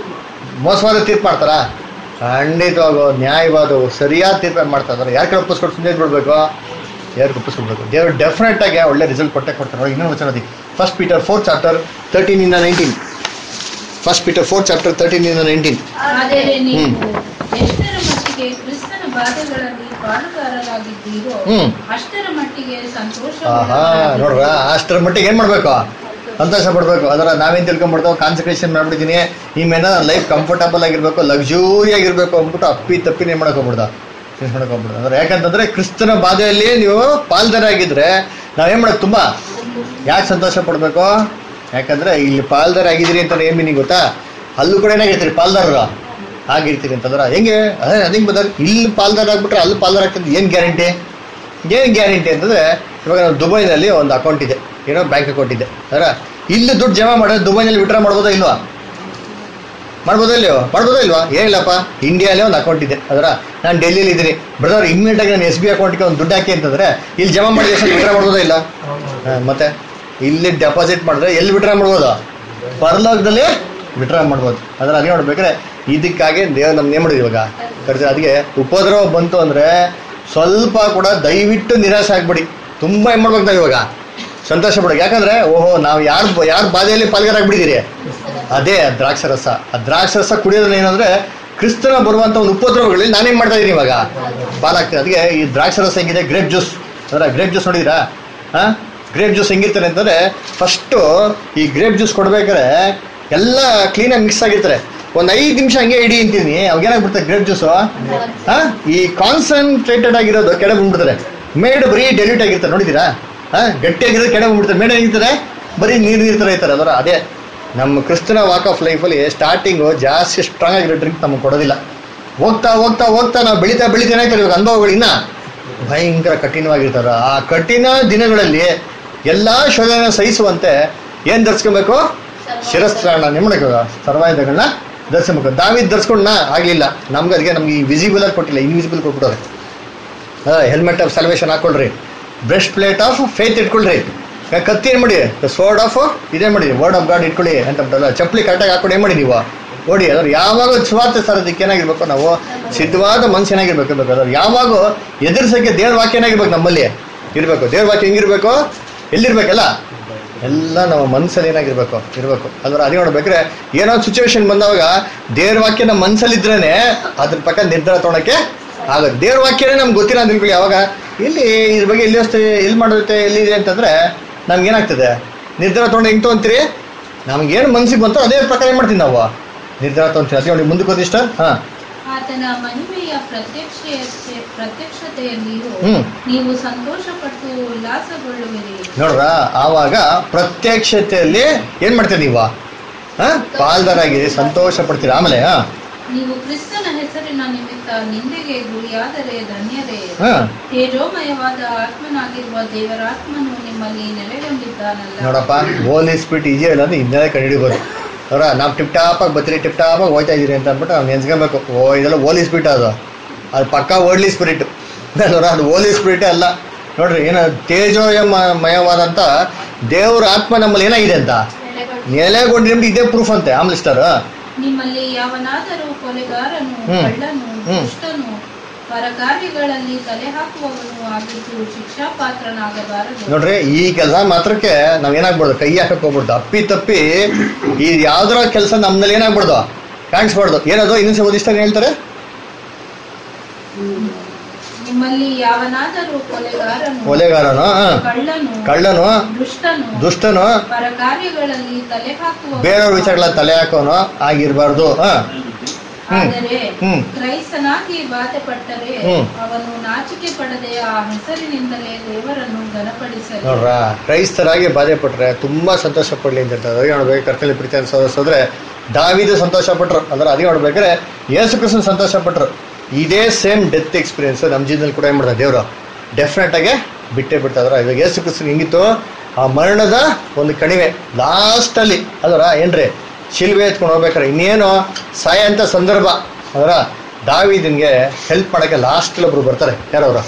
ಮೋಸವಾದ ತೀರ್ಪು ಮಾಡ್ತಾರ ಖಂಡಿತವಾಗೂ ನ್ಯಾಯವಾದವು ಸರಿಯಾದ ತೀರ್ಪು ಯಾರು ಮಾಡ್ತಾ ಇದಾರೆ ಯಾರ ಕಡೆ ಒಪ್ಪಿಸ್ಕೊಟ್ಟು ಸುಮ್ಮನೆ ಬಿಡ್ಬೇಕು ಯಾರಿಗೆ ಒಪ್ಪಿಸ್ಕೊಡ್ಬೇಕು ದೇವ್ರು ಡೆಫಿನೆಟ್ ಆಗಿ ಒಳ್ಳೆ ರಿಸಲ್ಟ್ ಕೊಟ್ಟೆ ಕೊಡ್ತಾರೆ ನೋಡಿ ಇನ್ನೊಂದು ವಚನ first Peter four chapter thirteen ಇಂದ nineteen first Peter four chapter thirteen ಇಂದ ನೈನ್ಟೀನ್ ಆದರೆ ನೀವು ಎಷ್ಟರ ಮಟ್ಟಿಗೆ ಕ್ರಿಸ್ತನ ಬಾಧೆಗಳಲ್ಲಿ ಪಾಲುಗಾರರಾಗಿದ್ದೀರೋ ಹ್ಮ್. ಅಷ್ಟರ ಮಟ್ಟಿಗೆ ಸಂತೋಷ ಆಹಾ ನೋಡ್ರ ಅಷ್ಟರ ಮಟ್ಟಿಗೆ ಏನ್ ಮಾಡ್ಬೇಕು ಸಂತೋಷ ಪಡ್ಬೇಕು ಅದರ ನಾವೇನ್ ತಿಳ್ಕೊಂಡ್ಬಿಡ್ತಾವ ಕಾನ್ಸಂಟ್ರೇಷನ್ ಮಾಡ್ಬಿಟ್ಟಿದ್ದೀನಿ ಈ ಮೇಲೆ ಲೈಫ್ ಕಂಫರ್ಟಬಲ್ ಆಗಿರ್ಬೇಕು ಲಕ್ಸುರಿ ಆಗಿರ್ಬೇಕು ಅಂದ್ಬಿಟ್ಟು ಅಪ್ಪಿ ತಪ್ಪಿ ಏನ್ ಮಾಡಕ್ ಹೋಗ್ಬಿಡ್ದ ಚೇಂಜ್ ಮಾಡಕ್ ಹೋಗ್ಬಿಡ್ದ ಅಂದ್ರೆ ಯಾಕಂತಂದ್ರೆ ಕ್ರಿಸ್ತನ ಬಾಧೆಯಲ್ಲಿ ನೀವು ಪಾಲ್ದಾರಾಗಿದ್ರೆ ನಾವೇನ್ ಮಾಡಕ್ ತುಂಬಾ ಯಾಕೆ ಸಂತೋಷ ಪಡ್ಬೇಕು ಯಾಕಂದ್ರೆ ಇಲ್ಲಿ ಪಾಲ್ದಾರ ಆಗಿದ್ದೀರಿ ಅಂತ ಏನ್ ಮೀನಿಂಗ್ ಗೊತ್ತಾ ಅಲ್ಲೂ ಕೂಡ ಏನಾಗಿರ್ತೀರಿ ಪಾಲ್ದಾರರು ಆಗಿರ್ತೀರಿ ಅಂತಂದ್ರ ಹೆಂಗೆ ಅದೇ ಅದಕ್ಕೆ ಬಂದಾಗ ಇಲ್ಲಿ ಪಾಲ್ದಾರ ಆಗ್ಬಿಟ್ರೆ ಅಲ್ಲಿ ಪಾಲ್ದಾರ ಆಗ್ತದೆ ಏನ್ ಗ್ಯಾರಂಟಿ ಏನು ಗ್ಯಾರಂಟಿ ಅಂತಂದ್ರೆ ಇವಾಗ ನಾವು ದುಬೈನಲ್ಲಿ ಒಂದು ಅಕೌಂಟ್ ಇದೆ ಏನೋ ಬ್ಯಾಂಕ್ ಅಕೌಂಟ್ ಇದೆ ಅದರ ಇಲ್ಲಿ ದುಡ್ಡು ಜಮಾ ಮಾಡೋದು ದುಬೈನಲ್ಲಿ ವಿಡ್ರಾ ಮಾಡ್ಬೋದಾ ಇಲ್ವಾ ಮಾಡ್ಬೋದಾ ಇಲ್ವೋ ಮಾಡ್ಬೋದಾ ಇಲ್ವಾ ಏನಿಲ್ಲಪ್ಪ ಇಂಡಿಯಾಲೇ ಒಂದು ಅಕೌಂಟ್ ಇದೆ ಅದರ ನಾನು ಡೆಲ್ಲಿಲಿ ಇದ್ದೀನಿ ಬ್ರದರ್ ಇಮ್ಮಿಡಿಯೇಟ್ ಆಗಿ ನಾನು ಎಸ್ ಬಿ ಅಕೌಂಟ್ಗೆ ಒಂದು ದುಡ್ಡು ಹಾಕಿ ಅಂತಂದ್ರೆ ಇಲ್ಲಿ ಜಮಾ ಮಾಡಿದ ತಕ್ಷಣ ವಿಡ್ರಾ ಮಾಡ್ಬೋದಾ ಇಲ್ಲ ಹಾ, ಮತ್ತೆ ಇಲ್ಲಿ ಡೆಪಾಸಿಟ್ ಮಾಡಿದ್ರೆ ಎಲ್ಲಿ ವಿಡ್ರಾ ಮಾಡ್ಬೋದು ಪರಲೋಕದಲ್ಲಿ ವಿಡ್ರಾ ಮಾಡ್ಬೋದು ಅದರ ಅದೇ ನೋಡ್ಬೇಕಾದ್ರೆ ಇದಕ್ಕಾಗಿ ದೇವ್ರು ನಮ್ಗೆ ಏನು ಮಾಡಿದ್ವಿ ಇವಾಗ ಕರೆದ್ರೆ ಅದಕ್ಕೆ ಉಪದ್ರವ ಬಂತು ಅಂದ್ರೆ ಸ್ವಲ್ಪ ಕೂಡ ದಯವಿಟ್ಟು ನಿರಾಶೆ ಆಗ್ಬೇಡಿ ತುಂಬಾ ಏನ್ ಮಾಡ್ಬೇಕು ನಾವು ಇವಾಗ ಸಂತೋಷ ಪಡೋಕೆ ಯಾಕಂದ್ರೆ ಓಹೋ ನಾವು ಯಾರು ಯಾರು ಬಾಧೆಯಲ್ಲಿ ಪಾಲ್ಗಾರಾಗ್ಬಿಟ್ಟಿದ್ದೀರಿ ಅದೇ ಆ ದ್ರಾಕ್ಷರಸ ಆ ದ್ರಾಕ್ಷರಸ ಕುಡಿಯೋದ್ರಿಂದ ಏನಂದ್ರೆ ಕ್ರಿಸ್ತನ ಬರುವಂತ ಒಂದು ಉಪದ್ರವಗಳಲ್ಲಿ ನಾನೇನ್ ಮಾಡ್ತಾ ಇದೀನಿ ಇವಾಗ ಪಾಲಾಗ್ತೀನಿ ಅದಕ್ಕೆ ಈ ದ್ರಾಕ್ಷರಸ ಹೆಂಗಿದೆ ಗ್ರೇಪ್ ಜ್ಯೂಸ್ ಅಂದ್ರೆ ಗ್ರೇಪ್ ಜ್ಯೂಸ್ ನೋಡಿದ್ರಾ ಹಾ ಗ್ರೇಪ್ ಜ್ಯೂಸ್ ಹೆಂಗಿರ್ತಾರೆ ಅಂತಂದ್ರೆ ಫಸ್ಟು ಈ ಗ್ರೇಪ್ ಜ್ಯೂಸ್ ಕೊಡ್ಬೇಕಾದ್ರೆ ಎಲ್ಲ ಕ್ಲೀನಾಗಿ ಮಿಕ್ಸ್ ಆಗಿರ್ತಾರೆ ಒಂದ್ ಐದು ನಿಮಿಷ ಹಂಗೆ ಇಡಿ ಅಂತೀನಿ ಅವಾಗ ಏನಾಗ್ಬಿಡ್ತಾರೆ ಗ್ರೇಪ್ ಜ್ಯೂಸು ಹಾ ಈ ಕಾನ್ಸಂಟ್ರೇಟೆಡ್ ಆಗಿರೋದು ಕೆಳಗೆ ಬಂದ್ಬಿಡ್ತಾರೆ ಮೇಡ್ ಬರೀ ಡೆಲ್ಯೂಟ್ ಆಗಿರ್ತಾರೆ ನೋಡಿದ್ದೀರಾ ಹಾ ಗಟ್ಟಿಯಾಗಿರೋದು ಕೆಳಗೆ ಬಂದ್ಬಿಡ್ತಾರೆ ಮೇಡ್ ಹೇಗಿರ್ತಾರೆ ಬರೀ ನೀರು ನೀರು ಥರ ಇರ್ತಾರೆ ಅದರ ಅದೇ ನಮ್ಮ ಕ್ರಿಸ್ತನ ವಾಕ್ ಆಫ್ ಲೈಫಲ್ಲಿ ಸ್ಟಾರ್ಟಿಂಗು ಜಾಸ್ತಿ ಸ್ಟ್ರಾಂಗ್ ಆಗಿರೋ ಡ್ರಿಂಕ್ ನಮಗೆ ಕೊಡೋದಿಲ್ಲ ಹೋಗ್ತಾ ಹೋಗ್ತಾ ಹೋಗ್ತಾ ನಾವು ಬೆಳೀತಾ ಬೆಳೀತಾ ಏನಾಗ್ತಾರೆ ಇವಾಗ ಅನುಭವಗಳು ಇನ್ನ ಭಯಂಕರ ಕಠಿಣವಾಗಿರ್ತಾರ ಆ ಕಠಿಣ ದಿನಗಳಲ್ಲಿ ಎಲ್ಲಾ ಶೋಧನೆ ಸಹಿಸುವಂತೆ ಏನ್ ಧರಿಸ್ಕೊಬೇಕು ಶಿರಸ್ತ್ರಾಣ ನಿಮ್ಮಳಕ ಸರ್ವಾಯುಧಗಳನ್ನ ಧರಿಸ್ಬೇಕು ದಾವಿದ್ ಧರಿಸ್ಕೊಂಡ್ನ ಆಗ್ಲಿಲ್ಲ ನಮ್ಗೆ ಅದಕ್ಕೆ ನಮ್ಗೆ ಈ ವಿಸಿಬಲ್ ಆಗಿ ಕೊಟ್ಟಿಲ್ಲ ಇನ್ವಿಸಿಬಲ್ ಕೊಟ್ಬಿಟ್ಟವ್ರೆ ಹೆಲ್ಮೆಟ್ ಆಫ್ ಸಲ್ವೇಷನ್ ಹಾಕೊಳ್ರಿ ಬ್ರೆಸ್ಟ್ ಪ್ಲೇಟ್ ಆಫ್ ಫೇತ್ ಇಟ್ಕೊಳ್ರಿ ಕ- ಕತ್ತಿ ಏನು ಮಾಡಿ ಸೋರ್ಡ್ ಆಫ್ ಇದೇ ಮಾಡಿ ವರ್ಡ್ ಆಫ್ ಗಾಡ್ ಇಟ್ಕೊಳ್ಳಿ ಅಂತ ಬಿಟ್ಟಲ್ಲ ಚಪ್ಪಲಿ ಕರೆಕ್ಟಾಗಿ ಹಾಕೊಂಡು ಏನು ಮಾಡಿ ನೀವು ಓಡಿ ಅದ್ರ ಯಾವಾಗ ಸ್ವಾರ್ಥ ಸಾರೋದಕ್ಕೆ ಏನಾಗಿರ್ಬೇಕು ನಾವು ಸಿದ್ಧವಾದ ಮನ್ಸು ಏನಾಗಿರ್ಬೇಕು ಬೇಕು ಅದ್ರ ಯಾವಾಗ ಎದುರಿಸೋಕ್ಕೆ ದೇವ್ರ ವಾಕ್ಯ ಏನಾಗಿರ್ಬೇಕು ನಮ್ಮಲ್ಲಿ ಇರಬೇಕು ದೇವ್ರ ವಾಕ್ಯ ಹೆಂಗಿರ್ಬೇಕು ಎಲ್ಲಿರ್ಬೇಕಲ್ಲ ಎಲ್ಲ ನಮ್ಮ ಮನಸ್ಸಲ್ಲಿ ಏನಾಗಿರ್ಬೇಕು ಇರಬೇಕು ಅದ್ರ ಅದೇ ನೋಡ್ಬೇಕ್ರೆ ಏನೋ ಸಿಚುವೇಶನ್ ಬಂದಾಗ ದೇವ್ರ ವಾಕ್ಯ ನಮ್ಮ ಮನಸ್ಸಲ್ಲಿ ಇದ್ರೇನೆ ಅದ್ರ ಪಕ್ಕ ನಿರ್ಧಾರ ತೊಗೊಳಕ್ಕೆ ಆಗುತ್ತೆ ದೇವ್ರ ವಾಕ್ಯನೇ ನಮ್ಗೆ ಗೊತ್ತಿಲ್ಲ ಅಂತ ತಿಳ್ಕೊಳ್ಳಿ ಯಾವಾಗ ಇಲ್ಲಿ ಇದ್ರ ಬಗ್ಗೆ ಎಲ್ಲಿ ವಸ್ತು ಎಲ್ಲಿ ಮಾಡೋದೈತೆ ಎಲ್ಲಿದೆ ಅಂತಂದ್ರೆ ನಮ್ಗೆ ಏನಾಗ್ತದೆ ನಿರ್ಧಾರ ತೊಗೊಂಡು ಹೆಂಗ್ ತೊಗೊಂತೀರಿ ನಮ್ಗೇನು ಮನ್ಸಿಗೆ ಬಂತೋ ಅದೇ ಪ್ರಕಾರ ಏನು ಮಾಡ್ತೀವಿ ನಾವು ನಿರ್ಧಾರ ತೊಗೊಂತೀವಿ ಅದೇ ನೋಡಿ ಮುಂದಕ್ಕೆ ಹೋದಿಷ್ಟ ಹಾಂ ಆತನ ಮಹಿಮೆಯ ಪ್ರತ್ಯಕ್ಷ ಪ್ರತ್ಯಕ್ಷತೆಯಲ್ಲಿಯೂ ಹ್ಮ್. ನೀವು ಸಂತೋಷಪಟ್ಟು ಉಲ್ಲಾಸಗೊಳ್ಳುವಿರಿ ನೋಡ್ರ ಆವಾಗ ಪ್ರತ್ಯಕ್ಷತೆಯಲ್ಲಿ ಏನ್ ಮಾಡ್ತೀರಿ ನೀವು ಹಾ ಪಾಲ್ದಾರಾಗಿ ಸಂತೋಷ ಪಡ್ತೀರಿ ಆಮೇಲೆ ಹಾ ನೀವು ಕ್ರಿಸ್ತನ ಹೆಸರಿನ ನಿಮಿತ್ತ ನಿಂದೆಗೆ ಗುರಿಯಾದರೆ ಧನ್ಯರೇ ಹಾ ತೇಜೋಮಯವಾದ ಆತ್ಮನಾಗಿರುವ ದೇವರಾತ್ಮನು ನಿಮ್ಮಲ್ಲಿ ನೆಲೆಗೊಂಡಿದ್ದಾನಲ್ಲ ನೋಡಪ್ಪ ಹೋಲಿ ಸ್ಪೀಟ್ ಇದೆಯಾ ಇಲ್ಲ ಅಂದ್ರೆ ಹಿಂದೆ ಕಂಡುಹಿಡಿಬೋದು ಅವರ ನಾವು ಟಿಪ್ ಟಾಪ್ ಆಗಿ ಬರ್ತೀರಿ ಟಿಪ್ ಟಾಪ್ ಆಗಿ ಹೋಗ್ತಾ ಇದೀರಿ ಅಂತ ಅಂದ್ಬಿಟ್ಟು ಅವ್ನು ನೆನ್ಸ್ಕೊಬೇಕು ಓ ಇದೆಲ್ಲ ಹೋಲಿ ಸ್ಪೀಟ್ ಅದು ಅದು ಪಕ್ಕಾ ಓಡ್ಲಿ ಸ್ಪಿರಿಟ್ ನೋಡ ಅದು ಹೋಲಿ ಸ್ಪಿರಿಟ್ ಅಲ್ಲ ನೋಡ್ರಿ ಏನು ತೇಜೋಯ ಮಯವಾದಂತ ದೇವ್ರ ಆತ್ಮ ನಮ್ಮಲ್ಲಿ ಏನಾಗಿದೆ ಅಂತ ನೆಲೆಗೊಂಡು ನಿಮ್ಗೆ ಇದೇ ಪ್ರೂಫ್ ಅಂತೆ ಆಮೇಲೆ ಸ್ಟಾರ್ ನಿಮ್ಮಲ್ಲಿ ಯಾವನಾದರೂ ಕೊಲೆಗಾರನು ಹ್ಮ್. ಕಳ್ಳನು ಹ್ಮ್. ದುಷ್ಟನು ಪರಕಾರ್ಯಗಳಲ್ಲಿ ತಲೆ ಹಾಕುವವನು ಆಗಿದ್ದು ಶಿಕ್ಷಾಪಾತ್ರನಾಗಬಾರದು ನೋಡ್ರಿ ಈ ಕೆಲಸ ಮಾತ್ರಕ್ಕೆ ನಾವ್ ಏನಾಗ್ಬಾರ್ದು ಕೈ ಹಾಕಕ್ ಹೋಗ್ಬಾರ್ದು ಅಪ್ಪಿ ತಪ್ಪಿ ಈ ಯಾವ್ದಾರ ಕೆಲಸ ನಮ್ನಲ್ಲಿ ಏನಾಗ್ಬಾರ್ದು ಕಾಣಿಸ್ಬಾರ್ದು ಏನದು ಇನ್ನೊಂದ್ಸ ಓದಿಸ್ತಾನೆ ಹೇಳ್ತಾರೆ ನಿಮ್ಮಲ್ಲಿ ಯಾವನಾದರೂ ಕೊಲೆಗಾರನು ಕೊಲೆಗಾರನು ಹ, ಕಳ್ಳನು ಕಳ್ಳನು ದುಷ್ಟನು ದುಷ್ಟನು ಪರಕಾರ್ಯಗಳಲ್ಲಿ ತಲೆ ಹಾಕುವ ಬೇರೆಯವ್ರ ವಿಚಾರಗಳ ತಲೆ ಹಾಕೋನು ಆಗಿರ್ಬಾರ್ದು ಹ ಹ್ಮ್. ಆದರೆ ಹ್ಮ್. ಕ್ರೈಸ್ತನಾಗಿ ಬಾಧೆ ಪಟ್ಟರೆ ಹ್ಮ್. ಅವನು ನಾಚಿಕೆ ಪಡದೆ ಆ ಹೆಸರಿನಿಂದಲೇ ದೇವರನ್ನು ಘನಪಡಿಸಲಿ ನೋಡ್ರ ಕ್ರೈಸ್ತರಾಗಿ ಬಾಧೆ ಪಟ್ರೆ ತುಂಬಾ ಸಂತೋಷ ಪಡ್ಲಿ ಅಂತ ಹೇಳ್ತಾರೆ ಅದೇ ನೋಡ್ಬೇಕು ಕರ್ತಲ್ಲಿ ಪ್ರೀತಿ ಅನ್ಸೋದ್ರೆ ದಾವಿದ ಸಂತೋಷ ಪಟ್ರು ಅಂದ್ರೆ ಅದೇ ನೋಡ್ಬೇಕಾದ್ರೆ ಯೇಸು ಕೃಷ್ಣ ಸಂತೋಷ ಪಟ್ರು ಇದೇ ಸೇಮ್ ಡೆತ್ ಎಕ್ಸ್ಪೀರಿಯನ್ಸ್ ನಮ್ಮ ಜೀವನದಲ್ಲಿ ಕೂಡ ಏನ್ ಮಾಡ್ತಾರೆ ದೇವರು ಡೆಫಿನೆಟ್ ಆಗಿ ಬಿಟ್ಟೇ ಬಿಡ್ತಾದ್ರ ಇವಾಗ ಯೇಸು ಕೃಷ್ಣ ಹೆಂಗಿತ್ತು ಆ ಮರಣದ ಒಂದು ಕಣಿವೆ ಲಾಸ್ಟ್ ಅಲ್ಲಿ ಅದರ ಏನ್ರಿ ಶಿಲ್ವೆ ಎತ್ಕೊಂಡು ಹೋಗ್ಬೇಕಾರೆ ಇನ್ನೇನು ಸಾಯ ಅಂತ ಸಂದರ್ಭ ಅದರ ದಾವಿದನ್ಗೆ ಹೆಲ್ಪ್ ಮಾಡಕ್ಕೆ ಲಾಸ್ಟ್ ಒಬ್ರು ಬರ್ತಾರೆ ಯಾರವ್ರು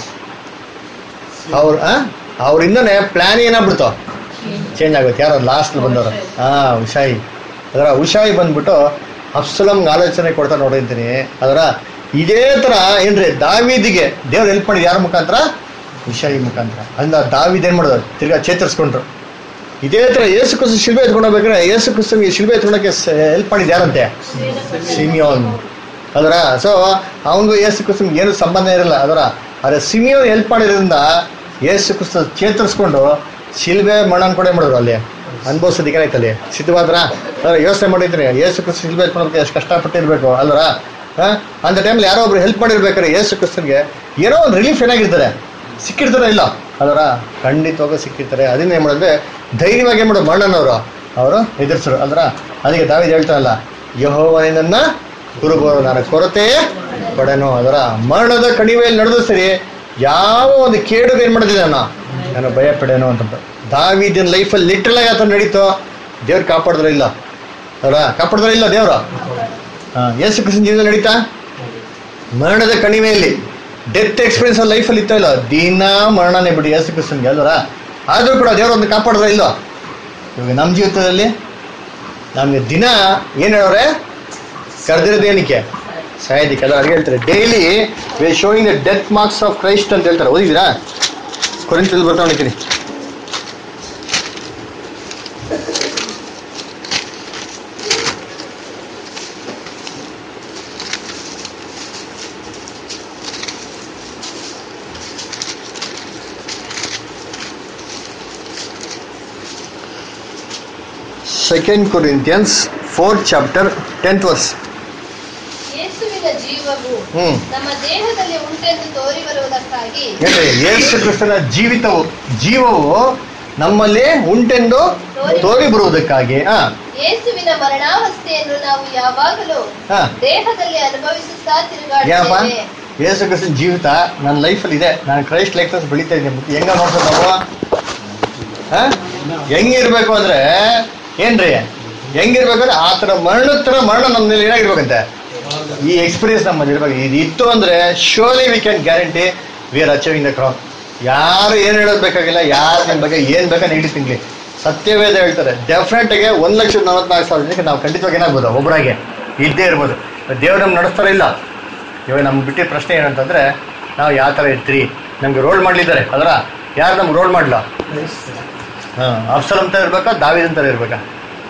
ಅವ್ರ ಅವ್ರಿಂದನೇ ಪ್ಲಾನ್ ಏನಾಗ್ಬಿಡ್ತು ಚೇಂಜ್ ಆಗುತ್ತೆ ಯಾರು ಲಾಸ್ಟ್ ಬಂದವರು ಹಾ ಉಷಾಯಿ ಅದರ ಉಷಾಯಿ ಬಂದ್ಬಿಟ್ಟು ಅಪ್ಸಲಂಗ್ ಆಲೋಚನೆ ಕೊಡ್ತಾ ನೋಡಿರ್ತೀನಿ ಅದರ ಇದೇ ತರ ಏನ್ರಿ ದಾವಿದಿಗೆ ದೇವ್ರು ಹೆಲ್ಪ್ ಮಾಡಿದ್ ಯಾರ ಮುಖಾಂತರ ಉಷಾಯಿ ಮುಖಾಂತರ ಅಂದ ದಾವಿದ್ ಏನ್ ಮಾಡೋದು ತಿರ್ಗಾ ಚೇತರಿಸ್ಕೊಂಡ್ರು ಇದೇ ತರ ಏಸು ಕ್ರಿಸ್ತ ಶಿಲ್ಬೆ ಎತ್ಕೊಂಡು ಹೋಗ್ಬೇಕಾದ್ರೆ ಏಸು ಕ್ರಿಸ್ತನ್ಗೆ ಶಿಲ್ಬೆ ಎತ್ಕೊಳಕ್ಕೆ ಹೆಲ್ಪ್ ಮಾಡಿದ್ ಯಾರಂತೆ ಸಿಮಿಯೋನ್ ಅದರ ಸೊ ಅವನಿಗೂ ಏಸು ಕ್ರಿಸ್ತನ್ಗೆ ಏನು ಸಂಬಂಧ ಇರಲ್ಲ ಅದರ ಆದರೆ ಸಿಮಿಯೋನ್ ಹೆಲ್ಪ್ ಮಾಡಿರೋದ್ರಿಂದ ಏಸು ಕ್ರಿಸ್ತ ಚೇತರಿಸ್ಕೊಂಡು ಶಿಲ್ಬೆ ಮಣ್ಣನ್ನು ಕೂಡ ಏನ್ ಮಾಡಿದ್ರು ಅಲ್ಲಿ ಅನುಭವಿಸೋದಕ್ಕೆ ಏನಾಯ್ತಲ್ಲಿ ಸಿದ್ಧವಾದ್ರ ಅದರ ಯೋಚನೆ ಮಾಡಿದ್ರೆ ಏಸು ಕ್ರಿಸ್ತ ಶಿಲ್ಬೆ ಎತ್ಕೊಳ್ಳೋದಕ್ಕೆ ಎಷ್ಟು ಕಷ್ಟಪಟ್ಟಿರ್ಬೇಕು ಅಲ್ವರ ಅಂತ ಟೈಮಲ್ಲಿ ಯಾರೋ ಒಬ್ರು ಹೆಲ್ಪ್ ಮಾಡಿರ್ಬೇಕಾದ್ರೆ ಏಸು ಕ್ರಿಸ್ತನ್ಗೆ ಏನೋ ಒಂದು ರಿಲೀಫ್ ಏನಾಗಿರ್ತಾರೆ ಸಿಕ್ಕಿರ್ತಾರ ಇಲ್ಲ ಅದರ ಖಂಡಿತವಾಗ ಸಿಕ್ಕಿರ್ತಾರೆ ಅದನ್ನ ಏನ್ ಮಾಡಿದ್ರೆ ಧೈರ್ಯವಾಗಿ ಏನ್ ಮಾಡೋದು ಮಣ್ಣನವರು ಅವರು ಎದುರಿಸರು ಅಲ್ರ ಅದಕ್ಕೆ ದಾವಿದ್ ಹೇಳ್ತಾರಲ್ಲ ಯಹೋವನನ್ನ ಕುರುಬರು ನನ್ನ ಕೊರತೆ ಪಡೆನು ಅದರ ಮರಣದ ಕಣಿವೆಯಲ್ಲಿ ನಡೆದು ಸರಿ ಯಾವ ಒಂದು ಕೇಡುಗೆ ಏನ್ ಮಾಡಿದೆ ನಾನು ನಾನು ಭಯ ಪಡೆನು ಅಂತ ದಾವಿದಿನ ಲೈಫಲ್ಲಿ ಲಿಟ್ರಲ್ ಆಗಿ ಆತ ನಡೀತು ದೇವ್ರು ಕಾಪಾಡಿದ್ರ ಇಲ್ಲ ಅವರ ಕಾಪಾಡಿದ್ರ ಇಲ್ಲ ದೇವ್ರು ಹಾ ಯೇಸು ಕೃಷ್ಣ ಜೀವನದಲ್ಲಿ ನಡೀತಾ ಮರಣದ ಕಣಿವೆಯಲ್ಲಿ ಡೆತ್ ಎಕ್ಸ್ಪೀರಿಯನ್ಸ್ ಲೈಫಲ್ಲಿ ಇತ್ತ ಇಲ್ಲ ದಿನ ಮರಣನೇ ಬಿಡಿ ಯೇಸು ಕ್ರಿಸ್ತನ್ಗೆ ಅಲ್ವರ ಆದರೂ ಕೂಡ ದೇವರು ಒಂದು ಕಾಪಾಡಿದ್ರ ಇಲ್ಲ ಇವಾಗ ನಮ್ಮ ಜೀವಿತದಲ್ಲಿ ನಮಗೆ ದಿನ ಏನು ಹೇಳೋರೆ ಕರೆದಿರೋದು ಏನಕ್ಕೆ ಸಾಯೋದಕ್ಕೆ ಅಲ್ಲ ಅದೇ ಹೇಳ್ತಾರೆ daily we showing the death marks of Christ ಅಂತ ಹೇಳ್ತಾರೆ ಓದಿದ್ದೀರಾ ಕೊರಿಂತಲ್ಲಿ ಬರ್ತಾ ಹೊಣಿತೀನಿ second Corinthians fourth chapter tenth verse ಯೇಸುವಿನ ಜೀವವು ಹ್ಮ್ ನಮ್ಮ ದೇಹದಲ್ಲಿ ಉಂಟೆಂದು ತೋರಿ ಬರುವುದಕ್ಕಾಗಿ ಏನ್ರಿ ಯೇಸು ಕ್ರಿಸ್ತನ ಜೀವಿತವು ಜೀವವು ನಮ್ಮಲ್ಲಿ ಉಂಟೆಂದು ತೋರಿ ಬರುವುದಕ್ಕಾಗಿ ಹಾ ಯೇಸುವಿನ ಮರಣಾವಸ್ಥೆಯನ್ನು ನಾವು ಯಾವಾಗಲೂ ಹಾ ದೇಹದಲ್ಲಿ ಅನುಭವಿಸುತ್ತಾ ಏನಪ್ಪ ತಿರುಗಾಡುತ್ತೇವೆ ಯೇಸು ಕ್ರಿಸ್ತನ ಜೀವಿತ ನನ್ನ ಲೈಫಲ್ಲಿ ಇದೆ ನಾನು ಕ್ರೈಸ್ಟ್ ಲೈಫ್ ಬೆಳೀತಾ ಇದ್ದೀನಿ ಹೆಂಗ ನೋಡ್ಸೋದು ನಾವು ಹಾ? ಹೆಂಗಿರ್ಬೇಕು ಅಂದ್ರೆ ಏನ್ರಿ ಹೆಂಗಿರ್ಬೇಕಂದ್ರೆ ಆ ಥರ ಮರಣದ ಥರ ಮರಣ ನಮ್ಮಲ್ಲಿ ಏನಾಗಿರ್ಬೇಕಂತೆ ಈ ಎಕ್ಸ್ಪೀರಿಯನ್ಸ್ ನಮ್ಮಲ್ಲಿ ಇರ್ಬೇಕು ಇದು ಇತ್ತು ಅಂದ್ರೆ ಶೋಲಿ we can guarantee we are achieving the crop ಯಾರು ಏನು ಹೇಳೋದು ಬೇಕಾಗಿಲ್ಲ ಯಾರು ನಿಮ್ಮ ಬಗ್ಗೆ ಏನು ಬೇಕಾ ನೀಡಿ ತಿನ್ಲಿ ಸತ್ಯವೇದ ಹೇಳ್ತಾರೆ ಡೆಫಿನೆಟ್ ಆಗಿ ಒಂದ್ ಲಕ್ಷದ ನಲವತ್ನಾಲ್ಕು ಸಾವಿರ ಜನಕ್ಕೆ ನಾವು ಖಂಡಿತವಾಗಿ ಏನಾಗ್ಬೋದು ಒಬ್ಬರಾಗೆ ಇದ್ದೇ ಇರ್ಬೋದು ದೇವ್ರು ನಮ್ಗೆ ನಡೆಸ್ತಾರ ಇಲ್ಲ ಇವಾಗ ನಮ್ಗೆ ಬಿಟ್ಟಿದ್ದ ಪ್ರಶ್ನೆ ಏನಂತಂದ್ರೆ ನಾವು ಯಾವ ಥರ ಇರ್ತೀರಿ ನಮ್ಗೆ ರೋಲ್ ಮಾಡ್ಲಿದ್ದಾರೆ ಅದರ ಯಾರು ನಮ್ಗೆ ರೋಲ್ ಮಾಡಲ್ಲ ಹಾಂ ಅಫ್ಸಲಂ ಥರ ಇರ್ಬೇಕಾ ದಾವಿದನ್ ಥರ ಇರ್ಬೇಕಾ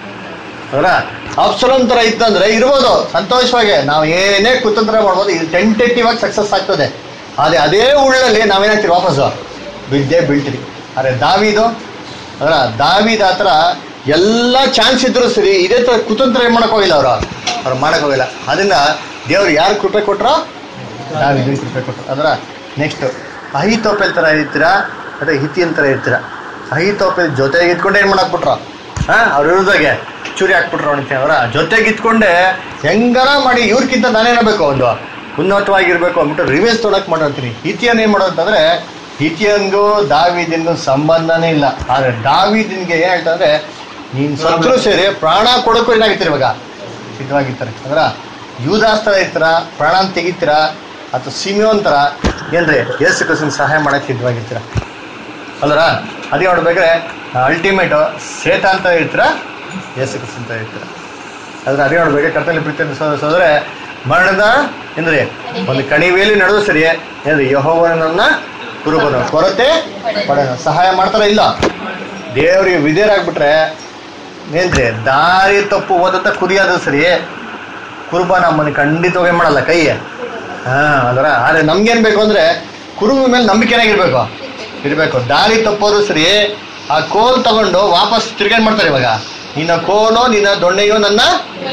ಅದರ ಅಪ್ಸಲಂ ಥರ ಇತ್ತಂದ್ರೆ ಇರ್ಬೋದು ಸಂತೋಷವಾಗಿ ನಾವು ಏನೇ ಕುತಂತ್ರ ಮಾಡ್ಬೋದು ಇದು ಟೆಂಟೇಟಿವ್ ಆಗಿ ಸಕ್ಸಸ್ ಆಗ್ತದೆ ಅದೇ ಅದೇ ಉಳ್ಳಲ್ಲಿ ನಾವೇನಾಗ್ತೀವಿ ವಾಪಸ್ಸು ಬಿದ್ದೇ ಬೀಳ್ತೀವಿ ಅರೆ ದಾವಿದು ಅದರ ದಾವಿದ ಹತ್ರ ಎಲ್ಲ ಚಾನ್ಸ್ ಇದ್ರು ಸರಿ ಇದೇ ಥರ ಕುತಂತ್ರ ಏನು ಮಾಡಕ್ ಹೋಗಿಲ್ಲ ಅವರು ಅವ್ರು ಮಾಡಕ್ ಹೋಗಿಲ್ಲ ಅದನ್ನ ದೇವ್ರು ಯಾರು ಕೃಪೆ ಕೊಟ್ರೋ ದಾವಿದ ಕೃಪೆ ಕೊಟ್ರು ಅದರ ನೆಕ್ಸ್ಟ್ ಅಹಿತೋಪೆಲ್ ಥರ ಇರ್ತೀರಾ ಅದೇ ಹಿತಿಯನ್ ಥರ ಇರ್ತೀರಾ ಅಹಿತೋಪೆಲ್ ಜೊತೆಗೆ ಇದ್ಕೊಂಡು ಏನು ಮಾಡಕ್ ಬಿಟ್ರು ಹಾ ಅವ್ರ ವಿರುದ್ಧಗೆ ಚೂರಿ ಹಾಕ್ಬಿಟ್ರು ಅವನಿಗೆ ಅವರ ಜೊತೆಗೆ ಇದ್ಕೊಂಡೆ ಹೆಂಗಾರ ಮಾಡಿ ಇವ್ರಿಗಿಂತ ನಾನೇನಬೇಕು ಒಂದು ಉನ್ನತವಾಗಿರ್ಬೇಕು ಅಂದ್ಬಿಟ್ಟು ರಿವೇಸ್ ತೊಡಕ್ ಮಾಡಿರ್ತೀನಿ ಹಿತಿಯನ್ ಏನ್ ಮಾಡೋದು ಅಂತಂದ್ರೆ ಹಿತಿಯನ್ಗೂ ದಾವಿದಿನ್ಗೂ ಸಂಬಂಧನೇ ಇಲ್ಲ ಆದ್ರೆ ದಾವಿದಿನ್ಗೆ ಏನ್ ಹೇಳ್ತಾರೆ ನೀನ್ ಸತ್ರು ಸೇರಿ ಪ್ರಾಣ ಕೊಡೋಕ್ಕೂ ಏನಾಗಿರ್ತೀರಿ ಇವಾಗ ಸಿದ್ಧವಾಗಿರ್ತಾರೆ ಅಂದ್ರ ಯೂದಾಸ್ ಥರ ಇರ್ತಾರ ಪ್ರಾಣ ತೆಗಿತೀರ ಅಥವಾ ಸಿಮಿಯೋನ್ ಥರ ಏನ್ರಿ ಯೇಸು ಕ್ರಿಸ್ತನ್ ಸಹಾಯ ಮಾಡಕ್ ಸಿದ್ಧವಾಗಿರ್ತೀರ ಅಲ್ರ ಅದೇ ನೋಡ್ಬೇಕಾದ್ರೆ ಅಲ್ಟಿಮೇಟ್ ಶ್ವೇತ ಅಂತ ಇರ್ತೀರ ಯೇಸು ಕ್ರಿಸ್ತ ಅಂತ ಇರ್ತೀರ ಅದ್ರ ಅದೇ ನೋಡ್ಬೇಕು ಕರ್ತನಲ್ಲಿ ಪ್ರೀತಿ ಸೋದ್ರೆ ಮರಣದ ಏನ್ರಿ ಒಂದು ಕಣಿವೆಯಲ್ಲಿ ನಡೆದು ಸರಿ ಏನ್ರಿ ಯಹೋವನನ್ನ ಕುರುಬನು ಕೊರತೆ ಪಡೆದ ಸಹಾಯ ಮಾಡ್ತಾರ ಇಲ್ಲ ದೇವರಿಗೆ ವಿಧೇಯರಾಗ್ಬಿಟ್ರೆ ಏನ್ರಿ ದಾರಿ ತಪ್ಪು ಓದಂತ ಕುರಿಯಾದ ಸರಿ ಕುರುಬ ನಮ್ಮನ್ನ ಖಂಡಿತವಾಗಿ ಮಾಡಲ್ಲ ಕೈ ಹಾ ಅದರ ಆದ್ರೆ ನಮ್ಗೇನ್ ಬೇಕು ಅಂದ್ರೆ ಕುರುಬ ಮೇಲೆ ನಂಬಿಕೆನಾಗಿರ್ಬೇಕು ಇರ್ಬೇಕು ದಾರಿ ತಪ್ಪೋದು ಸರಿ ಆ ಕೋಲ್ ತಗೊಂಡು ವಾಪಸ್ ತಿರ್ಗೇನ್ ಮಾಡ್ತಾರೆ ಇವಾಗ ನಿನ್ನ ಕೋಲೋ ನಿನ್ನ ದೊಣ್ಣೆಯೋ ನನ್ನ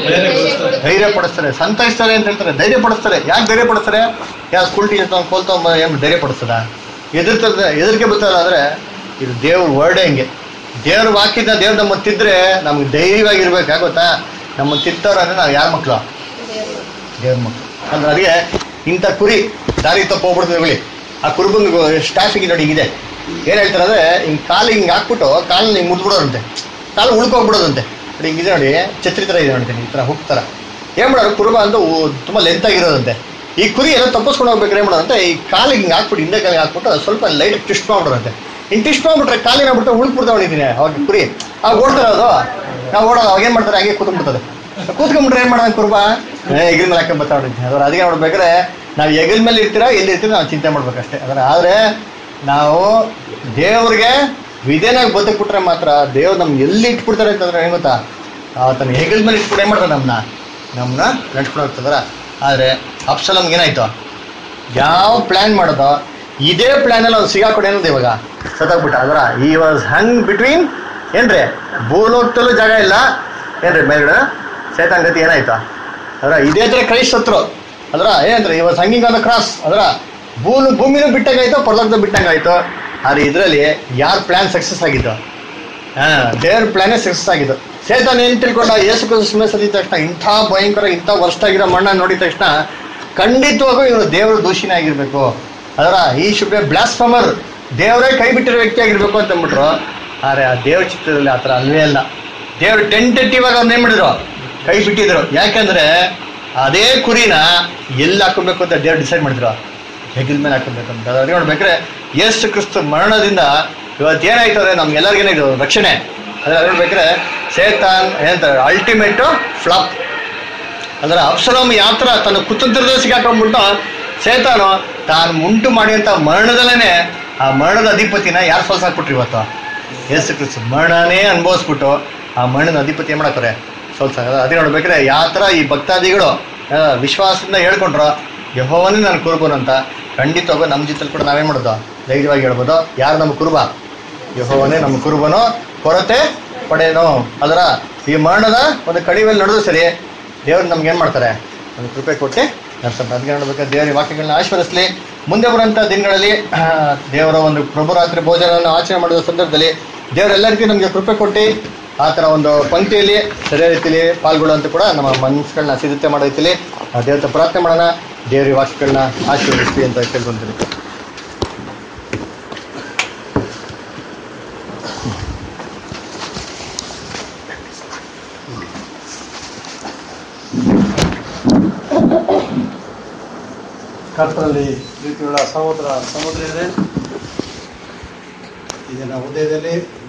ಧೈರ್ಯ ಪಡಿಸ್ತಾರೆ ಸಂತೈಸ್ತಾರೆ ಅಂತ ಹೇಳ್ತಾರೆ ಧೈರ್ಯ ಪಡಿಸ್ತಾರೆ ಯಾಕೆ ಧೈರ್ಯ ಪಡಿಸ್ತಾರೆ ಯಾವ ಸ್ಕೂಲ್ ಟೀಚರ್ ತಗೊಂಡು ಕೋಲ್ ತಗೊಂಡ್ ಏನು ಧೈರ್ಯ ಪಡಿಸ್ತದ ಎದುರ್ತದ ಎದುರಿಕೆ ಬರ್ತಲ್ಲ ಅಂದ್ರೆ ಇದು ದೇವ್ರ ವರ್ಡೇ ಹಿಂಗೆ ದೇವ್ರ ವಾಕ್ಯದ ದೇವ್ರ ನಮ್ಮ ತಿದ್ರೆ ನಮ್ಗೆ ಧೈರ್ಯವಾಗಿರ್ಬೇಕು ಗೊತ್ತಾ ನಮ್ಮ ತಿತ್ತವ್ರು ಅಂದ್ರೆ ನಾವು ಯಾರ ಮಕ್ಕಳು ದೇವ್ರ ಮಕ್ಕಳು ಅಂದ್ರೆ ಅದಕ್ಕೆ ಇಂಥ ಕುರಿ ದಾರಿ ತಪ್ಪು ಹೋಗ್ಬಿಡ್ತದೆ ಹೇಳಿ ಆ ಕುರುಬಂಗ್ ಸ್ಟಾಫಿಗೆ ನೋಡಿ ಹಿಂಗಿದೆ ಏನ್ ಹೇಳ್ತಾರೆ ಅಂದ್ರೆ ಹಿಂಗ್ ಕಾಲು ಹಿಂಗ್ ಹಾಕ್ಬಿಟ್ಟು ಕಾಲನ್ನ ಹಿಂಗ್ ಮುದ್ಬಿಡೋರಂತೆ ಕಾಲು ಉಳ್ಕೋಗ್ಬಿಡೋದಂತೆ ನೋಡಿ ಹಿಂಗಿದೆ ನೋಡಿ ಛತ್ರಿ ಥರ ಇದೆ ನೋಡ್ತೀನಿ ಈ ಥರ ಹುಕ್ ಥರ ಏನ್ ಮಾಡೋರು ಕುರುಬ ಅಂತ ಉ- ತುಂಬಾ ಲೆಂತ್ ಆಗಿರೋದಂತೆ ಈ ಕುರಿ ಎಲ್ಲ ತಪ್ಪಿಸ್ಕೊಂಡು ಹೋಗ್ಬೇಕಾದ್ರೆ ಏನ್ ಮಾಡೋದಂತೆ ಈ ಕಾಲಿಗೆ ಹಿಂಗ್ ಹಾಕ್ಬಿಟ್ಟು ಹಿಂದೆ ಕಾಲಿಗೆ ಹಾಕ್ಬಿಟ್ಟು ಅದು ಸ್ವಲ್ಪ ಲೈಟ್ ಟ್ವಿಸ್ಟ್ ಮಾಡ್ಬಿಡೋರಂತೆ ಹಿಂಗ್ ಟ್ವಿಸ್ಟ್ ಮಾಡ್ಬಿಟ್ರೆ ಕಾಲಿನ ಬಿಟ್ಟು ಉಳ್ಕ್ಬಿಡ್ತಾ ಹೊಡಿತೀನಿ ಅವಾಗ ಕುರಿ ಅವಾಗ ಓಡ್ತಾರೆ ಅದು ನಾವು ಓಡೋದು ಅವಾಗ ಏನ್ ಮಾಡ್ತಾರೆ ಹಾಗೆ ಕೂತ್ಬಿಡ್ತದೆ ಕೂತ್ಕೊಂಡ್ಬಿಟ್ರೆ ಏನ್ ಮಾಡೋದು ಕುರುಬ ಎಗಿಲ್ ಮೇಲೆ ಹಾಕೊಂಡ್ ಬರ್ತಾ ಹೊಡಿತೀನಿ ಅದ್ರ ಅದಕ್ಕೆ ನೋಡ್ಬೇಕಾದ್ರೆ ನಾವು ಎಗಿಲ್ ಮೇಲೆ ಇರ್ತೀರಾ ಎಲ್ಲಿ ಇರ್ತೀರಾ ನಾವು ಚಿಂತೆ ಮಾಡ್ಬೇಕಷ್ಟೇ ಅದರ ಆದ್ರೆ ನಾವು ದೇವ್ರಿಗೆ ವಿಧೇನಾಗಿ ಬದುಕ್ಬಿಟ್ರೆ ಮಾತ್ರ ದೇವ್ರು ನಮ್ಗೆ ಎಲ್ಲಿ ಇಟ್ಬಿಡ್ತಾರೆ ಅಂತಂದ್ರೆ ಏನ್ ಗೊತ್ತಾ ಆತನ ಹೆಗಲ್ ಮೇಲೆ ಇಟ್ಬಿಟ್ಟು ಏನ್ ಮಾಡ್ತಾರೆ ನಮ್ಮನ್ನ ನಮ್ಮನ್ನ ನಡ್ಸ್ಕೊಂಡು ಹೋಗ್ತದ್ರ ಆದ್ರೆ ಅಪ್ಸಲಮ್ಗೆ ಏನಾಯ್ತು ಯಾವ ಪ್ಲಾನ್ ಮಾಡೋದೋ ಇದೇ ಪ್ಲಾನಲ್ಲಿ ಅವ್ನು ಸಿಗಾಕೊಂಡು ಏನಂತ ಇವಾಗ ಸತ್ತೋಗ್ಬಿಟ್ಟ ಅದರ ಈ ವಾಸ್ ಹಂಗ್ ಬಿಟ್ವೀನ್ ಏನ್ರಿ ಭೂಲೋಕದಲ್ಲೂ ಜಾಗ ಇಲ್ಲ ಏನ್ರಿ ಮೇಲ್ಗಡೆ ಸೇತಾನ್ ಗತಿ ಏನಾಯ್ತು ಅದರ ಇದೇ ತರ ಕ್ರೈಸ್ಟ್ ಸತ್ರು ಅದರ ಏನಂದ್ರೆ ಈ ವಾಸ್ ಹಂಗಿಂಗ್ ಆನ್ ಕ್ರಾಸ್ ಅದರ ಭೂಲು ಭೂಮಿನೂ ಬಿಟ್ಟಂಗಾಯ್ತು ಪರಲೋಕದ ಬಿಟ್ಟಂಗಾಯ್ತು ಆದ್ರೆ ಇದರಲ್ಲಿ ಯಾರ ಪ್ಲಾನ್ ಸಕ್ಸಸ್ ಆಗಿತ್ತು ಹಾ ದೇವ್ರ ಪ್ಲಾನೇ ಸಕ್ಸಸ್ ಆಗಿದ್ದು ಸೇತಾನ್ ಏನ್ ತಿಳ್ಕೊಂಡ ಯೇಸು ಕ್ರಿಸ್ತ ಸದಿದ ತಕ್ಷಣ ಇಂಥ ಭಯಂಕರ ಇಂಥ ವರ್ಸ್ಟ್ ಆಗಿರೋ ಮಣ್ಣ ನೋಡಿದ ತಕ್ಷಣ ಖಂಡಿತವಾಗೂ ಇವನು ದೇವ್ರ ದೂಷಿನೇ ಆಗಿರ್ಬೇಕು ಅದರ ಈ ಶುಭ ಬ್ಲಾಸ್ಫಮರ್ ದೇವರೇ ಕೈ ಬಿಟ್ಟಿರೋ ವ್ಯಕ್ತಿ ಆಗಿರ್ಬೇಕು ಅಂತ ಅಂದ್ಬಿಟ್ರು ಆದ್ರೆ ಆ ದೇವ್ರ ಚಿತ್ರದಲ್ಲಿ ಆ ಥರ ಅಲ್ವೇ ಅಲ್ಲ ದೇವ್ರು ಟೆಂಟೇಟಿವ್ ಆಗಿ ಅವ್ರನ್ನ ಏನ್ ಮಾಡಿದ್ರು ಕೈ ಬಿಟ್ಟಿದ್ರು ಯಾಕಂದ್ರೆ ಅದೇ ಕುರಿನ ಎಲ್ಲಿ ಹಾಕೊಬೇಕು ಅಂತ ದೇವ್ರು ಡಿಸೈಡ್ ಮಾಡಿದ್ರು ಹೆಗಲ್ ಮೇಲೆ ಹಾಕೊಬೇಕು ಅಂತ ಅದ್ರ ನೋಡ್ಬೇಕ್ರೆ ಯೇಸು ಕ್ರಿಸ್ತ ಮರಣದಿಂದ ಇವತ್ತು ಏನಾಯ್ತು ಅಂದ್ರೆ ನಮ್ಗೆಲ್ಲರಿಗೂ ಏನಾಯ್ತು ರಕ್ಷಣೆ ಅದ್ರ ನೋಡ್ಬೇಕ್ರೆ ಸೇತಾನ್ ಏನಂತಾರೆ ಅಲ್ಟಿಮೇಟ್ ಫ್ಲಾಪ್ ಅಂದ್ರೆ ಅಪ್ಸಲೋಮ್ ಯಾವ ಥರ ತನ್ನ ಕುತಂತ್ರದಲ್ಲಿ ಸಿಗಾಕೊಂಡ್ಬಿಟ್ಟು ಸೇತಾನು ತಾನು ಉಂಟು ಮಾಡಿದಂಥ ಮರಣದಲ್ಲೇನೆ ಆ ಮರಣದ ಅಧಿಪತಿನ ಯಾರು ಸೋಲ್ಸಾಕ್ಬಿಟ್ರು ಇವತ್ತು ಯೇಸು ಕ್ರಿಸ್ತ ಮರಣನೇ ಅನುಭವಿಸ್ಬಿಟ್ಟು ಆ ಮಣ್ಣನ ಅಧಿಪತಿ ಏನ್ ಮಾಡಕ್ತಾರೆ ಸೋಲ್ಸಾಕ ಅದೇ ನೋಡ್ಬೇಕ್ರೆ ಯಾವ ಥರ ಈ ಭಕ್ತಾದಿಗಳು ಆ, ವಿಶ್ವಾಸದಿಂದ ಹೇಳ್ಕೊಂಡ್ರು ಯಹೋವನೇ ನಾನು ಕುರುಬನು ಅಂತ ಖಂಡಿತವಾಗೂ ನಮ್ಮ ಜೊತೆಲಿ ಕೂಡ ನಾವೇನ್ ಮಾಡೋದು ಧೈರ್ಯವಾಗಿ ಹೇಳ್ಬೋದು ಯಾರು ನಮ್ಮ ಕುರುಬ ಯಹೋವನೇ ನಮ್ಮ ಕುರುಬನು ಕೊರತೆ ಪಡೆಯನು ಅದರ ಈ ಮರಣದ ಒಂದು ಕಣಿವೆಯಲ್ಲಿ ನಡೆದು ಸರಿ ದೇವ್ರು ನಮ್ಗೆ ಏನ್ ಮಾಡ್ತಾರೆ ಒಂದು ಕೃಪೆ ಕೊಟ್ಟು ನಡ್ಸಂತ ಅದಕ್ಕೆ ನೋಡ್ಬೇಕಾದ್ರೆ ದೇವರ ವಾಕ್ಯಗಳನ್ನ ಆಶೀರ್ವದಿಸಲಿ ಮುಂದೆ ಬರುವಂಥ ದಿನಗಳಲ್ಲಿ ಆ, ದೇವರ ಒಂದು ಪ್ರಭುರಾತ್ರಿ ಭೋಜನವನ್ನು ಆಚರಣೆ ಮಾಡುವ ಸಂದರ್ಭದಲ್ಲಿ ದೇವರೆಲ್ಲರಿಗೂ ನಮಗೆ ಕೃಪೆ ಕೊಟ್ಟು ಆ ಥರ ಒಂದು ಪಂಕ್ತಿಯಲ್ಲಿ ಸರಿಯಾದ ರೀತಿಯಲ್ಲಿ ಪಾಲ್ಗೊಳ್ಳುವಂತ ಕೂಡ ನಮ್ಮ ಮನಸ್ಸುಗಳನ್ನ ಸಿದ್ಧತೆ ಮಾಡೋ ರೀತಿಯಲ್ಲಿ ಆ ದೇವರ ಹತ್ರ ಪ್ರಾರ್ಥನೆ ಮಾಡೋಣ ದೇವರ ವಾಕ್ಯಗಳನ್ನ ಆಶೀರ್ವದಿಸ್ಲಿ ಅಂತ ಕೇಳ್ಕೊಂತೀನಿ ಕರ್ತನಲ್ಲಿ ಪ್ರೀತಿಯುಳ್ಳ ಸಹೋದರ ಸಹೋದರಿಯರೇ ಇದನ್ನು ಉದಯದಲ್ಲಿ